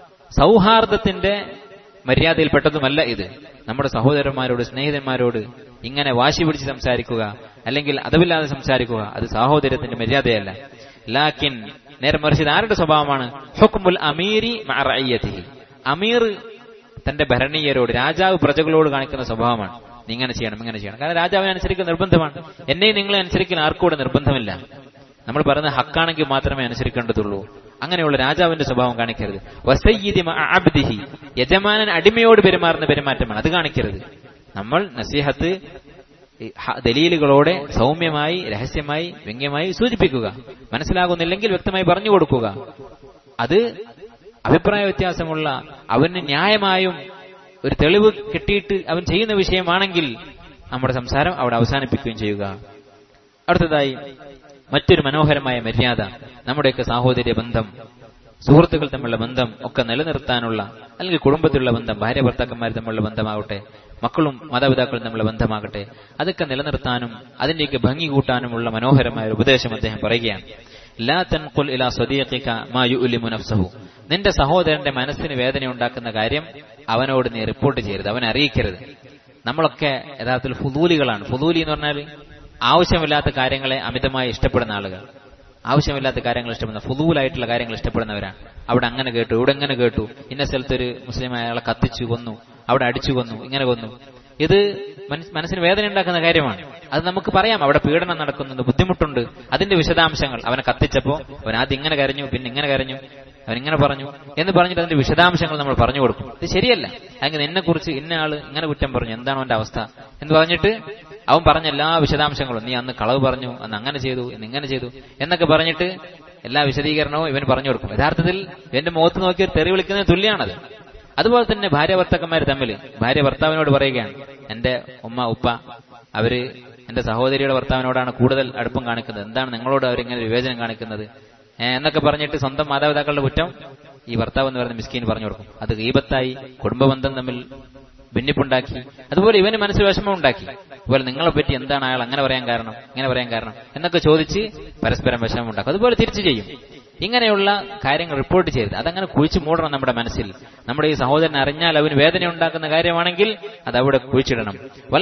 സൗഹാർദ്ദത്തിന്റെ മര്യാദയിൽപ്പെട്ടതുമല്ല ഇത് നമ്മുടെ സഹോദരന്മാരോട് സ്നേഹിതന്മാരോട് ഇങ്ങനെ വാശി പിടിച്ച് സംസാരിക്കുക അല്ലെങ്കിൽ അതവില്ലാതെ സംസാരിക്കുക അത് സാഹോദര്യത്തിന്റെ മര്യാദയല്ല ലാക്കിൻ നേരെ മറിച്ച് ഇത് ആരുടെ സ്വഭാവമാണ് ഹുക്മുൽ അമീരി മഅറയ്യതിഹി അമീർ തന്റെ ഭരണീയരോട് രാജാവ് പ്രജകളോട് കാണിക്കുന്ന സ്വഭാവമാണ് നീ ഇങ്ങനെ ചെയ്യണം ഇങ്ങനെ ചെയ്യണം കാരണം രാജാവിനെ അനുസരിക്കുന്ന നിർബന്ധമാണ് എന്നെയും നിങ്ങളെ അനുസരിക്കുന്ന ആർക്കും കൂടെ നിർബന്ധമില്ല നമ്മൾ പറയുന്നത് ഹക്കാണെങ്കിൽ മാത്രമേ അനുസരിക്കേണ്ടതുള്ളൂ അങ്ങനെയുള്ള രാജാവിന്റെ സ്വഭാവം കാണിക്കരുത് വസയ്യിദി മഅ അബ്ദിഹി യജമാനൻ അടിമയോട് പെരുമാറുന്ന പെരുമാറ്റമാണ് അത് കാണിക്കരുത് നമ്മൾ നസീഹത്ത് ഈ ഹ- ദലീലുകളോടെ സൗമ്യമായി രഹസ്യമായി വ്യംഗ്യമായി സൂചിപ്പിക്കുക മനസ്സിലാകുന്നില്ലെങ്കിൽ വ്യക്തമായി പറഞ്ഞു കൊടുക്കുക അത് അഭിപ്രായ വ്യത്യാസമുള്ള അവന് ന്യായമായും ഒരു തെളിവ് കിട്ടിയിട്ട് അവൻ ചെയ്യുന്ന വിഷയമാണെങ്കിൽ നമ്മുടെ സംസാരം അവിടെ അവസാനിപ്പിക്കുകയും ചെയ്യുക അടുത്തതായി മറ്റൊരു മനോഹരമായ മര്യാദ നമ്മുടെയൊക്കെ സാഹോദര്യ ബന്ധം സുഹൃത്തുക്കൾ തമ്മിലുള്ള ബന്ധം ഒക്കെ നിലനിർത്താനുള്ള അല്ലെങ്കിൽ കുടുംബത്തിലുള്ള ബന്ധം ഭാര്യ ഭർത്താക്കന്മാർ തമ്മിലുള്ള ബന്ധമാകട്ടെ മക്കളും മാതാപിതാക്കളും തമ്മിലുള്ള ബന്ധമാകട്ടെ അതൊക്കെ നിലനിർത്താനും അതിന്റെയൊക്കെ ഭംഗി കൂട്ടാനുമുള്ള മനോഹരമായ ഒരു ഉപദേശം അദ്ദേഹം പറയുകയാണ് ലാ തൻഖുൽ ഇലാ സ്വദീഖിക മാ യുഅ്ലിമു നഫ്സഹു നിന്റെ സഹോദരന്റെ മനസ്സിന് വേദന ഉണ്ടാക്കുന്ന കാര്യം അവനോട് നീ റിപ്പോർട്ട് ചെയ്യരുത് അവനെ അറിയിക്കരുത് നമ്മളൊക്കെ യഥാർത്ഥത്തിൽ ഫുദൂലികളാണ് ഫുദൂലി എന്ന് പറഞ്ഞാൽ ആവശ്യമില്ലാത്ത കാര്യങ്ങളെ അമിതമായി ഇഷ്ടപ്പെടുന്ന ആളുകൾ ആവശ്യമില്ലാത്ത കാര്യങ്ങൾ ഇഷ്ടപ്പെടുന്ന ഫുദൂലായിട്ടുള്ള കാര്യങ്ങൾ ഇഷ്ടപ്പെടുന്നവരാണ് അവിടെ അങ്ങനെ കേട്ടു ഇവിടെ എങ്ങനെ കേട്ടു ഇന്ന സ്ഥലത്ത് ഒരു മുസ്ലിം അയാളെ കത്തിച്ചു കൊന്നു അവിടെ അടിച്ചു കൊന്നു ഇങ്ങനെ കൊന്നു ഇത് മനസ്- മനസ്സിന് വേദന ഉണ്ടാക്കുന്ന കാര്യമാണ് അത് നമുക്ക് പറയാം അവിടെ പീഡനം നടക്കുന്നുണ്ട് ബുദ്ധിമുട്ടുണ്ട് അതിന്റെ വിശദാംശങ്ങൾ അവനെ കത്തിച്ചപ്പോ അവൻ ആദ്യം ഇങ്ങനെ കരഞ്ഞു പിന്നെ ഇങ്ങനെ കരഞ്ഞു അവൻ ഇങ്ങനെ പറഞ്ഞു എന്ന് പറഞ്ഞിട്ട് അതിന്റെ വിശദാംശങ്ങൾ നമ്മൾ പറഞ്ഞു കൊടുക്കും ഇത് ശരിയല്ല അല്ലെങ്കിൽ എന്നെ കുറിച്ച് ഇന്ന ആള് ഇങ്ങനെ കുറ്റം പറഞ്ഞു എന്താണ് അവന്റെ അവസ്ഥ എന്ന് പറഞ്ഞിട്ട് അവൻ പറഞ്ഞ എല്ലാ വിശദാംശങ്ങളും നീ അന്ന് കളവ് പറഞ്ഞു അന്ന് അങ്ങനെ ചെയ്തു ഇന്ന് ഇങ്ങനെ ചെയ്തു എന്നൊക്കെ പറഞ്ഞിട്ട് എല്ലാ വിശദീകരണവും ഇവൻ പറഞ്ഞു കൊടുക്കും യഥാർത്ഥത്തിൽ ഇവന്റെ മുഖത്ത് നോക്കി ഒരു തെറി വിളിക്കുന്നതിന് തുല്യമാണത് അതുപോലെ തന്നെ ഭാര്യ ഭർത്താക്കന്മാർ തമ്മിൽ ഭാര്യ ഭർത്താവിനോട് പറയുകയാണ് എന്റെ ഉമ്മ ഉപ്പ അവര് എന്റെ സഹോദരിയുടെ ഭർത്താവിനോടാണ് കൂടുതൽ അടുപ്പം കാണിക്കുന്നത് എന്താണ് നിങ്ങളോട് അവരിങ്ങനെ വിവേചനം കാണിക്കുന്നത് ഏ, എന്നൊക്കെ പറഞ്ഞിട്ട് സ്വന്തം മാതാപിതാക്കളുടെ കുറ്റം ഈ ഭർത്താവ് എന്ന് പറയുന്ന മിസ്കീൻ പറഞ്ഞു കൊടുക്കും അത് ഗീപത്തായി കുടുംബബന്ധം തമ്മിൽ ഭിന്നിപ്പുണ്ടാക്കി അതുപോലെ ഇവന് മനസ്സിൽ വിഷമം ഉണ്ടാക്കി അതുപോലെ നിങ്ങളെ പറ്റി എന്താണ് അയാൾ അങ്ങനെ പറയാൻ കാരണം ഇങ്ങനെ പറയാൻ കാരണം എന്നൊക്കെ ചോദിച്ച് പരസ്പരം വിഷമം ഉണ്ടാക്കും അതുപോലെ തിരിച്ചു ചെയ്യും ഇങ്ങനെയുള്ള കാര്യങ്ങൾ റിപ്പോർട്ട് ചെയ്യരുത് അതങ്ങനെ കുഴിച്ചു മൂടണം നമ്മുടെ മനസ്സിൽ നമ്മുടെ ഈ സഹോദരൻ അറിഞ്ഞാൽ അവന് വേദന ഉണ്ടാക്കുന്ന കാര്യമാണെങ്കിൽ അത് അവിടെ കുഴിച്ചിടണം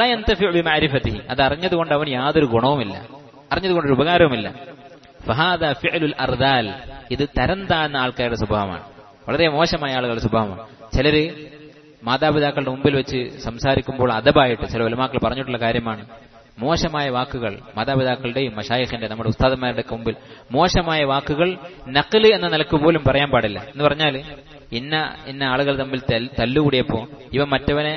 വലയന്തഫി അത് അറിഞ്ഞതുകൊണ്ട് അവന് യാതൊരു ഗുണവുമില്ല അറിഞ്ഞതുകൊണ്ട് ഒരു ഉപകാരവുമില്ല ഫഹാദ ഫിഅലുൽ അർദാൽ ഇത് തരം താഴ്ന്ന ആൾക്കാരുടെ സ്വഭാവമാണ് വളരെ മോശമായ ആളുകളുടെ സ്വഭാവമാണ് ചിലര് മാതാപിതാക്കളുടെ മുമ്പിൽ വെച്ച് സംസാരിക്കുമ്പോൾ അതബായിട്ട് ചില ഉലമാക്കൾ പറഞ്ഞിട്ടുള്ള കാര്യമാണ് മോശമായ വാക്കുകൾ മാതാപിതാക്കളുടെയും മഷായിഖിന്റെ നമ്മുടെ ഉസ്താദന്മാരുടെ ഒക്കെ മുമ്പിൽ മോശമായ വാക്കുകൾ നക്കല് എന്ന നിലക്ക് പോലും പറയാൻ പാടില്ല എന്ന് പറഞ്ഞാൽ ഇന്ന ഇന്ന ആളുകൾ തമ്മിൽ തൽ- തല്ലുകൂടിയപ്പോ ഇവൻ മറ്റവനെ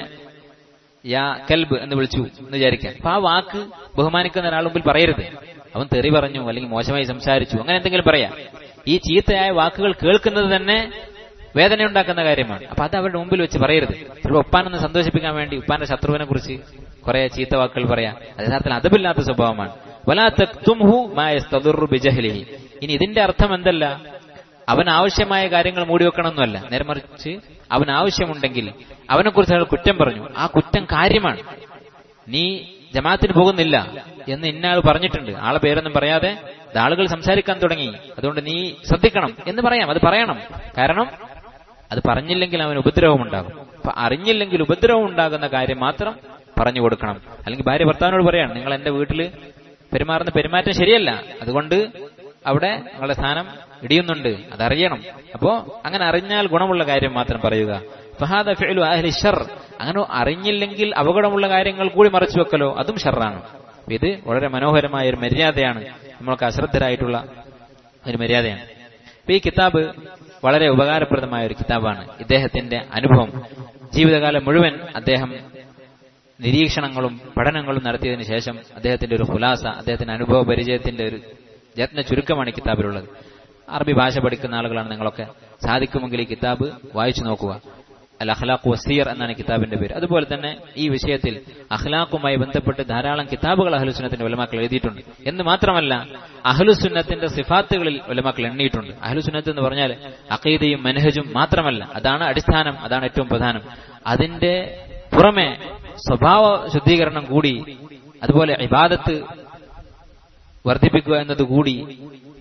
യാ കൽബ് എന്ന് വിളിച്ചു എന്ന് വിചാരിക്കാം അപ്പൊ ആ വാക്ക് ബഹുമാനിക്കുന്ന ഒരാൾ മുമ്പിൽ പറയരുത് അവൻ തെറി പറഞ്ഞു അല്ലെങ്കിൽ മോശമായി സംസാരിച്ചു അങ്ങനെ എന്തെങ്കിലും പറയാം ഈ ചീത്തയായ വാക്കുകൾ കേൾക്കുന്നത് തന്നെ വേദന ഉണ്ടാക്കുന്ന കാര്യമാണ് അപ്പൊ അത് അവരുടെ മുമ്പിൽ വെച്ച് പറയരുത് ചിലപ്പോൾ ഉപ്പാനൊന്ന് സന്തോഷിപ്പിക്കാൻ വേണ്ടി ഉപ്പാന്റെ ശത്രുവിനെ കുറിച്ച് കുറെ ചീത്ത വാക്കുകൾ പറയാം അത് യഥാർത്ഥത്തിൽ അതമില്ലാത്ത സ്വഭാവമാണ് വലാ തക്തുംഹു മാ യസ്തദുറു ബിജഹ്ലിഹി ഇനി ഇതിന്റെ അർത്ഥം എന്തല്ല അവൻ ആവശ്യമായ കാര്യങ്ങൾ മൂടിവെക്കണമെന്നല്ല നേരെ മറിച്ച് അവൻ ആവശ്യമുണ്ടെങ്കിൽ അവനെക്കുറിച്ച് അയാൾ കുറ്റം പറഞ്ഞു ആ കുറ്റം കാര്യമാണ് നീ ജമാഅത്തിന് പോകുന്നില്ല എന്ന് ഇന്നയാൾ പറഞ്ഞിട്ടുണ്ട് ആളെ പേരൊന്നും പറയാതെ ഇത് ആളുകൾ സംസാരിക്കാൻ തുടങ്ങി അതുകൊണ്ട് നീ ശ്രദ്ധിക്കണം എന്ന് പറയാം അത് പറയണം കാരണം അത് പറഞ്ഞില്ലെങ്കിൽ അവന് ഉപദ്രവം ഉണ്ടാകും അപ്പൊ അറിഞ്ഞില്ലെങ്കിൽ ഉപദ്രവം ഉണ്ടാകുന്ന കാര്യം മാത്രം പറഞ്ഞു കൊടുക്കണം അല്ലെങ്കിൽ ഭാര്യ ഭർത്താവിനോട് പറയാണ് നിങ്ങൾ എന്റെ വീട്ടിൽ പെരുമാറുന്ന പെരുമാറ്റം ശരിയല്ല അതുകൊണ്ട് അവിടെ നിങ്ങളുടെ സ്ഥാനം ഇടിയുന്നുണ്ട് അതറിയണം അപ്പോ അങ്ങനെ അറിഞ്ഞാൽ ഗുണമുള്ള കാര്യം മാത്രം പറയുക ഫഹാദ ഫിഅലു അഹ്ലി ഷർ അങ്ങനെ അറിഞ്ഞില്ലെങ്കിൽ അപകടമുള്ള കാര്യങ്ങൾ കൂടി മറച്ചു വെക്കലോ അതും ഷർറാണ് അപ്പൊ ഇത് വളരെ മനോഹരമായ ഒരു മര്യാദയാണ് നമ്മൾക്ക് അശ്രദ്ധരായിട്ടുള്ള ഒരു മര്യാദയാണ് അപ്പൊ ഈ കിതാബ് വളരെ ഉപകാരപ്രദമായ ഒരു കിതാബാണ് ഇദ്ദേഹത്തിന്റെ അനുഭവം ജീവിതകാലം മുഴുവൻ അദ്ദേഹം നിരീക്ഷണങ്ങളും പഠനങ്ങളും നടത്തിയതിനു ശേഷം അദ്ദേഹത്തിന്റെ ഒരു ഹുലാസ അദ്ദേഹത്തിന്റെ അനുഭവ പരിചയത്തിന്റെ ഒരു യത്ന ചുരുക്കമാണ് ഈ കിതാബിലുള്ളത് അറബി ഭാഷ പഠിക്കുന്ന ആളുകളാണ് നിങ്ങളൊക്കെ സാധിക്കുമെങ്കിൽ ഈ കിതാബ് വായിച്ചു നോക്കുക അൽ അഖ്ലാഖ് വസീർ എന്നാണ് ഈ കിതാബിന്റെ പേര് അതുപോലെ തന്നെ ഈ വിഷയത്തിൽ അഖ്ലാഖുമായി ബന്ധപ്പെട്ട് ധാരാളം കിതാബുകൾ അഹ്ലുസുന്നത്തിന്റെ ഉലമാക്കൾ എഴുതിയിട്ടുണ്ട് എന്ന് മാത്രമല്ല അഹ്ലുസുന്നത്തിന്റെ സിഫാത്തുകളിൽ ഉലമാക്കൾ എണ്ണിയിട്ടുണ്ട് അഹ്ലുസുന്നത്ത് എന്ന് പറഞ്ഞാൽ അഖീദയും മനഹജും മാത്രമല്ല അതാണ് അടിസ്ഥാനം അതാണ് ഏറ്റവും പ്രധാനം അതിന്റെ പുറമെ സ്വഭാവ ശുദ്ധീകരണം കൂടി അതുപോലെ ഇബാദത്ത് വർദ്ധിപ്പിക്കുക എന്നതുകൂടി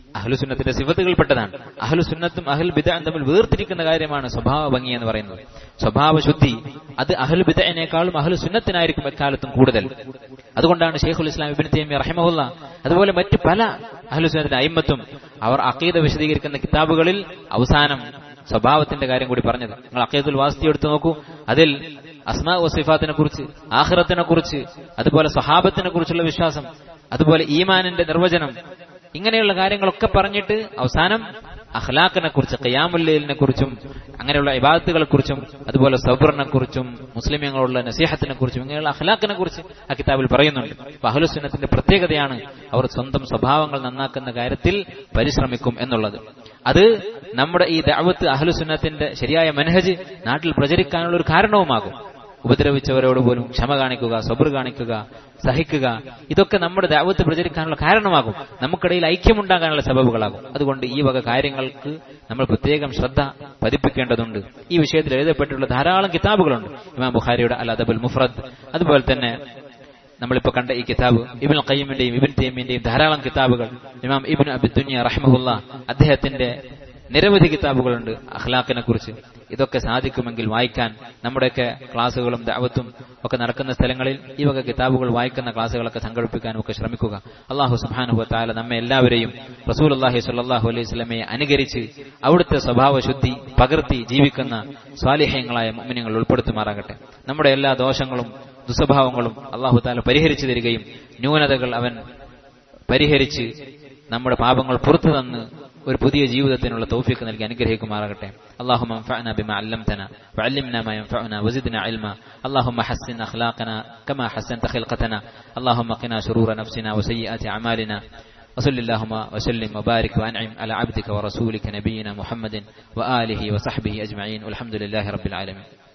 അഹ്ലുസുന്നത്തിന്റെ സിഫത്തുകൾപ്പെട്ടതാണ് അഹ്ലുസുന്നത്തും അഹ്ൽ ബിദഅം തമ്മിൽ വേർതിരിക്കുന്ന കാര്യമാണ് സ്വഭാവ ഭംഗി എന്ന് പറയുന്നത് സ്വഭാവ ശുദ്ധി അത് അഹ്ൽ ബിദഅനേക്കാളും അഹ്ലു സുന്നത്തിനായിരിക്കും എക്കാലത്തും കൂടുതൽ അതുകൊണ്ടാണ് ഷെയ്ഖുൽ ഇസ്ലാം ഇബിൻ തൈമിയ റഹിമഹുല്ല അതുപോലെ മറ്റ് പല അഹ്ലുസുന്നത്തിന്റെ അയിമത്തും അവർ അക്കീദ വിശദീകരിക്കുന്ന കിതാബുകളിൽ അവസാനം സ്വഭാവത്തിന്റെ കാര്യം കൂടി പറഞ്ഞത് നിങ്ങൾ അക്കീദുൽ വാസ്തി എടുത്തു നോക്കൂ അതിൽ അസ്മാ വസിഫാത്തിനെ കുറിച്ച് ആഹ്റത്തിനെ കുറിച്ച് അതുപോലെ സ്വഹാബത്തിനെ കുറിച്ചുള്ള വിശ്വാസം അതുപോലെ ഈമാനിന്റെ നിർവചനം ഇങ്ങനെയുള്ള കാര്യങ്ങളൊക്കെ പറഞ്ഞിട്ട് അവസാനം അഖ്ലാഖിനെ കുറിച്ച് ഖിയാമുല്ലയിലിനെ കുറിച്ചും അങ്ങനെയുള്ള ഇബാദത്തുകളെ കുറിച്ചും അതുപോലെ സബറിനെ കുറിച്ചും മുസ്ലിമീങ്ങളുള്ള നസീഹത്തിനെ കുറിച്ചും ഇങ്ങനെയുള്ള അഖ്ലാഖിനെ കുറിച്ച് ആ കിതാബിൽ പറയുന്നുണ്ട് അപ്പൊ അഹ്ലുസുന്നത്തിന്റെ പ്രത്യേകതയാണ് അവർ സ്വന്തം സ്വഭാവങ്ങൾ നന്നാക്കുന്ന കാര്യത്തിൽ പരിശ്രമിക്കും എന്നുള്ളത് അത് നമ്മുടെ ഈ ദഅവത്ത് അഹ്ലുസുന്നത്തിന്റെ ശരിയായ മനഹജ് നാട്ടിൽ പ്രചരിക്കാനുള്ള ഒരു കാരണവുമാകും ഉപദ്രവിച്ചവരോട് പോലും ക്ഷമ കാണിക്കുക സബർ കാണിക്കുക സഹിക്കുക ഇതൊക്കെ നമ്മുടെ ദാവത്ത് പ്രചരിക്കാനുള്ള കാരണമാകും നമുക്കിടയിൽ ഐക്യമുണ്ടാകാനുള്ള സബബുകളാകും അതുകൊണ്ട് ഈ വക കാര്യങ്ങൾക്ക് നമ്മൾ പ്രത്യേകം ശ്രദ്ധ പതിപ്പിക്കേണ്ടതുണ്ട് ഈ വിഷയത്തിൽ എഴുതപ്പെട്ടിട്ടുള്ള ധാരാളം കിതാബുകളുണ്ട് ഇമാം ബുഖാരിയുടെ അൽ അദബുൽ മുഫ്രദ് അതുപോലെ തന്നെ നമ്മളിപ്പോ കണ്ട ഈ കിതാബ് ഇബിൻ ഖയ്യമിന്റെയും ഇബിൻ തേമിന്റെയും ധാരാളം കിതാബുകൾ ഇമാം ഇബിൻ അബിദുനിയ റഹ്മുല്ല അദ്ദേഹത്തിന്റെ നിരവധി കിതാബുകളുണ്ട് അഖ്ലാഖിനെ കുറിച്ച് ഇതൊക്കെ സാധിക്കുമെങ്കിൽ വായിക്കാൻ നമ്മുടെയൊക്കെ ക്ലാസ്സുകളും ദാവത്തും ഒക്കെ നടക്കുന്ന സ്ഥലങ്ങളിൽ ഈ വക കിതാബുകൾ വായിക്കുന്ന ക്ലാസ്സുകളൊക്കെ സംഘടിപ്പിക്കാനും ഒക്കെ ശ്രമിക്കുക അള്ളാഹു സുബാനുഹു താല നമ്മെ എല്ലാവരെയും റസൂൽ അള്ളാഹി സ്വല്ലാഹു അലൈഹി സ്വലമയെ അനുകരിച്ച് അവിടുത്തെ സ്വഭാവശുദ്ധി പകർത്തി ജീവിക്കുന്ന സ്വാലിഹ്യങ്ങളായ മുമ്മിനിങ്ങൾ ഉൾപ്പെടുത്തുമാറാകട്ടെ നമ്മുടെ എല്ലാ ദോഷങ്ങളും ദുസ്വഭാവങ്ങളും അള്ളാഹു താല പരിഹരിച്ചു തരികയും ന്യൂനതകൾ അവൻ പരിഹരിച്ച് നമ്മുടെ പാപങ്ങൾ പുറത്തു തന്ന് ഒരു പുതിയ ജീവിതത്തിനുള്ള തൗഫീഖ് നൽകി അനുഗ്രഹിക്കുമാറാകട്ടെ اللهم انفعنا بما علمتنا وعلمنا ما ينفعنا وزدنا علما اللهم حسن اخلاقنا كما حسنت خلقتنا اللهم قنا شرور نفسنا وسيئات اعمالنا وصل اللهم وسلم وبارك وانعم على عبدك ورسولك نبينا محمد واله وصحبه اجمعين والحمد لله رب العالمين